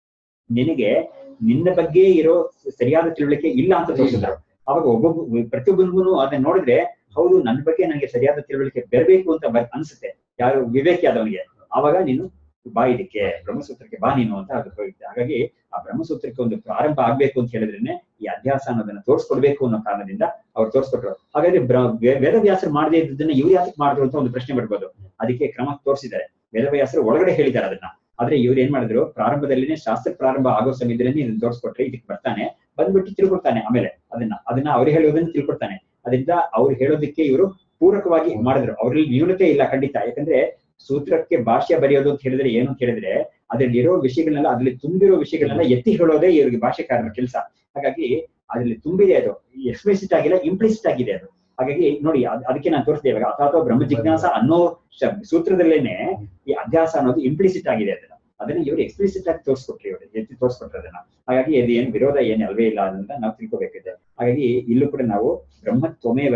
ನಿನಗೆ ನಿನ್ನ ಬಗ್ಗೆ ಇರೋ ಸರಿಯಾದ ತಿಳುವಳಿಕೆ ಇಲ್ಲ ಅಂತ ತೋರಿಸಿದ್ರು ಅವಾಗ ಒಬ್ಬೊಬ್ಬ ಪ್ರತಿಯೊಬ್ಬನಿಗೂ ಅದನ್ನ ನೋಡಿದ್ರೆ ಹೌದು ನನ್ನ ಬಗ್ಗೆ ನನಗೆ ಸರಿಯಾದ ತಿಳುವಳಿಕೆ ಬರಬೇಕು ಅಂತ ಬರ್ ಅನ್ಸುತ್ತೆ ಯಾರು ವಿವೇಕಿ ಆದವನಿಗೆ ಆವಾಗ ನೀನು ಬಾ ಇದಕ್ಕೆ ಬ್ರಹ್ಮಸೂತ್ರಕ್ಕೆ ಬಾ ನೀನು ಅಂತ ಅದು ಹೋಗುತ್ತೆ ಹಾಗಾಗಿ ಆ ಬ್ರಹ್ಮಸೂತ್ರಕ್ಕೆ ಒಂದು ಪ್ರಾರಂಭ ಆಗ್ಬೇಕು ಅಂತ ಹೇಳಿದ್ರೇನೆ ಈ ಅಧ್ಯಾಸ ಅನ್ನೋದನ್ನ ತೋರಿಸ್ಕೊಡ್ಬೇಕು ಅನ್ನೋ ಕಾರಣದಿಂದ ಅವ್ರು ತೋರಿಸ್ಕೊಟ್ರು ಹಾಗಾದ್ರೆ ಬ್ರ- ವೇ- ವೇದವ್ಯಾಸರು ಮಾಡದೇ ಇದ್ದದನ್ನ ಇವ್ರು ಯಾತಕ್ಕೆ ಮಾಡಿದ್ರು ಅಂತ ಒಂದು ಪ್ರಶ್ನೆ ಬರ್ಬೋದು ಅದಕ್ಕೆ ಕ್ರಮ ತೋರಿಸಿದ್ದಾರೆ ವೇದವ್ಯಾಸರು ಒಳಗಡೆ ಹೇಳಿದ್ದಾರೆ ಅದನ್ನ ಆದ್ರೆ ಇವ್ರು ಏನ್ ಮಾಡಿದ್ರು ಪ್ರಾರಂಭದಲ್ಲಿನೇ ಶಾಸ್ತ್ರ ಪ್ರಾರಂಭ ಆಗೋ ಸಮಯದಲ್ಲಿ ಇದನ್ನ ತೋರಿಸ್ಕೊಟ್ರೆ ಇದಕ್ಕೆ ಬರ್ತಾನೆ ಬಂದ್ಬಿಟ್ಟು ತಿಳ್ಕೊಡ್ತಾನೆ ಆಮೇಲೆ ಅದನ್ನ ಅದನ್ನ ಅವ್ರು ಹೇಳೋದನ್ನ ತಿಳ್ಕೊಡ್ತಾನೆ ಅದರಿಂದ ಅವ್ರು ಹೇಳೋದಕ್ಕೆ ಇವರು ಪೂರಕವಾಗಿ ಮಾಡಿದ್ರು ಅವ್ರಲ್ಲಿ ನ್ಯೂನತೆ ಇಲ್ಲ ಖಂಡಿತ ಯಾಕಂದ್ರೆ ಸೂತ್ರಕ್ಕೆ ಭಾಷ್ಯ ಬರೆಯೋದು ಅಂತ ಹೇಳಿದ್ರೆ ಏನು ಅಂತ ಹೇಳಿದ್ರೆ ಅದ್ರಲ್ಲಿ ಇರೋ ವಿಷಯಗಳನ್ನೆಲ್ಲ ಅದ್ರಲ್ಲಿ ತುಂಬಿರೋ ವಿಷಯಗಳನ್ನೆಲ್ಲ ಎತ್ತಿ ಹೇಳೋದೇ ಇವ್ರಿಗೆ ಭಾಷೆಕಾರರ ಕೆಲಸ ಹಾಗಾಗಿ ಅದ್ರಲ್ಲಿ ತುಂಬಿದೆ ಅದು ಎಕ್ಸ್ಪ್ಲಿಸಿಟ್ ಆಗಿಲ್ಲ ಇಂಪ್ಲಿಸಿಟ್ ಆಗಿದೆ ಅದು ಹಾಗಾಗಿ ನೋಡಿ ಅದ್- ಅದಕ್ಕೆ ನಾನು ತೋರಿಸಿದೆ ಇವಾಗ ಅಥಾತೋ ಬ್ರಹ್ಮ ಜಿಜ್ಞಾಸ ಅನ್ನೋ ಶ- ಸೂತ್ರದಲ್ಲೇನೆ ಈ ಅಧ್ಯಾಸ ಅನ್ನೋದು ಇಂಪ್ಲಿಸಿಟ್ ಆಗಿದೆ ಅದನ್ನ ಅದನ್ನ ಇವರು ಎಕ್ಸ್ಪ್ಲಿಸಿಟ್ ಆಗಿ ತೋರಿಸ್ಕೊಟ್ರಿ ಇವರು ಎತ್ತಿ ತೋರಿಸ್ಕೊಟ್ರು ಅದನ್ನ ಹಾಗಾಗಿ ಅದು ಏನು ವಿರೋಧ ಏನು ಅಲ್ವೇ ಇಲ್ಲ ಅಂತ ನಾವು ತಿಳ್ಕೊಬೇಕಿದೆ ಹಾಗಾಗಿ ಇಲ್ಲೂ ಕೂಡ ನಾವು ಬ್ರಹ್ಮ ತ್ವಮೇವ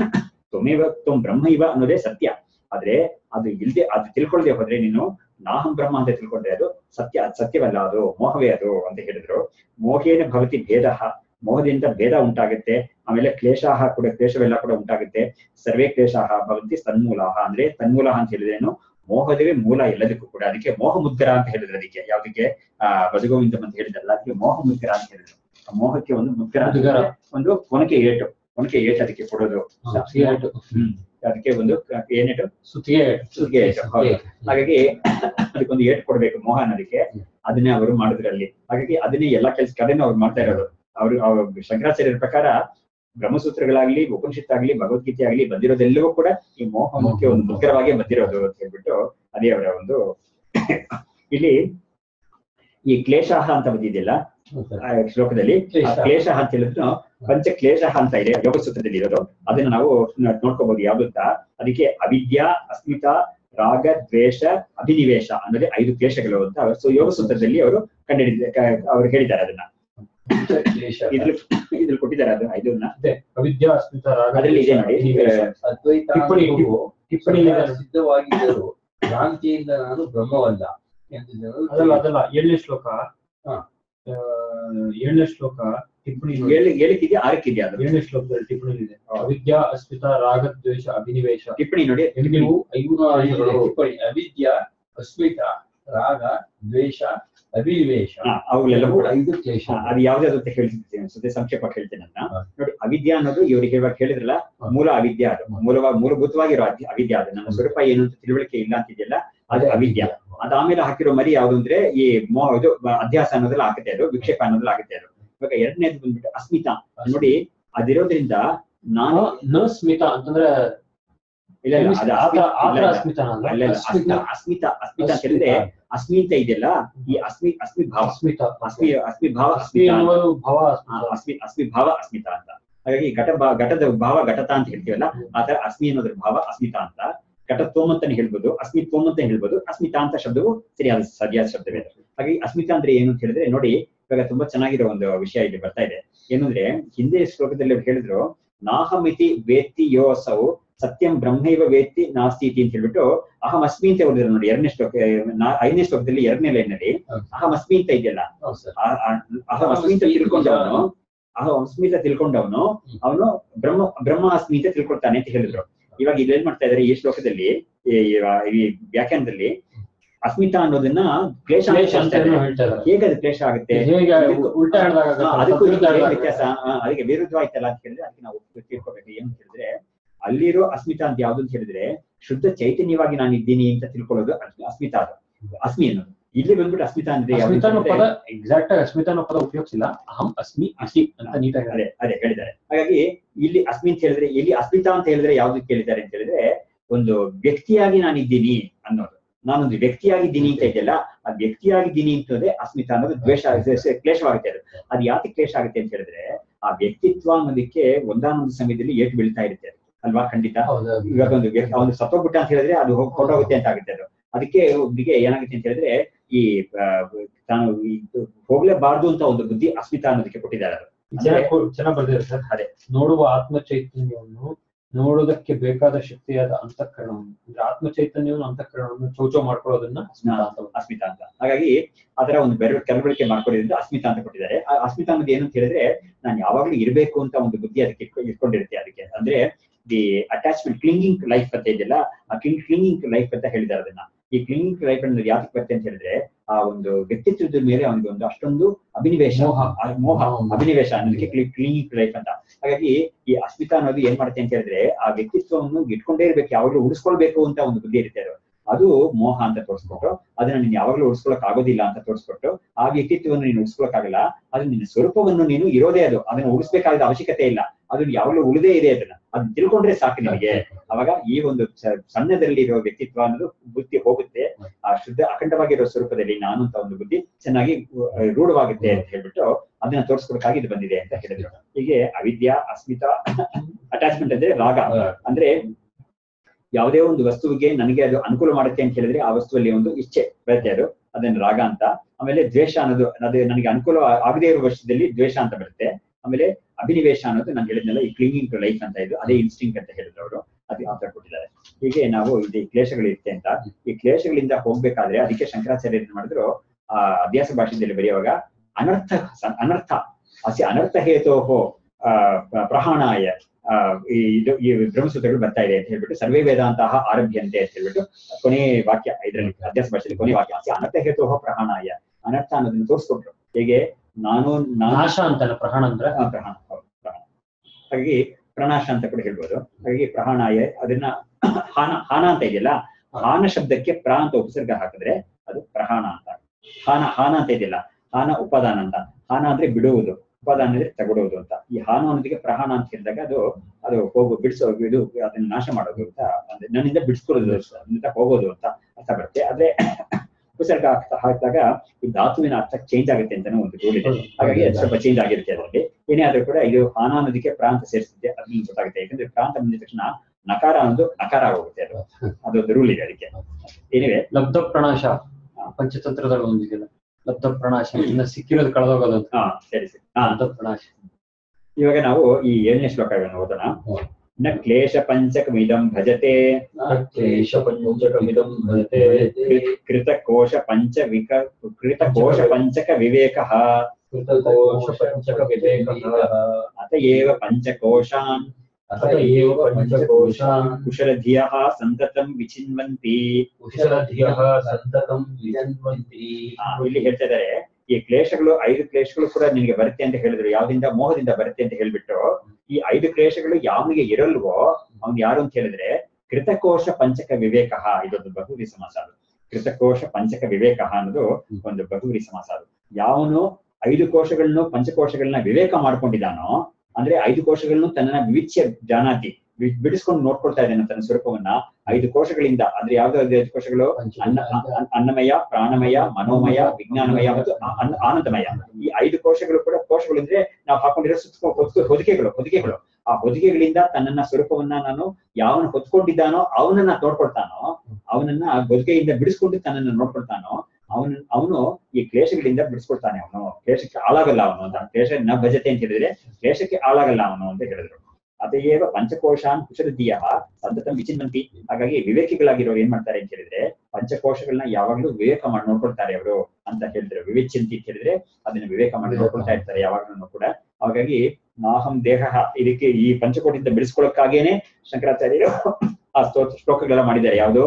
ತ್ವಮೇವ ತ್ವಂ ಬ್ರಹ್ಮ ಇವ ಅನ್ನೋದೇ ಸತ್ಯ ಆದ್ರೆ ಅದು ಇಲ್ದೆ ಅದು ತಿಳ್ಕೊಳ್ದೆ ಹೋದ್ರೆ ನೀನು ನಾಹಂ ಬ್ರಹ್ಮ ಅಂತ ತಿಳ್ಕೊಂಡ್ರೆ ಅದು ಸತ್ಯ ಅದ್ ಸತ್ಯವಲ್ಲ ಅದು ಮೋಹವೇ ಅದು ಅಂತ ಹೇಳಿದ್ರು ಮೋಹೇನ ಭವತಿ ಭೇದ ಮೋಹದಿಂದ ಭೇದ ಉಂಟಾಗುತ್ತೆ ಆಮೇಲೆ ಕ್ಲೇಶಾಹ ಕೂಡ ಕ್ಲೇಶವೆಲ್ಲ ಕೂಡ ಉಂಟಾಗುತ್ತೆ ಸರ್ವೇ ಕ್ಲೇಶಾಹ ಭವಂತಿ ತನ್ಮೂಲಾಹ ಅಂದ್ರೆ ತನ್ಮೂಲ ಅಂತ ಹೇಳಿದ್ರೇನು ಮೋಹದವೇ ಮೂಲ ಎಲ್ಲದಕ್ಕೂ ಕೂಡ ಅದಕ್ಕೆ ಮೋಹ ಮುದ್ಗರ ಅಂತ ಹೇಳಿದ್ರು ಅದಕ್ಕೆ ಯಾವ್ದಕ್ಕೆ ಆ ಭಜಗೋವಿಂದ ಅಂತ ಹೇಳಿದ್ರಲ್ಲ ಅದಕ್ಕೆ ಮೋಹ ಮುದ್ಗರ ಅಂತ ಹೇಳಿದ್ರು ಆ ಮೋಹಕ್ಕೆ ಒಂದು ಮುದ್ಗರ ಅಂತ ಮುದ್ಗರ. ಒಂದು ಒನಕೆ ಏಟು ಒನಕೆ ಏಟು ಅದಕ್ಕೆ ಕೊಡೋದು ಹ್ಮ್ ಅದಕ್ಕೆ ಒಂದು ಏನೇಟು ಸುತ್ತಿಗೆ ಸುತ್ತಿಗೆ ಏಟು ಹೌದು ಹಾಗಾಗಿ ಅದಕ್ಕೊಂದು ಏಟ್ ಕೊಡ್ಬೇಕು ಮೋಹ ಅನ್ನೋದಕ್ಕೆ ಅದನ್ನೇ ಅವರು ಮಾಡಿದ್ರಲ್ಲಿ ಹಾಗಾಗಿ ಅದನ್ನೇ ಎಲ್ಲಾ ಕೆಲಸ ಕಡೆನೂ ಅವ್ರು ಮಾಡ್ತಾ ಇರೋದು ಅವರು ಅವ್ರ ಶಂಕರಾಚಾರ್ಯರ ಪ್ರಕಾರ ಬ್ರಹ್ಮಸೂತ್ರಗಳಾಗ್ಲಿ ಉಪನಿಷತ್ತಾಗ್ಲಿ ಭಗವದ್ಗೀತೆ ಆಗ್ಲಿ ಬಂದಿರೋದೆಲ್ಲವೂ ಕೂಡ ಈ ಮೋಹಕ್ಕೆ ಒಂದು ಮುಖ್ಯವಾಗಿ ಬಂದಿರೋದು ಅಂತ ಹೇಳ್ಬಿಟ್ಟು ಅದೇ ಅವರ ಒಂದು ಇಲ್ಲಿ ಈ ಕ್ಲೇಶಾಹ ಅಂತ ಬಂದಿದೆಯಲ್ಲ ಆ ಶ್ಲೋಕದಲ್ಲಿ ಕ್ಲೇಶ. ಆ ಕ್ಲೇಶ ಅಂತ ಹೇಳಿದ್ರು ಪಂಚ ಕ್ಲೇಶ ಅಂತ ಇದೆ ಯೋಗ ಸೂತ್ರದಲ್ಲಿ ಇರೋದು ಅದನ್ನ ನಾವು ನ- ನೋಡ್ಕೋಬಹುದು ಯಾವ್ದು ಅಂತ ಅದಕ್ಕೆ ಅವಿದ್ಯಾ ಅಸ್ಮಿತಾ ರಾಗ ದ್ವೇಷ ಅಭಿನಿವೇಶ ಅನ್ನೋದೇ ಐದು ಕ್ಲೇಶಗಳು ಅಂತ ಸೊ ಯೋಗ ಸೂತ್ರದಲ್ಲಿ ಅವರು ಕಂಡುಹಿಡಿದ ಕ- ಅವ್ರು ಹೇಳಿದ್ದಾರೆ ಅದನ್ನ ಕ್ಲೇಶ ಇದ್ರಲ್ಲಿ ಇದ್ರಲ್ಲಿ ಕೊಟ್ಟಿದ್ದಾರೆ ಅದು ಇದನ್ನ ಇದೆ ಅವಿದ್ಯಾ ಅಸ್ಮಿತಾ ರಾಗ ಅದ್ರಲ್ಲಿ ಇದೆ ನೋಡಿ ಅಭಿನಿವೇಶ. ಅದ್ವೈತ ಟಿಪ್ಪಣಿ ಅನ್ನುವುದು ಟಿಪ್ಪಣಿ ಇದೆ. ಸಿದ್ಧವಾಗಿದ್ದರು ಭ್ರಾಂತಿಯಿಂದ ನಾನು ಬ್ರಹ್ಮವಲ್ಲ ಎಂದು ಜನರು ಅದಲ್ಲ ಅದಲ್ಲ ಏಳನೇ ಶ್ಲೋಕ ಹಾ. ಆ, ಏಳನೇ ಶ್ಲೋಕ ಟಿಪ್ಪಣಿ ನೋಡಿ. ಏಳು ಏಳಕ್ಕಿದೆಯಾ ಆರಕ್ಕಿದೆಯಾ ಅದು ಏಳನೇ ಶ್ಲೋಕದಲ್ಲಿ ಟಿಪ್ಪಣಿ ಇದೆ ಅವಿದ್ಯಾ ಅಸ್ಮಿತಾ ರಾಗದ್ವೇಷ ಅಭಿನಿವೇಶ ಟಿಪ್ಪಣಿ ನೋಡಿ ನೀವು ಐದು ಆ, ಇದೆ ಕ್ಲೇಶಗಳು ಟಿಪ್ಪಣಿ ಅವಿದ್ಯ ಅಸ್ಮಿತ ರಾಗ ದ್ವೇಷ ಅಭಿನಿವೇಶ ಹಾ, ಅವುಗಳೆಲ್ಲವೂ ಇವು ಕೂಡ ಐದು ಕ್ಲೇಶ ಹಾ, ಅದು ಯಾವ್ದು ಅಂತ ಹೇಳ್ತಿದ್ದೀನಿ ಅನ್ಸುತ್ತೆ ಸಂಕ್ಷೇಪವಾಗಿ ಹೇಳ್ತೇನೆ ನಾನು ಹಾ. ನೋಡಿ ಅವಿದ್ಯಾ ಅನ್ನೋದು ಇವ್ರಿಗೆ ಇವಾಗ ಹೇಳಿದ್ರಲ್ಲ ಹಾ. ಮೂಲ ಅವಿದ್ಯಾ ಅದು ಹಾ. ಮೂಲವಾಗಿ ಮೂಲಭೂತವಾಗಿರೋ ಅಧಿ- ಅವಿದ್ಯಾ ಅದು ನನ್ನ ಸ್ವರೂಪ ಏನು ಅಂತ ತಿಳುವಳಿಕೆ ಇಲ್ಲ ಅಂತಿದೆಯಲ್ಲ ಅದು ಅವಿದ್ಯಾ ಅದಾದ್ಮೇಲೆ ಹಾಕಿರೋ ಮರಿ ಯಾವ್ದು ಅಂದ್ರೆ ಈ ಮೋ ಇದು ಬ- ಅಧ್ಯಾಸ ಅನ್ನೋದ್ರಲ್ಲಿ ಆಗುತ್ತೆ ಅದು ವಿಕ್ಷೇಪ ಅನ್ನೋದ್ರಲ್ಲಿ ಆಗುತ್ತೆ ಅದು ಇವಾಗ ಎರಡನೇದು ಬಂದ್ಬಿಟ್ಟು ಅಸ್ಮಿತಾ ನೋಡಿ ಅದಿರೋದ್ರಿಂದ ನಾನು ನ ಸ್ಮಿತಾ ಅಂತಂದ್ರೆ ಇಲ್ಲ ಇಲ್ಲ ಅದು ಆತರ ಅಸ್ಮಿ- ಆತರ ಇಲ್ಲ, ಇಲ್ಲ. ಅಸ್ಮಿತಾನ ಅಲ್ಲ ಅಲ್ಲ, ಇಲ್ಲ, ಅಸ್ಮಿತಾ. ಅಸ್ಮಿ- ಅಸ್ಮಿತಾ ಅಸ್ಮಿತಾ ಅಂತ ಹೇಳಿದ್ರೆ ಅಸ್ಮಿ ಅಂತ ಇದೆಯಲ್ಲ ಈ ಅಸ್ಮಿ ಅಸ್ಮಿ ಭಾವ ಅಸ್ಮಿತಾ ಅಸ್ಮಿ ಅಸ್ಮಿ ಭಾವ ಅಸ್ಮಿ ಅಸ್ಮಿತಾ ಅಂತ. ಅನ್ನುವುದು ಭಾವ ಆ, ಅಸ್ಮಿತಾ. ಅಸ್ಮಿ ಅಸ್ಮಿ ಭಾವ ಅಸ್ಮಿತಾ ಅಂತ ಹಾಗಾಗಿ ಘಟ ಭಾ- ಘಟದ ಭಾವ ಘಟತ ಅಂತ ಹೇಳ್ತೀವಲ್ಲ ಆ ತರ ಅಸ್ಮಿ ಅನ್ನೋದ್ರ ಭಾವ ಅಸ್ಮಿತಾ ಅಂತ ಘಟತ್ವಂ ಅಂತಾನೆ ಹೇಳ್ಬೋದು ಅಸ್ಮಿತ್ವಂ ಅಂತ ಹೇಳ್ಬೋದು ಅಸ್ಮಿತಾ ಅಂತ ಶಬ್ದವು ಸರಿಯಾದ ಸರಿಯಾದ ಶಬ್ದವೇ ಅದು. ಹಾಗಾಗಿ ಅಸ್ಮಿತಾ ಅಂದ್ರೆ ಏನು ಅಂತ ಹೇಳಿದ್ರೆ ನೋಡಿ ಇವಾಗ ತುಂಬಾ ಚೆನ್ನಾಗಿರೋ ಒಂದು ವಿಷಯ ಇಲ್ಲಿ ಬರ್ತಾ ಇದೆ ಏನಂದ್ರೆ ಹಿಂದೆ ಶ್ಲೋಕದಲ್ಲಿ ಅವ್ರು ಹೇಳಿದ್ರು ನಾಹಮಿತಿ ವೇತ್ತಿ ಯೋಸೌ ಸತ್ಯಂ ಬ್ರಹ್ಮೈವ ವೇತ್ತಿ ನಾಸ್ತಿ ಇತಿ ಅಂತ ಹೇಳ್ಬಿಟ್ಟು ಅಹಂ ಅಸ್ಮಿ ಅಂತ ಹೇಳಿದ್ರು ನೋಡಿ ಎರಡನೇ ಶ್ಲೋಕ ನಾ- ಐದನೇ ಶ್ಲೋಕದಲ್ಲಿ ಎರಡನೇ ಲೈನಲ್ಲಿ ಹೌದು. ಅಹಂ ಅಸ್ಮಿ ಅಂತ ಇದೆಯಲ್ಲ ಹೌದು ಸರ್. ಆ- ಆ- ಅಹಂ ಅಸ್ಮಿ ಅಂತ ತಿಳ್ಕೊಂಡವನು ಅಹಂ ಅಸ್ಮಿ ಅಂತ ತಿಳ್ಕೊಂಡವನು ಅವನು ಬ್ರಹ್ಮ ಬ್ರಹ್ಮ ಅಸ್ಮಿ ಅಂತ ತಿಳ್ಕೊಳ್ತಾನೆ ಅಂತ ಹೇಳಿದ್ರು ಇವಾಗ ಇಲ್ಲಿ ಏನ್ ಮಾಡ್ತಾ ಇದಾರೆ ಈ ಶ್ಲೋಕದಲ್ಲಿ ಈ- ಈ- ಈ ವ್ಯಾಖ್ಯಾನದಲ್ಲಿ ಅಸ್ಮಿತಾ ಅನ್ನೋದನ್ನ ಕ್ಲೇಶ ಅಂತ ಕ್ಲೇಶ ಅಂತ ಹೇಳ್ತಾ ಇದ್ದಾರೆ. ಹೇಳ್ತಾ ಇದ್ದಾರೆ. ಹೇಗೆ ಅದು ಕ್ಲೇಶ ಆಗುತ್ತೆ ಹೇಗೆ ಇದಕ್ಕೂ- ಉಲ್ಟಾ ಹೇಳಿದಾಗ ಹಾ, ಆಗುತ್ತೆ, ಅದಕ್ಕೂ ವಿರುದ್ಧ ಇದಕ್ಕೂ ಏನ್ ಹೇಳಿದಾಗ ವ್ಯತ್ಯಾಸ ಹಾ, ಅದಕ್ಕೆ ವಿರುದ್ಧವಾಯ್ತಲ್ಲ ಅಂತ ಹೇಳಿದ್ರೆ ಅದಕ್ಕೆ ನಾವು ತಿಳ್ಕೊಬೇಕು ಏನು ಅಂತ ಹೇಳಿದ್ರೆ ಅಲ್ಲಿರೋ ಅಸ್ಮಿತಾ ಅಂತ ಯಾವ್ದು ಅಂತ ಹೇಳಿದ್ರೆ ಶುದ್ಧ ಚೈತನ್ಯವಾಗಿ ನಾನು ಇದ್ದೀನಿ ಅಂತ ತಿಳ್ಕೊಳ್ಳೋದು ಅಸ್- ಅಸ್ಮಿತಾ ಅದು ಅಸ್ಮಿ ಅನ್ನೋದು ಇಲ್ಲಿ ಬಂದ್ಬಿಟ್ಟು ಅಸ್ಮಿತಾ ಅಂದ್ರೆ ಯಾವ್ದು ಅಸ್ಮಿತಾ ಅಂತ ಅನ್ನೋ ಪದ ಹೇಳಿದ್ರೆ- ಎಕ್ಸಾಕ್ಟ್ ಆಗಿ ಅಸ್ಮಿತಾ ಅನ್ನೋ ಪದ ಉಪಯೋಗಿಸಿಲ್ಲ ಅಹಂ ಅಸ್ಮಿ ಅಸಿ ಅಂತ ನೀಟಾಗಿ ಅದೇ ಅದೇ ಹೇಳಿದ್ದಾರೆ ಹಾಗಾಗಿ ಇಲ್ಲಿ ಅಸ್ಮಿ ಅಂತ ಹೇಳಿದ್ರೆ ಇಲ್ಲಿ ಅಸ್ಮಿತಾ ಅಂತ ಹೇಳಿದ್ರೆ ಯಾವ್ದು ಕೇಳಿದ್ದಾರೆ ಅಂತ ಹೇಳಿದ್ರೆ ಒಂದು ವ್ಯಕ್ತಿಯಾಗಿ ನಾನಿದ್ದೀನಿ ಅನ್ನೋದು ನಾನೊಂದು ವ್ಯಕ್ತಿಯಾಗಿದ್ದೀನಿ ಅಂತ ಇದೆಯಲ್ಲ ಆ ವ್ಯಕ್ತಿಯಾಗಿದ್ದೀನಿ ಅಂತಂದ್ರೆ ಅಸ್ಮಿತಾ ಅನ್ನೋದು ದ್ವೇಷ ದ್ವೇಷ- ಕ್ಲೇಶವಾಗುತ್ತೆ ಅದು ಅದು ಯಾಕೆ ಕ್ಲೇಶ ಆಗುತ್ತೆ ಅಂತ ಹೇಳಿದ್ರೆ ಆ ವ್ಯಕ್ತಿತ್ವ ಅನ್ನೋದಕ್ಕೆ ಒಂದಾನೊಂದು ಸಮಯದಲ್ಲಿ ಏಟು ಬೀಳ್ತಾ ಇರುತ್ತೆ ಅದು. ಅಲ್ವಾ ಖಂಡಿತ ಹೌದು. ಇವಾಗ ಒಂದು ವ್ಯಕ್ತಿ ಅವನು ಸತ್ತೋಗ್ಬಿಟ್ಟ ಅಂತ ಹೇಳಿದ್ರೆ ಅದು ಹೋಗ್- ಹೊರಟೋಗುತ್ತೆ ಅಂತ ಆಗುತ್ತೆ ಅದು ಅದಕ್ಕೆ ಒಬ್ರಿಗೆ ಏನಾಗುತ್ತೆ ಅಂತ ಹೇಳಿದ್ರೆ ಈ ಆ, ತಾನು ಇದು ಹೋಗ್ಲೇಬಾರ್ದು ಅಂತ ಒಂದು ಬುದ್ಧಿ ಅಸ್ಮಿತಾ ಅನ್ನೋದಕ್ಕೆ ಕೊಟ್ಟಿದ್ದಾರೆ ಅದು. ಚೆನ್ನಾಗಿ ಚೆನ್ನಾಗಿ ಬರ್ದಿದೆ ಸರ್ ಅದೇ. ನೋಡುವ ಆತ್ಮ ಚೈತನ್ಯವನ್ನು ನೋಡೋದಕ್ಕೆ ಬೇಕಾದ ಶಕ್ತಿಯಾದ ಅಂತಃಕರಣವನ್ನು ಅಂದ್ರೆ ಆತ್ಮ ಚೈತನ್ಯವನ್ನು ಅಂತಃಕರಣವನ್ನು ಚೌಚೌ ಮಾಡ್ಕೊಳ್ಳೋದನ್ನ ಅಸ್ಮಿತಾ ಅಂತ ಬರ್ತದೆ. ಅಸ್ಮಿತಾ ಅಂತ ಹಾಗಾಗಿ ಅದರ ಒಂದು ಬೆರ ಕಲಬೆರಕೆ ಮಾಡ್ಕೊಂಡಿದ್ರಿಂದ ಅಸ್ಮಿತಾ ಅಂತ ಕೊಟ್ಟಿದ್ದಾರೆ ಆ ಅಸ್ಮಿತಾ ಅನ್ನೋದು ಏನು ಅಂತ ಹೇಳಿದ್ರೆ ನಾನು ಯಾವಾಗ್ಲೂ ಇರಬೇಕು ಅಂತ ಒಂದು ಬುದ್ಧಿ ಅದಕ್ಕೆ ಇಟ್ಕೊ- ಇಟ್ಕೊಂಡಿರುತ್ತೆ ಅದಕ್ಕೆ ಅಂದ್ರೆ ದಿ ಅಟ್ಯಾಚ್ಮೆಂಟ್ ಕ್ಲಿಂಗಿಂಗ್ ಲೈಫ್ ಅಂತ ಇದೆಯಲ್ಲ ಆ ಕ್ಲಿಂಗ್ ಕ್ಲಿಂಗಿಂಗ್ ಲೈಫ್ ಅಂತ ಹೇಳಿದ್ದಾರೆ ಅದನ್ನ ಈ ಕ್ಲಿಂಗಿಂಗ್ ಲೈಫ್ ಅನ್ನೋದು ಯಾಕೆ ಬರುತ್ತೆ ಅಂತ ಹೇಳಿದ್ರೆ ಆ ಒಂದು ವ್ಯಕ್ತಿತ್ವದ ಮೇಲೆ ಅವನಿಗೆ ಒಂದು ಅಷ್ಟೊಂದು ಅಭಿನಿವೇಶ ಮೋಹ. ಆ ಮೋಹ ಅಭಿನಿವೇಶ ಅನ್ನೋದಕ್ಕೆ ಕ್ಲಿಂಗಿಂಗ್ ಲೈಫ್ ಅಂತ ಹಾಗಾಗಿ ಈ ಅಸ್ಮಿತಾ ಅನ್ನೋದು ಏನ್ ಮಾಡುತ್ತೆ ಅಂತ ಹೇಳಿದ್ರೆ ಆ ವ್ಯಕ್ತಿತ್ವವನ್ನು ಇಟ್ಕೊಂಡೇ ಇರ್ಬೇಕು ಯಾವಾಗ್ಲೂ ಉಳಿಸ್ಕೊಳ್ಬೇಕು ಅಂತ ಒಂದು ಬುದ್ಧಿ ಇರುತ್ತೆ ಅದು ಅದು ಮೋಹ ಅಂತ ತೋರಿಸ್ಕೊಟ್ಟು ಅದನ್ನ ನೀನು ಯಾವಾಗ್ಲೂ ಉಳಿಸ್ಕೊಳಕ್ ಆಗೋದಿಲ್ಲ ಅಂತ ತೋರಿಸ್ಕೊಟ್ಟು ಆ ವ್ಯಕ್ತಿತ್ವವನ್ನು ನೀನು ಉಳಿಸ್ಕೊಳಕ್ಕಾಗಲ್ಲ ಅದು ನಿನ್ನ ಸ್ವರೂಪವನ್ನು ನೀನು ಇರೋದೇ ಅದು ಅದನ್ನ ಉಳಿಸ್ಬೇಕಾದ ಅವಶ್ಯಕತೆ ಇಲ್ಲ ಅದು ಯಾವಾಗ್ಲೂ ಉಳಿದೇ ಇದೆ ಅದನ್ನ ಅದನ್ನ ತಿಳ್ಕೊಂಡ್ರೆ ಸಾಕು ನಿನಗೆ ಅವಾಗ ಈ ಒಂದು ಸ- ಸಣ್ಣದಲ್ಲಿ ಇರೋ ವ್ಯಕ್ತಿತ್ವ ಅನ್ನೋದು ಬುದ್ಧಿ ಹೋಗುತ್ತೆ ಆ ಶುದ್ಧ ಅಖಂಡವಾಗಿರೋ ಸ್ವರೂಪದಲ್ಲಿ ನಾನು ಅಂತ ಒಂದು ಬುದ್ಧಿ ಚೆನ್ನಾಗಿ ಅಹ್, ರೂಢವಾಗುತ್ತೆ ಅಂತ ಹೇಳ್ಬಿಟ್ಟು ಅದನ್ನ ತೋರಿಸ್ಕೊಡಕ್ಕಾಗಿ ಇದು ಬಂದಿದೆ ಅಂತ ಹೇಳಿದ್ರು ಹೀಗೆ ಅವಿದ್ಯಾ ಅಸ್ಮಿತಾ ಅಟ್ಯಾಚ್ಮೆಂಟ್ ಅಂದ್ರೆ ರಾಗ ಅಂದ್ರೆ ಯಾವುದೇ ಒಂದು ವಸ್ತುವಿಗೆ ನನಗೆ ಅದು ಅನುಕೂಲ ಮಾಡುತ್ತೆ ಅಂತ ಹೇಳಿದ್ರೆ ಆ ವಸ್ತುವಲ್ಲಿ ಒಂದು ಇಚ್ಛೆ ಬರುತ್ತೆ ಅದು ಅದನ್ನ ರಾಗ ಅಂತ ಆಮೇಲೆ ದ್ವೇಷ ಅನ್ನೋದು ಅದು ನನಗೆ ಅನುಕೂಲ ಆಗದೇ ಇರುವ ವರ್ಷದಲ್ಲಿ ದ್ವೇಷ ಅಂತ ಬರುತ್ತೆ ಆಮೇಲೆ ಅಭಿನಿವೇಶ ಅನ್ನೋದು ನಾನು ಹೇಳಿದ್ನಲ್ಲ ಈ ಕ್ಲಿಂಗಿಂಗ್ ಟು ಲೈಫ್ ಅಂತ ಇದು ಅದೇ ಇನ್ಸ್ಟಿಂಗ್ ಅಂತ ಹೇಳಿದ್ರು ಅವರು ಅದು ಆ ತರ ಕೊಟ್ಟಿದ್ದಾರೆ ಹೀಗೆ ನಾವು ಇದು ಈ ಕ್ಲೇಶಗಳಿರುತ್ತೆ ಅಂತ ಈ ಕ್ಲೇಶಗಳಿಂದ ಹೋಗ್ಬೇಕಾದ್ರೆ ಅದಕ್ಕೆ ಶಂಕರಾಚಾರ್ಯ ಏನ್ ಮಾಡಿದ್ರು ಆ ಅಭ್ಯಾಸ ಭಾಷೆಯಲ್ಲಿ ಬರೆಯುವಾಗ ಅನರ್ಥ ಸ- ಅನರ್ಥ ಅಸಿ ಅನರ್ಥ ಹೇತೋಹೋ ಆ, ಪ್ರ- ಪ್ರಹಾಣಾಯ ಆ, ಈ ಇದು ಈ ಬ್ರಹ್ಮಸೂತ್ರಗಳು ಬರ್ತಾ ಇದೆ ಅಂತ ಹೇಳ್ಬಿಟ್ಟು ಸರ್ವೇ ವೇದಾಂತಹ ಆರಭ್ಯಂತೆ ಅಂತ ಹೇಳ್ಬಿಟ್ಟು ಕೊನೆ ವಾಕ್ಯ ಇದರಲ್ಲಿ ಅಧ್ಯಾಸ ಭಾಷೆಯಲ್ಲಿ ಕೊನೆ ವಾಕ್ಯ ಅಸಿ ಅನರ್ಥ ಹೇತೋಹ ಪ್ರಹಾಣಾಯ ಅನರ್ಥ ಅನ್ನೋದನ್ನ ತೋರಿಸ್ಕೊಟ್ರು ಹೇಗೆ ನಾನು ನಾನು ನಾಶ ಅಂತಲ್ಲ ಪ್ರಹಣ ಅಂದ್ರೆ ಆ, ಪ್ರಹಾಣ ಹೌದು, ಪ್ರಹಾಣ. ಹಾಗಾಗಿ ಪ್ರಣಾಶ ಅಂತ ಕೂಡ ಹೇಳ್ಬೋದು ಹಾಗಾಗಿ ಪ್ರಹಾಣಾಯ ಅದನ್ನ ಹಾನ ಹಾನ ಅಂತ ಇದೆಯಲ್ಲ ಹಾನ ಶಬ್ದಕ್ಕೆ ಪ್ರ ಅಂತ ಉಪಸರ್ಗ ಹಾಕಿದ್ರೆ ಅದು ಪ್ರಹಾಣ ಅಂತ ಹಾನ ಹಾನ ಅಂತ ಇದೆಯಲ್ಲ ಹಾನ ಉಪಾದಾನ ಅಂತ ಹಾನ ಅಂದ್ರೆ ಬಿಡುವುದು ಉಪಾದಾನ ಅಂದ್ರೆ ತಗೊಳ್ಳೋದು ಅಂತ ಈ ಹಾನ ಅನ್ನೋದಕ್ಕೆ ಪ್ರಹಾಣ ಅಂತ ಹೇಳಿದಾಗ ಅದು ಅದು ಹೋಗು ಬಿಡಿಸೋ ಇದು ಅದನ್ನ ನಾಶ ಮಾಡೋದು ಅಂತ ಅಂದ್ರೆ ನನ್ನಿಂದ ಬಿಡಿಸ್ಕೊಳ್ಳೋದು ನನ್ನಿಂದ ಹೋಗೋದು ಅಂತ ಅರ್ಥ ಬರುತ್ತೆ ಆದ್ರೆ ಉಪಸರ್ಗ ಹಾಕ್ತಾ ಹಾಕಿದಾಗ ಈ ಧಾತುವಿನ ಅರ್ಥ ಚೇಂಜ್ ಆಗುತ್ತೆ ಅಂತಾನು ಒಂದು ರೂಲ್ ಇದೆ ಹಾಗಾಗಿ ಅದು ಸ್ವಲ್ಪ ಚೇಂಜ್ ಆಗಿರುತ್ತೆ ಅದರಲ್ಲಿ ಏನೇ ಆದ್ರೂ ಕೂಡ ಇದು ಹಾನ ಅನ್ನೋದಕ್ಕೆ ಪ್ರಾಂತ ಸೇರಿಸುತ್ತೆ ಅದು ನಿಮ್ಗೆ ಗೊತ್ತಾಗುತ್ತೆ ಯಾಕಂದ್ರೆ ಪ್ರಾಂತ ಬಂದಿದ ತಕ್ಷಣ ನಕಾರ ಅನ್ನೋದು ನಕಾರ ಆಗೋಗುತ್ತೆ ಅದು ಅದೊಂದು ರೂಲ್ ಇದೆ ಅದಕ್ಕೆ ಏನಿವೆ ಲಬ್ಧ ಪ್ರಣಾಶ ಪಂಚತಂತ್ರದಲ್ಲಿ ಒಂದಿದೆಯಲ್ಲ ಲಬ್ಧ ಪ್ರಣಾಶ ಇನ್ನ ಸಿಕ್ಕಿರೋದು ಕಳೆದೋಗೋದು ಅಂತ ಹಾ ಸರಿ ಸರಿ ಹಾ ಲಬ್ಧ ಪ್ರಣಾಶ ಇವಾಗ ನಾವು ಈ ಏಳನೇ ಶ್ಲೋಕವನ್ನು ಓದೋಣ ಹ್ಮ್. ನ ಕ್ಲೇಶ ಪಂಚಕಮಿದಂ ಭಜತೆ ಕ್ಲೇಶ ಪಂಚಕಮಿದಂ ಭಜತೆ ಕೃತಕೋಶ ಪಂಚ ವಿಕ ಕೃತಕೋಶ ಪಂಚಕ ವಿವೇಕ ಕೃತಕೋಶ ಪಂಚಕ ವಿವೇಕಃ ಅತ ಏವ ಪಂಚಕೋಶಾನ್ ಅತ ಏವ ಪಂಚಕೋಶಾನ್ ಕುಶಲಧಿಯ ಸಂತತಂ ವಿಚಿನ್ವಂತಿ ಕುಶಲಧಿಯಃ ಸಂತತಂ ವಿಜನ್ವಂತಿ ಆ, ಇಲ್ಲಿ ಹೇಳ್ತಾ ಇದ್ದಾರೆ ಈ ಕ್ಲೇಶಗಳು ಐದು ಕ್ಲೇಶಗಳು ಕೂಡ ನಿನಗೆ ಬರುತ್ತೆ ಅಂತ ಹೇಳಿದ್ರು ಯಾವ್ದಿಂದ ಮೋಹದಿಂದ ಬರುತ್ತೆ ಅಂತ ಹೇಳ್ಬಿಟ್ಟು ಈ ಐದು ಕ್ಲೇಶಗಳು ಯಾವನಿಗೆ ಇರಲ್ವೋ ಅವ್ನು ಯಾರು ಅಂತ ಹೇಳಿದ್ರೆ ಕೃತಕೋಶ ಪಂಚಕ ವಿವೇಕ ಇದೊಂದು ಬಹುವಿ ಸಮಾಸ ಅದು ಕೃತಕೋಶ ಪಂಚಕ ವಿವೇಕ ಅನ್ನೋದು ಒಂದು ಬಹುವಿ ಸಮಾಸ ಅದು ಯಾವನು ಐದು ಕೋಶಗಳನ್ನು ಪಂಚಕೋಶಗಳನ್ನ ವಿವೇಕ ಮಾಡ್ಕೊಂಡಿದ್ದಾನೋ ಅಂದ್ರೆ ಐದು ಕೋಶಗಳನ್ನು ತನ್ನ ವಿವಿಚ್ಯ ಜಾನಾತಿ ಬಿ- ಬಿಡಿಸ್ಕೊಂಡು ನೋಡ್ಕೊಳ್ತಾ ಇದ್ದಾನೆ ತನ್ನ ಸ್ವರೂಪವನ್ನ ಐದು ಕೋಶಗಳಿಂದ ಅಂದ್ರೆ ಯಾವ್ದು ಐದು ಕೋಶಗಳು ಅನ್ನ ಅ- ಅನ್ನಮಯ ಪ್ರಾಣಮಯ ಮನೋಮಯ ವಿಜ್ಞಾನಮಯ ಮತ್ತು ಆ- ಅನ್ನ- ಆನಂದಮಯ ಈ ಐದು ಕೋಶಗಳು ಕೂಡ ಕೋಶಗಳು ಅಂದ್ರೆ ನಾವು ಹಾಕೊಂಡಿರೋ ಸುತ್ತ ಹೊತ್ತು ಹೊದಿಕೆಗಳು ಹೊದಿಕೆಗಳು ಆ ಹೊದಿಕೆಗಳಿಂದ ತನ್ನನ್ನ ಸ್ವರೂಪವನ್ನ ನಾನು ಯಾವನು ಹೊತ್ಕೊಂಡಿದ್ದಾನೋ ಅವನನ್ನ ನೋಡ್ಕೊಳ್ತಾನೋ ಅವನನ್ನ ಆ ಹೊದಿಕೆಯಿಂದ ಬಿಡಿಸ್ಕೊಂಡು ತನ್ನನ್ನ ನೋಡ್ಕೊಳ್ತಾನೋ ಅವನು ಅವನು ಈ ಕ್ಲೇಶಗಳಿಂದ ಬಿಡಿಸ್ಕೊಳ್ತಾನೆ ಅವನು ಕ್ಲೇಶಕ್ಕೆ ಆಳಾಗಲ್ಲ ಅವನು ಅಂತ ಕ್ಲೇಶ ನ ಭಜತೆ ಅಂತ ಹೇಳಿದ್ರೆ ಕ್ಲೇಶಕ್ಕೆ ಆಳಾಗಲ್ಲ ಅವನು ಅಂತ ಹೇಳಿದ್ರು ಅದೇವ ಪಂಚಕೋಶಾನ್ ಕುಶಲದೀಯ ಸಂತತಂ ವಿಚಿನ್ವಂತಿ ಹಾಗಾಗಿ ವಿವೇಕಿಗಳಾಗಿರೋರು ಏನ್ ಮಾಡ್ತಾರೆ ಅಂತ ಹೇಳಿದ್ರೆ ಪಂಚಕೋಶಗಳನ್ನ ಯಾವಾಗ್ಲೂ ವಿವೇಕ ಮಾಡಿ ನೋಡ್ಕೊಳ್ತಾರೆ ಅವರು ಅಂತ ಹೇಳಿದ್ರು ವಿವೇಚಿಂತಿ ಅಂತ ಹೇಳಿದ್ರೆ ಅದನ್ನ ವಿವೇಕ ಮಾಡಿ ನೋಡ್ಕೊಳ್ತಾ ಇರ್ತಾರೆ ಯಾವಾಗ್ಲೂ ಕೂಡ ಹಾಗಾಗಿ ನಾಹಂ ದೇಹ ಇದಕ್ಕೆ ಈ ಪಂಚಕೋಟಿಯಿಂದ ಬಿಡಿಸ್ಕೊಳ್ಳೋಕ್ಕಾಗೇನೆ ಶಂಕರಾಚಾರ್ಯರು ಆ ಸ್ತೋತ್ರ ಶ್ಲೋಕಗಳೆಲ್ಲ ಮಾಡಿದ್ದಾರೆ ಯಾವುದು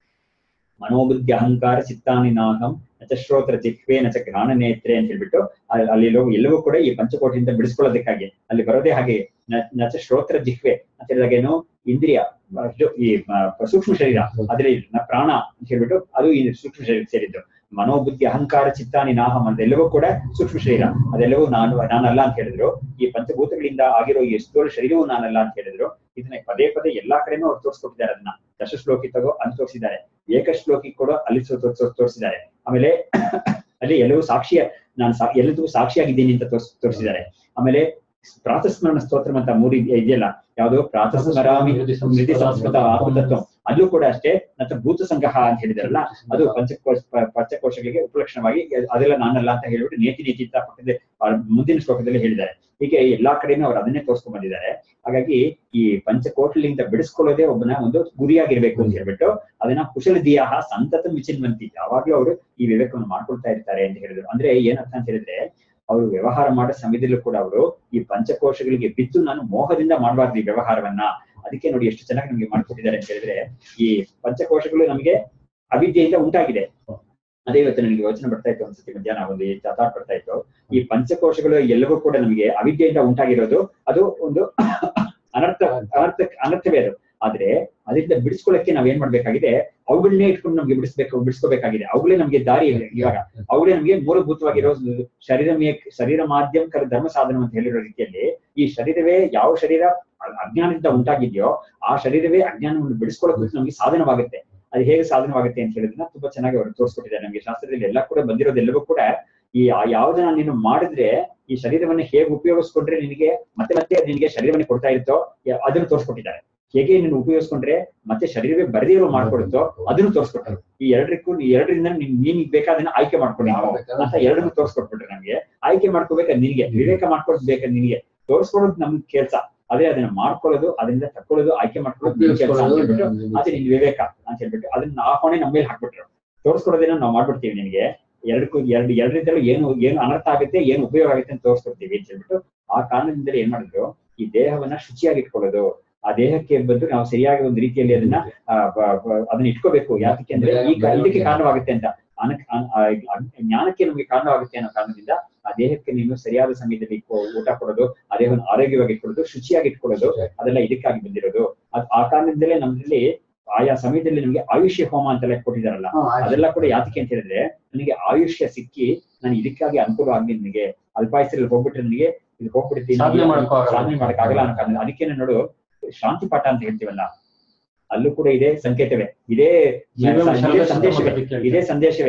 ಮನೋಬುದ್ಧಿ ಅಹಂಕಾರ ಚಿತ್ತಾನಿ ನಾಹಂ ನಚ ಶ್ರೋತ್ರ ಜಿಹ್ವೆ ನಚ ಘ್ರಾಣ ನೇತ್ರೆ ಅಂತ ಹೇಳ್ಬಿಟ್ಟು ಅಲ್ಲಿ ಅಲ್ಲಿ ಎಲ್ಲವೂ- ಎಲ್ಲವೂ ಕೂಡ ಈ ಪಂಚಕೋಟಿಯಿಂದ ಬಿಡಿಸ್ಕೊಳ್ಳೋದಕ್ಕಾಗಿ ಅಲ್ಲಿ ಬರೋದೇ ಹಾಗೆ ನ- ನಚ ಶ್ರೋತ್ರ ಜಿಹ್ವೆ ಅಂತ ಹೇಳಿದಾಗ ಏನು ಇಂದ್ರಿಯ ಇದು ಈ ಮ- ಸೂಕ್ಷ್ಮ ಶರೀರ ಅದ್ರಲ್ಲಿ ನ- ಪ್ರಾಣ ಅಂತ ಹೇಳ್ಬಿಟ್ಟು ಅದು ಈ ಸೂಕ್ಷ್ಮ ಶರೀರ ಸೇರಿದ್ದು ಮನೋಬುದ್ಧಿ ಅಹಂಕಾರ ಚಿತ್ತಾನಿ ನಾಹಂ ಅದೆಲ್ಲವೂ ಕೂಡ ಸೂಕ್ಷ್ಮ ಶರೀರ ಅದೆಲ್ಲವೂ ನಾನು ನಾನಲ್ಲ ಅಂತ ಹೇಳಿದ್ರು ಈ ಪಂಚಭೂತಗಳಿಂದ ಆಗಿರೋ ಈ ಸ್ಥೂಲ ಶರೀರವೂ ನಾನಲ್ಲ ಅಂತ ಹೇಳಿದ್ರು ಇದನ್ನ ಪದೇ ಪದೇ ಎಲ್ಲಾ ಕಡೆನೂ ಅವ್ರು ತೋರಿಸ್ಕೊಟ್ಟಿದ್ದಾರೆ ಅದನ್ನ ದಶಶ್ಲೋಕಿ ತಗೋ ಅಲ್ಲಿ ತೋರಿಸಿದ್ದಾರೆ ಏಕಶ್ಲೋಕಿ ಕೂಡ ಅಲ್ಲಿ ತೋ- ತೋ- ತೋ- ತೋರಿಸಿದ್ದಾರೆ ಆಮೇಲೆ ಅಲ್ಲಿ ಎಲ್ಲವೂ ಸಾಕ್ಷಿಯ ನಾನು ಸಾ- ಎಲ್ಲದಕ್ಕೂ ಸಾಕ್ಷಿಯಾಗಿದ್ದೀನಿ ಅಂತ ತೋರ್ಸ್ ತೋರಿಸಿದ್ದಾರೆ ಆಮೇಲೆ ಪ್ರಾತಸ್ಮರಣ ಸ್ತೋತ್ರ ಅಂತ ಮೂರು ಇದ್- ಇದೆಯಲ್ಲ ಯಾವುದು ಪ್ರಾತಸ್ಮರಾಮಿ ಮೃತಿ ಸಂಸ್ಕೃತ ಆತ್ಮತತ್ವ ಅಲ್ಲೂ ಕೂಡ ಅಷ್ಟೇ ನಂತರ ಭೂತ ಸಂಗ್ರಹ ಅಂತ ಹೇಳಿದಾರಲ್ಲ ಅದು ಪಂಚಕೋಶ ಪ- ಪಂಚಕೋಶಗಳಿಗೆ ಉಪಲಕ್ಷಣವಾಗಿ ಅದ್- ಅದೆಲ್ಲ ನಾನಲ್ಲ ಅಂತ ಹೇಳ್ಬಿಟ್ಟು ನೇತಿ ನೇತಿ ಅಂತ ಪಕ್ಕದ ಆ ಮುಂದಿನ ಶ್ಲೋಕದಲ್ಲಿ ಹೇಳಿದ್ದಾರೆ ಹೀಗೆ ಎಲ್ಲಾ ಕಡೆನೂ ಅವ್ರು ಅದನ್ನೇ ತೋರಿಸ್ಕೊಂಡ್ ಬಂದಿದ್ದಾರೆ ಹಾಗಾಗಿ ಈ ಪಂಚಕೋಟ್ಲಿಂದ ಬಿಡಿಸ್ಕೊಳ್ಳೋದೇ ಒಬ್ಬನ ಒಂದು ಗುರಿಯಾಗಿರ್ಬೇಕು ಅಂತ ಹೇಳ್ಬಿಟ್ಟು ಅದನ್ನ ಕುಶಲದಿಯ ಸಂತತ ವಿಚಿನ್ವಂತಿ ಯಾವಾಗ್ಲೂ ಅವರು ಈ ವಿವೇಕವನ್ನು ಮಾಡ್ಕೊಳ್ತಾ ಇರ್ತಾರೆ ಅಂತ ಹೇಳಿದ್ರು ಅಂದ್ರೆ ಏನರ್ಥ ಅಂತ ಹೇಳಿದ್ರೆ ಅವರು ವ್ಯವಹಾರ ಮಾಡೋ ಸಮಯದಲ್ಲೂ ಕೂಡ ಅವರು ಈ ಪಂಚಕೋಶಗಳಿಗೆ ಬಿದ್ದು ನಾನು ಮೋಹದಿಂದ ಮಾಡಬಾರ್ದು ಈ ವ್ಯವಹಾರವನ್ನ ಅದಕ್ಕೆ ನೋಡಿ ಎಷ್ಟು ಚೆನ್ನಾಗಿ ನಮಗೆ ಮಾಡ್ಕೊಟ್ಟಿದ್ದಾರೆ ಅಂತ ಹೇಳಿದ್ರೆ ಈ ಪಂಚಕೋಶಗಳು ನಮಗೆ ಅವಿದ್ಯೆಯಿಂದ ಉಂಟಾಗಿದೆ ಅದೇ ಇವತ್ತು ನನಗೆ ಯೋಚನೆ ಬರ್ತಾ ಇತ್ತು ಒಂದ್ಸತಿ ಮಧ್ಯಾಹ್ನ ಒಂದು ಈ ಚತಾಟ್ ಬರ್ತಾ ಇತ್ತು ಈ ಪಂಚಕೋಶಗಳು ಎಲ್ಲವೂ ಕೂಡ ನಮಗೆ ಅವಿದ್ಯೆಯಿಂದ ಉಂಟಾಗಿರೋದು ಅದು ಒಂದು ಅನರ್ಥ ಅನರ್ಥ ಅನರ್ಥವೇ ಅದು ಆದ್ರೆ ಅದರಿಂದ ಬಿಡಿಸ್ಕೊಳ್ಳಕ್ಕೆ ನಾವ್ ಏನ್ ಮಾಡ್ಬೇಕಾಗಿದೆ ಅವುಗಳನ್ನೇ ಇಟ್ಕೊಂಡು ನಮ್ಗೆ ಬಿಡಿಸ್ಬೇಕು ಬಿಡಿಸ್ಕೋಬೇಕಾಗಿದೆ ಅವುಗಳೇ ನಮ್ಗೆ ದಾರಿ ಇದೆ ಇವಾಗ ಅವುಗಳೇ ನಮ್ಗೆ ಮೂಲಭೂತವಾಗಿರೋ ಶರೀರ ಶರೀರ ಮಾಧ್ಯಮ ಕರ ಧರ್ಮ ಸಾಧನ ಅಂತ ಹೇಳಿರೋ ರೀತಿಯಲ್ಲಿ ಈ ಶರೀರವೇ ಯಾವ ಶರೀರ ಅ- ಅಜ್ಞಾನದಿಂದ ಉಂಟಾಗಿದೆಯೋ ಆ ಶರೀರವೇ ಅಜ್ಞಾನವನ್ನು ಬಿಡಿಸ್ಕೊಳ್ಳೋಕೆ ನಮ್ಗೆ ಸಾಧನವಾಗುತ್ತೆ ಅದು ಹೇಗೆ ಸಾಧನವಾಗುತ್ತೆ ಅಂತ ಹೇಳಿದ್ರೆ ತುಂಬಾ ಚೆನ್ನಾಗಿ ಅವರು ತೋರಿಸ್ಕೊಟ್ಟಿದ್ದಾರೆ ನಮ್ಗೆ ಶಾಸ್ತ್ರದಲ್ಲಿ ಎಲ್ಲ ಕೂಡ ಬಂದಿರೋದೆಲ್ಲವೂ ಕೂಡ ಈ ಆ ಯಾವ್ದನ್ನ ನೀನು ಮಾಡಿದ್ರೆ ಈ ಶರೀರವನ್ನ ಹೇಗೆ ಉಪಯೋಗಿಸ್ಕೊಂಡ್ರೆ ನಿನಗೆ ಮತ್ತೆ ಮತ್ತೆ ಅದು ನಿನಗೆ ಶರೀರವನ್ನ ಕೊಡ್ತಾ ಇರುತ್ತೋ ಯ- ಅದನ್ನು ತೋರಿಸ್ಕೊಟ್ಟಿದ್ದಾರೆ ಹೇಗೆ ನೀನು ಉಪಯೋಗಿಸ್ಕೊಂಡ್ರೆ ಮತ್ತೆ ಶರೀರವೇ ಬರದಿರೋ ಮಾಡ್ಕೊಡುತ್ತೋ ಅದನ್ನು ತೋರಿಸ್ಕೊಟ್ಟರು ಈ ಎರಡಕ್ಕೂ ಈ ಎರಡರಿಂದ ನೀನ್ ನೀನ್ ಬೇಕಾದನ್ನ ಆಯ್ಕೆ ಮಾಡ್ಕೊಂಡು ನಾವು ಅಂತ ಎರಡನ್ನೂ ತೋರಿಸ್ಕೊಟ್ಬಿಟ್ರೆ ನಮ್ಗೆ ಆಯ್ಕೆ ಮಾಡ್ಕೋಬೇಕಾ ನಿನ್ಗೆ ವಿವೇಕ ಮಾಡ್ಕೊಳೋದು ಬೇಕಾ ನಿನ್ಗೆ ತೋರಿಸ್ಕೊಳೋದು ನಮ್ ಕೆಲ್ಸ ಅದೇ ಅದನ್ನ ಮಾಡ್ಕೊಳ್ಳೋದು ಅದರಿಂದ ತಕ್ಕೊಳ್ಳೋದು ಆಯ್ಕೆ ಮಾಡ್ಕೊಳ್ಳೋದು ನಿನ್ ಕೆಲ್ಸ ಅಂತ ಹೇಳ್ಬಿಟ್ಟು ಅದೇ ನಿನ್ ವಿವೇಕ ಅಂತ ಹೇಳ್ಬಿಟ್ಟು ಅದನ್ನ ಆಹ್ವಾನೆ ನಮ್ಮ ಮೇಲೆ ಹಾಕ್ಬಿಟ್ರು ತೋರಿಸ್ಕೊಡೋದೇನೋ ನಾವು ಮಾಡ್ಬಿಡ್ತೀವಿ ನಿನ್ಗೆ ಎರಡಕ್ಕೂ ಎರಡು ಎರಡರಿಂದಲೂ ಏನು ಏನು ಅನರ್ಥ ಆಗುತ್ತೆ ಏನು ಉಪಯೋಗ ಆಗುತ್ತೆ ಅಂತ ತೋರಿಸ್ಕೊಡ್ತೀವಿ ಅಂತ ಹೇಳ್ಬಿಟ್ಟು ಆ ಕಾರಣದಿಂದಲೇ ಏನ್ ಮಾಡಿದ್ರು ಈ ದೇಹವನ್ನ ಶುಚಿಯಾಗಿ ಇಟ್ಕೊಳ್ಳೋದು ಆ ದೇಹಕ್ಕೆ ಬಂದು ನಾವು ಸರಿಯಾಗಿ ಒಂದು ರೀತಿಯಲ್ಲಿ ಅದನ್ನ ಆ, ಬ- ಬ- ಅದನ್ನ ಇಟ್ಕೋಬೇಕು ಯಾಕೆ ಅಂದ್ರೆ ಈ ಕಾ- ಇದಕ್ಕೆ ಕಾರಣವಾಗುತ್ತೆ ಅಂತ ಅನಕ್- ಅನ್- ಆ, ಅನ್- ಜ್ಞಾನಕ್ಕೆ ನಮ್ಗೆ ಕಾರಣವಾಗುತ್ತೆ ಅನ್ನೋ ಕಾರಣದಿಂದ ಆ ದೇಹಕ್ಕೆ ನೀನು ಸರಿಯಾದ ಸಮಯದಲ್ಲಿ ಕೊ- ಊಟ ಕೊಡೋದು ಆ ದೇಹವನ್ನು ಆರೋಗ್ಯವಾಗಿ ಇಟ್ಕೊಳ್ಳೋದು ಶುಚಿಯಾಗಿ ಇಟ್ಕೊಳ್ಳೋದು ಅದೆಲ್ಲ ಇದಕ್ಕಾಗಿ ಬಂದಿರೋದು ಅದ್ ಆ ಕಾರಣದಿಂದಲೇ ನಮ್ಮಲ್ಲಿ ಆಯಾ ಸಮಯದಲ್ಲಿ ನಮ್ಗೆ ಆಯುಷ್ಯ ಹೋಮ ಅಂತೆಲ್ಲ ಕೊಟ್ಟಿದಾರಲ್ಲ ಅದೆಲ್ಲ ಕೂಡ ಯಾತಕ್ಕೆ ಅಂತ ಹೇಳಿದ್ರೆ ನನಗೆ ಆಯುಷ್ಯ ಸಿಕ್ಕಿ ನಾನು ಇದಕ್ಕಾಗಿ ಅನುಕೂಲ ಆಗ್ಲಿ ನನಗೆ ಅಲ್ಪಾಯುಷ್ಯದಲ್ಲಿ ಹೋಗ್ಬಿಟ್ರೆ ನನಗೆ ಇದು ಹೋಗ್ಬಿಡ್ತೀನಿ ಸಾಧನೆ ಮಾಡಕ್ಕಾಗಲ್ಲ. ಸಾಧನೆ ಮಾಡಕ್ಕಾಗಲ್ಲ ಅನ್ನೋ ಕಾರಣ ಅದಕ್ಕೆ ನೋಡು ಶಾಂತಿ ಪಾಠ ಅಂತ ಹೇಳ್ತೀವಲ್ಲ ಅಲ್ಲೂ ಕೂಡ ಇದೇ ಸಂಕೇತವೇ ಇದೇ ಜೀವನ ಇದೇ ಶರಣ ಸಂದೇಶವೇ ಶರಣಕ್ಕೆ ಇದೇ ಸಂದೇಶವೇ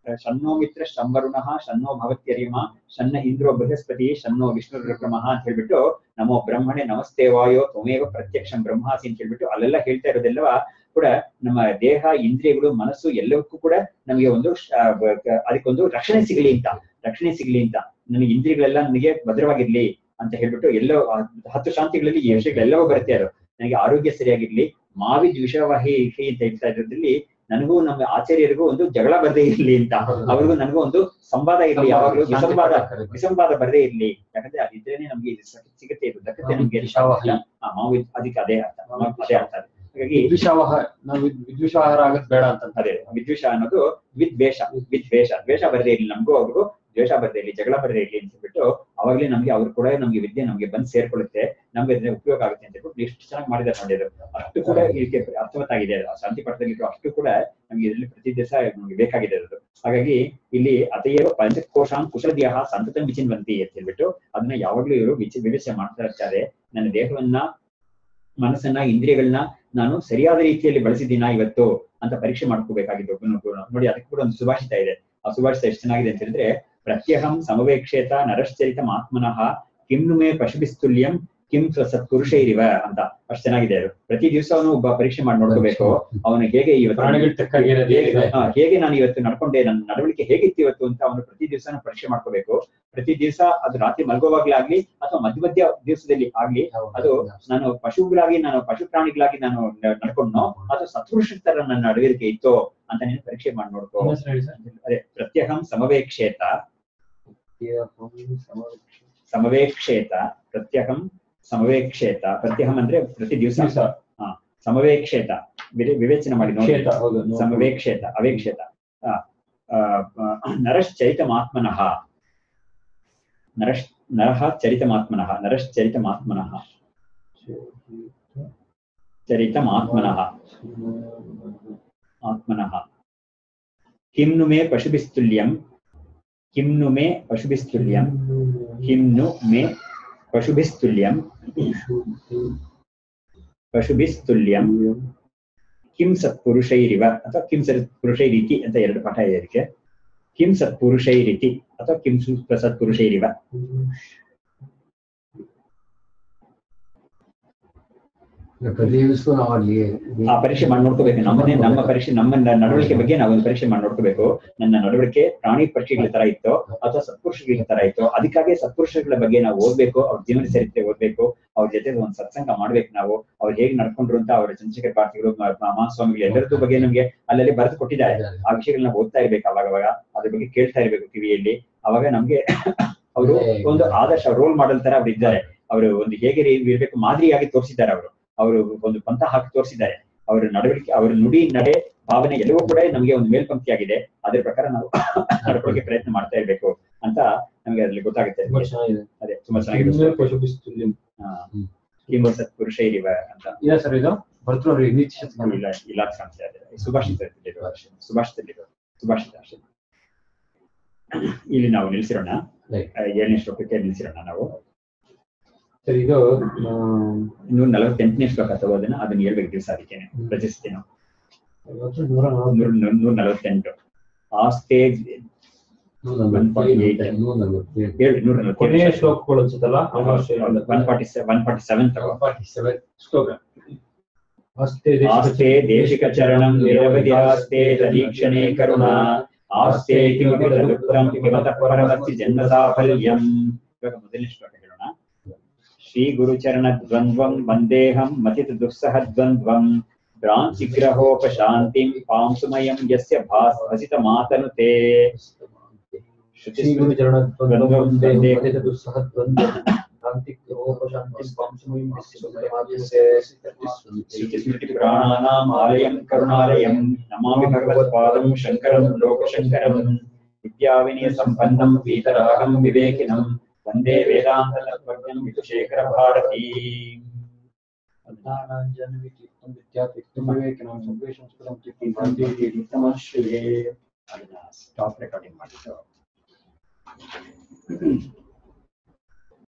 ಶನ್ನೋ ಮಿತ್ರ ಶಂವರುಣಃ ಶನ್ನೋ ಭವತ್ಯರಿಮ ಶನ್ನ ಇಂದ್ರೋ ಬೃಹಸ್ಪತಿ ಶನ್ನೋ ವಿಷ್ಣು ರುಕ್ರಮಃ ಅಂತ ಹೇಳ್ಬಿಟ್ಟು ನಮೋ ಬ್ರಹ್ಮಣೆ ನಮಸ್ತೆ ವಾಯೋ ತ್ವಮೇವ ಪ್ರತ್ಯಕ್ಷಂ ಬ್ರಹ್ಮಾಸಿ ಅಂತ ಹೇಳ್ಬಿಟ್ಟು ಅಲ್ಲೆಲ್ಲ ಹೇಳ್ತಾ ಇರೋದೆಲ್ಲವ ಕೂಡ ನಮ್ಮ ದೇಹ ಇಂದ್ರಿಯಗಳು ಮನಸ್ಸು ಎಲ್ಲವಕ್ಕೂ ಕೂಡ ನಮಗೆ ಒಂದು ಶ- ಬ- ಕ- ಅದಕ್ಕೊಂದು ರಕ್ಷಣೆ ಸಿಗಲಿ ಅಂತ ರಕ್ಷಣೆ ಸಿಗಲಿ ಅಂತ ನನಗೆ ಇಂದ್ರಿಯಗಳೆಲ್ಲ ನನಗೆ ಭದ್ರವಾಗಿರ್ಲಿ ಅಂತ ಹೇಳ್ಬಿಟ್ಟು ಎಲ್ಲೋ ಆ ಹತ್ತು ಶಾಂತಿಗಳಲ್ಲಿ ಈ ವಿಷಯಗಳೆಲ್ಲವೂ ಬರುತ್ತೆ ಅದು ನನಗೆ ಆರೋಗ್ಯ ಸರಿಯಾಗಿರ್ಲಿ ಮಾವಿದ್ ವಿಷವಾಹಿ ಹಿ ಅಂತ ಹೇಳ್ತಾ ಇರೋದ್ರಲ್ಲಿ ನನಗೂ ನಮ್ಮ ಆಚಾರ್ಯರಿಗೂ ಒಂದು ಜಗಳ ಬರದೇ ಇರ್ಲಿ ಅಂತ ಅವ್ರಿಗೂ ನನಗೂ ಒಂದು ಸಂವಾದ ಇರ್ಲಿ ಯಾವಾಗಲೂ ವಿಸಂವಾದ ವಿಸಂವಾದ ಬರದೇ ಇರ್ಲಿ ಯಾಕಂದ್ರೆ ಅದಿದ್ರೇನೆ ನಮ್ಗೆ ಇದು ಸ- ಸಿಗುತ್ತೆ ಇದು ದಕ್ಕತೆ ನಮ್ಗೆ ವಿಷವಾಹಿ. ಆ, ಮಾವು ಅದಕ್ಕೆ ಅದೇ ಅರ್ಥ ಮಾವು ಅದೇ ಅರ್ಥ ಹಾಗಾಗಿ ವಿದ್ವಿಷಾವಹ ನಾವು ವಿದ್- ವಿದ್ವಿಷಾವಹರ ಆಗೋದ್ ಬೇಡ ಅಂತ ಅದೇ ವಿದ್ವೇಷ ಅನ್ನೋದು ವಿದ್ವೇಷ ವಿದ್ವೇಷ ದ್ವೇಷ ಬರದೇ ಇರಲಿ ನಮಗೂ ಅವ್ರಿಗೂ ದ್ವೇಷ ಬರದೇ ಇರಲಿ ಜಗಳ ಬರದೇ ಇರಲಿ ಅಂತ ಹೇಳ್ಬಿಟ್ಟು ಅವಾಗ್ಲೇ ನಮ್ಗೆ ಅವ್ರು ಕೂಡ ನಮ್ಗೆ ವಿದ್ಯೆ ನಮ್ಗೆ ಬಂದು ಸೇರ್ಕೊಳ್ಳುತ್ತೆ ನಮ್ಗೆ ಅದನ್ನ ಉಪಯೋಗ ಆಗುತ್ತೆ ಅಂತ ಹೇಳ್ಬಿಟ್ಟು ಎಷ್ಟು ಚೆನ್ನಾಗಿ ಮಾಡಿದ್ದಾರೆ ನೋಡಿ ಅದು ಅಷ್ಟು ಕೂಡ ಇದಕ್ಕೆ ಅರ್ಥವತ್ತಾಗಿದೆ ಅದು. ಆ ಶಾಂತಿ ಪಾಠದಲ್ಲಿ ಇರೋ ಅಷ್ಟು ಕೂಡ ನಮ್ಗೆ ಇದರಲ್ಲಿ ಪ್ರತಿ ದಿವಸ ನಮ್ಗೆ ಬೇಕಾಗಿದೆ ಅದು ಹಾಗಾಗಿ ಇಲ್ಲಿ ಅತಯೇವ ಪಂಚಕೋಶಾನ್ ಕುಶಲದಿಯ ಸಂತತ ವಿಚಿನ್ವಂತಿ ಅಂತ ಹೇಳ್ಬಿಟ್ಟು ಅದನ್ನ ಯಾವಾಗ್ಲೂ ಇವರು ವಿಚ ವಿವೇಚನೆ ಮಾಡ್ತಾ ಇರ್ತಾರೆ ನನ್ನ ದೇಹವನ್ನ ಮನಸ್ಸನ್ನ ಇಂದ್ರಿಯಗಳನ್ನ ನಾನು ಸರಿಯಾದ ರೀತಿಯಲ್ಲಿ ಬಳಸಿದ್ದೀನಾ ಇವತ್ತು ಅಂತ ಪರೀಕ್ಷೆ ಮಾಡ್ಕೋಬೇಕಾಗಿದ್ದು ಒಬ್ಬನು ಕೂಡ. ನೋಡಿ ಅದಕ್ಕೆ ಕೂಡ ಒಂದು ಸುಭಾಷಿತ ಇದೆ ಆ ಸುಭಾಷಿತ ಎಷ್ಟು ಚೆನ್ನಾಗಿದೆ ಅಂತ ಹೇಳಿದ್ರೆ ಪ್ರತ್ಯಹಂ ಸಮವೇಕ್ಷೇತ ನರಶ್ಚರಿತ ಆತ್ಮನಃ ಕಿಮ್ನು ಮೇ ಪಶುಭಿಸ್ತುಲ್ಯಂ ಕಿಂ ಸತ್ಪುರುಷೈರಿವ ಅಂತ ಅಷ್ಟು ಚೆನ್ನಾಗಿದೆ ಅದು ಪ್ರತಿ ದಿವಸ ಅವನು ಒಬ್ಬ ಪರೀಕ್ಷೆ ಮಾಡಿ ನೋಡ್ಕೋಬೇಕು ಅವನು ಹೇಗೆ ಇವತ್ತು ಪ್ರಾಣಿಗಳು ತಕ್ಕಾಗಿರೋದು ಹೇಗೆ ಏನಿದೆ? ಹಾ, ಹೇಗೆ ನಾನು ಇವತ್ತು ನಡ್ಕೊಂಡೆ ನನ್ನ ನಡವಳಿಕೆ ಹೇಗಿತ್ತು ಇವತ್ತು ಅಂತ ಅವನು ಪ್ರತಿ ದಿವಸನೂ ಪರೀಕ್ಷೆ ಮಾಡ್ಕೋಬೇಕು ಪ್ರತಿ ದಿವಸ ಅದು ರಾತ್ರಿ ಮಲಗುವಾಗ್ಲಾಗ್ಲಿ ಅಥವಾ ಮಧ್ಯ ಮಧ್ಯ ದಿವಸದಲ್ಲಿ ಆಗ್ಲಿ ಅದು ನಾನು ಪಶುಗಳಾಗಿ ನಾನು ಪಶು ಪ್ರಾಣಿಗಳಾಗಿ ನಾನು ನ- ನಡ್ಕೊಂಡ್ನೋ ಅಥವಾ ಸತ್ಪುರುಷ ತರ ನನ್ನ ನಡವಳಿಕೆ ಇತ್ತೋ ಅಂತ ನೀನು ಪರೀಕ್ಷೆ ಮಾಡಿ ನೋಡ್ಕೋ ಇನ್ನೊಂದ್ಸಲ ಹೇಳಿ ಸರ್. ಅದೇ ಪ್ರತ್ಯಹಂ ಸಮವೇಕ್ಷೇತ ಸಮವೇಕ್ಷೇತ ಪ್ರತ್ಯಹಂ ಸಮವೇಕ್ಷೇತ ಪ್ರತ್ಯಹಂ ಅಂದ್ರೆ ಪ್ರತಿ ದಿವಸ ದಿವ್ಸ. ಸಮವೇಕ್ಷೇತ ವಿವೆ- ವಿವೇಚನೆ ಮಾಡಿ ನೋಡಿ ಕ್ಷೇತ, ಹೌದು ನೋಡಿ. ಸಮವೇಕ್ಷೇತ ಅವೇಕ್ಷೇತ ಆ, ಆ, ಆ, ನರಶ್ಚರಿತಮಾತ್ಮನಃ ನರಶ್ ನರಃ ಚರಿತಮಾತ್ಮನಃ ನರಶ್ಚರಿತಮಾತ್ಮನಃ ಚರಿತಮಾತ್ಮನಃ ಆತ್ಮನಃ किं नु मे पशुभिस्तुल्यं किं नु मे पशुभिस्तुल्यं किं नु मे पशुभिस्तुल्यं ಪಶುಭಿಸ್ತುಲ್ಯಂ ಕಿಂ ಸತ್ಪುರುಷೈರಿವ ಅಥವಾ ಕಿಂ ಸತ್ಪುರುಷೈರಿತಿ ಅಂತ ಎರಡು ಪಾಠ ಇದೆ ಅದಕ್ಕೆ ಕಿಂ ಸತ್ಪುರುಷೈರಿತಿ ಅಥವಾ ಕಿಂ ಸು- ಸತ್ಪುರುಷೈರಿವ ಪ್ರತಿ ದಿವಸವೂ ನಾವು ಅಲ್ಲಿ ಆ ಪರೀಕ್ಷೆ ಮಾಡಿ ನೋಡ್ಕೋಬೇಕು ನಮ್ಮನ್ನೇ ನಮ್ಮ ಪರೀಕ್ಷೆ ನಮ್ಮ ನ- ನಡವಳಿಕೆ ಬಗ್ಗೆ ನಾವು ಒಂದು ಪರೀಕ್ಷೆ ಮಾಡಿ ನೋಡ್ಕೋಬೇಕು ನನ್ನ ನಡವಳಿಕೆ ಪ್ರಾಣಿ ಪರೀಕ್ಷೆಗಳ ತರ ಇತ್ತು ಅಥವಾ ಸತ್ಪುರುಷಗಳ ತರ ಇತ್ತು ಅದಕ್ಕಾಗಿ ಸತ್ಪುರುಷಗಳ ಬಗ್ಗೆ ನಾವು ಓದ್ಬೇಕು ಅವ್ರ ಜೀವನ ಚರಿತ್ರೆ ಓದ್ಬೇಕು ಅವ್ರ ಜೊತೆ ಒಂದು ಸತ್ಸಂಗ ಮಾಡ್ಬೇಕು ನಾವು ಅವ್ರು ಹೇಗ್ ನಡ್ಕೊಂಡ್ರು ಅಂತ ಅವರ ಚಂದ್ರಶೇಖರ್ ಪಾರ್ಟಿಗಳು ಮಹಾಸ್ವಾಮಿಗಳು ಎಲ್ಲರದ್ದು ಬಗ್ಗೆ ನಮ್ಗೆ ಅಲ್ಲಲ್ಲಿ ಬರೆದು ಕೊಟ್ಟಿದ್ದಾರೆ ಆ ವಿಷಯಗಳನ್ನ ಓದ್ತಾ ಇರ್ಬೇಕು ಅವಾಗ ಅವಾಗ ಅದ್ರ ಬಗ್ಗೆ ಕೇಳ್ತಾ ಇರ್ಬೇಕು ಕಿವಿಯಲ್ಲಿ ಅವಾಗ ನಮ್ಗೆ ಅವರು ಒಂದು ಆದರ್ಶ ರೋಲ್ ಮಾಡಲ್ ತರ ಅವ್ರು ಇದ್ದಾರೆ ಅವರು ಒಂದು ಹೇಗೆ ರೀ- ಇರ್ಬೇಕು ಮಾದರಿಯಾಗಿ ತೋರಿಸಿದ್ದಾರೆ ಅವರು ಅವರು ಒಂದು ಪಂಥ ಹಾಕಿ ತೋರಿಸಿದ್ದಾರೆ ಅವರ ನಡವಳಿಕೆ ಅವರ ನುಡಿ ನಡೆ ಭಾವನೆ ಎಲ್ಲವೂ ಕೂಡ ನಮಗೆ ಒಂದು ಮೇಲ್ಪಂಕ್ತಿಯಾಗಿದೆ ಅದ್ರ ಪ್ರಕಾರ ನಾವು ನಡ್ಕೊಳ್ಳೋಕೆ ಪ್ರಯತ್ನ ಮಾಡ್ತಾ ಇರ್ಬೇಕು ಅಂತ ನಮಗೆ ಅದ್ರಲ್ಲಿ ಗೊತ್ತಾಗುತ್ತೆ ತುಂಬಾ ಚೆನ್ನಾಗಿದೆ ಅದೇ ತುಂಬಾ ಚೆನ್ನಾಗಿದೆ ಇನ್ನು ಪಶುಭಿಸ್ತುಲ್ಯಂ. ಹಾ. ಕಿಂ ಸತ್ಪುರುಷ ಇರಿವ ಅಂತ ಇದೆ ಸರ್ ಇದು ಭರ್ತೃಹರಿ ನೀತಿ ಶತಕ. ಇಲ್ಲ ಇಲ್ಲ ಅಂತ ಕಾಣಿಸ್ತಾ ಇದೆ ಸುಭಾಷಿತ ಸುಭಾಷಿತಲ್ಲಿರೋ ಸುಭಾಷಿತ ಅಷ್ಟೇ ಇಲ್ಲಿ ನಾವು ನಿಲ್ಸಿರೋಣ Right. ಆ, ಏಳನೇ ಶ್ಲೋಕಕ್ಕೆ ನಿಲ್ಸಿರೋಣ ನಾವು ಸರ್ ಇದು ಆ, ಇನ್ನೂರ ನಲವತ್ತೆಂಟನೇ ಶ್ಲೋಕ ತಗೋದನ್ನ ಅದನ್ನ ಹೇಳ್ಬೇಕು ದಿವಸ ಅದಕ್ಕೆ ರಚಿಸ್ತೀವಿ ನಾವು ಇವತ್ತು ನೂರ ನಲವತ್ತು. ನೂರ ನೂರ ನಲವತ್ತೆಂಟು ಆಸ್ತೆ ನೂರ ನಲವತ್ತೈದು, ನೂರ ನಲವತ್ತೇಳು. ಹೇಳಿ ನೂರ ಕೊನೆಯ ನಲವತ್ತೆಂಟು ಶ್ಲೋಕಗಳು ಅನ್ಸುತ್ತಲ್ಲ one forty one forty seven ತಗೋ 147. ಶ್ಲೋಕ ಆಸ್ತೆ ಆಸ್ತೆ ದೇಶಿಕ ಚರಣಂ ನಿರವಧಿ ಆಸ್ತೆ ತದೀಕ್ಷಣೆ ಕರುಣಾ ಆಸ್ತೆ ಕಿಮಪಿ ತದುಕ್ತಂ ಕಿಮತಃ ಪರಮಸ್ತಿ ಜನ್ಮ ಸಾಫಲ್ಯಂ ಇವಾಗ ಮೊದಲನೇ ಶ್ಲೋಕ ಹೇಳೋಣ ಶ್ರೀ ಗುರುಚರಣ ದ್ವಂದ್ವಂ ವಂದೇಹಂ ಮತಿತ ದುಸ್ಸಹ ದ್ವಂದ್ವಂ ಭ್ರಾಂತಿಗ್ರಹೋಪಶಾಂತಿಂ ಪಾಂಸುಮಯಂ ಯಸ್ಯ ಭಾಸ್ ಹಸಿತ ಮಾತನುತೆ ಶ್ರುತಿ ಶ್ರೀ ಗುರು ಚರಣ ದ್ವಂದ್ವಂ ವಂದೇ. ಶ್ರುತಿ ಸ್ಮೃತಿ ಪುರಾಣಾನಾಂ ಆಲಯಂ ಕರುಣಾಲಯಂ ನಮಾಮಿ ಭಗವತ್ಪಾದಂ ಶಂಕರಂ ಲೋಕಶಂಕರಂ ವಿದ್ಯಾವಿನಯ ಸಂಪನ್ನಂ ಪೀತರಾಗಂ ವಿವೇಕಿನಂ ವಂದೇ ವೇದಾಂತ ತತ್ವಜ್ಞಂ ವಿಧುಶೇಖರ ಭಾರತೀ ಸ್ಟಾಪ್ ರೆಕಾರ್ಡಿಂಗ್ ಮಾಡಿದ್ದು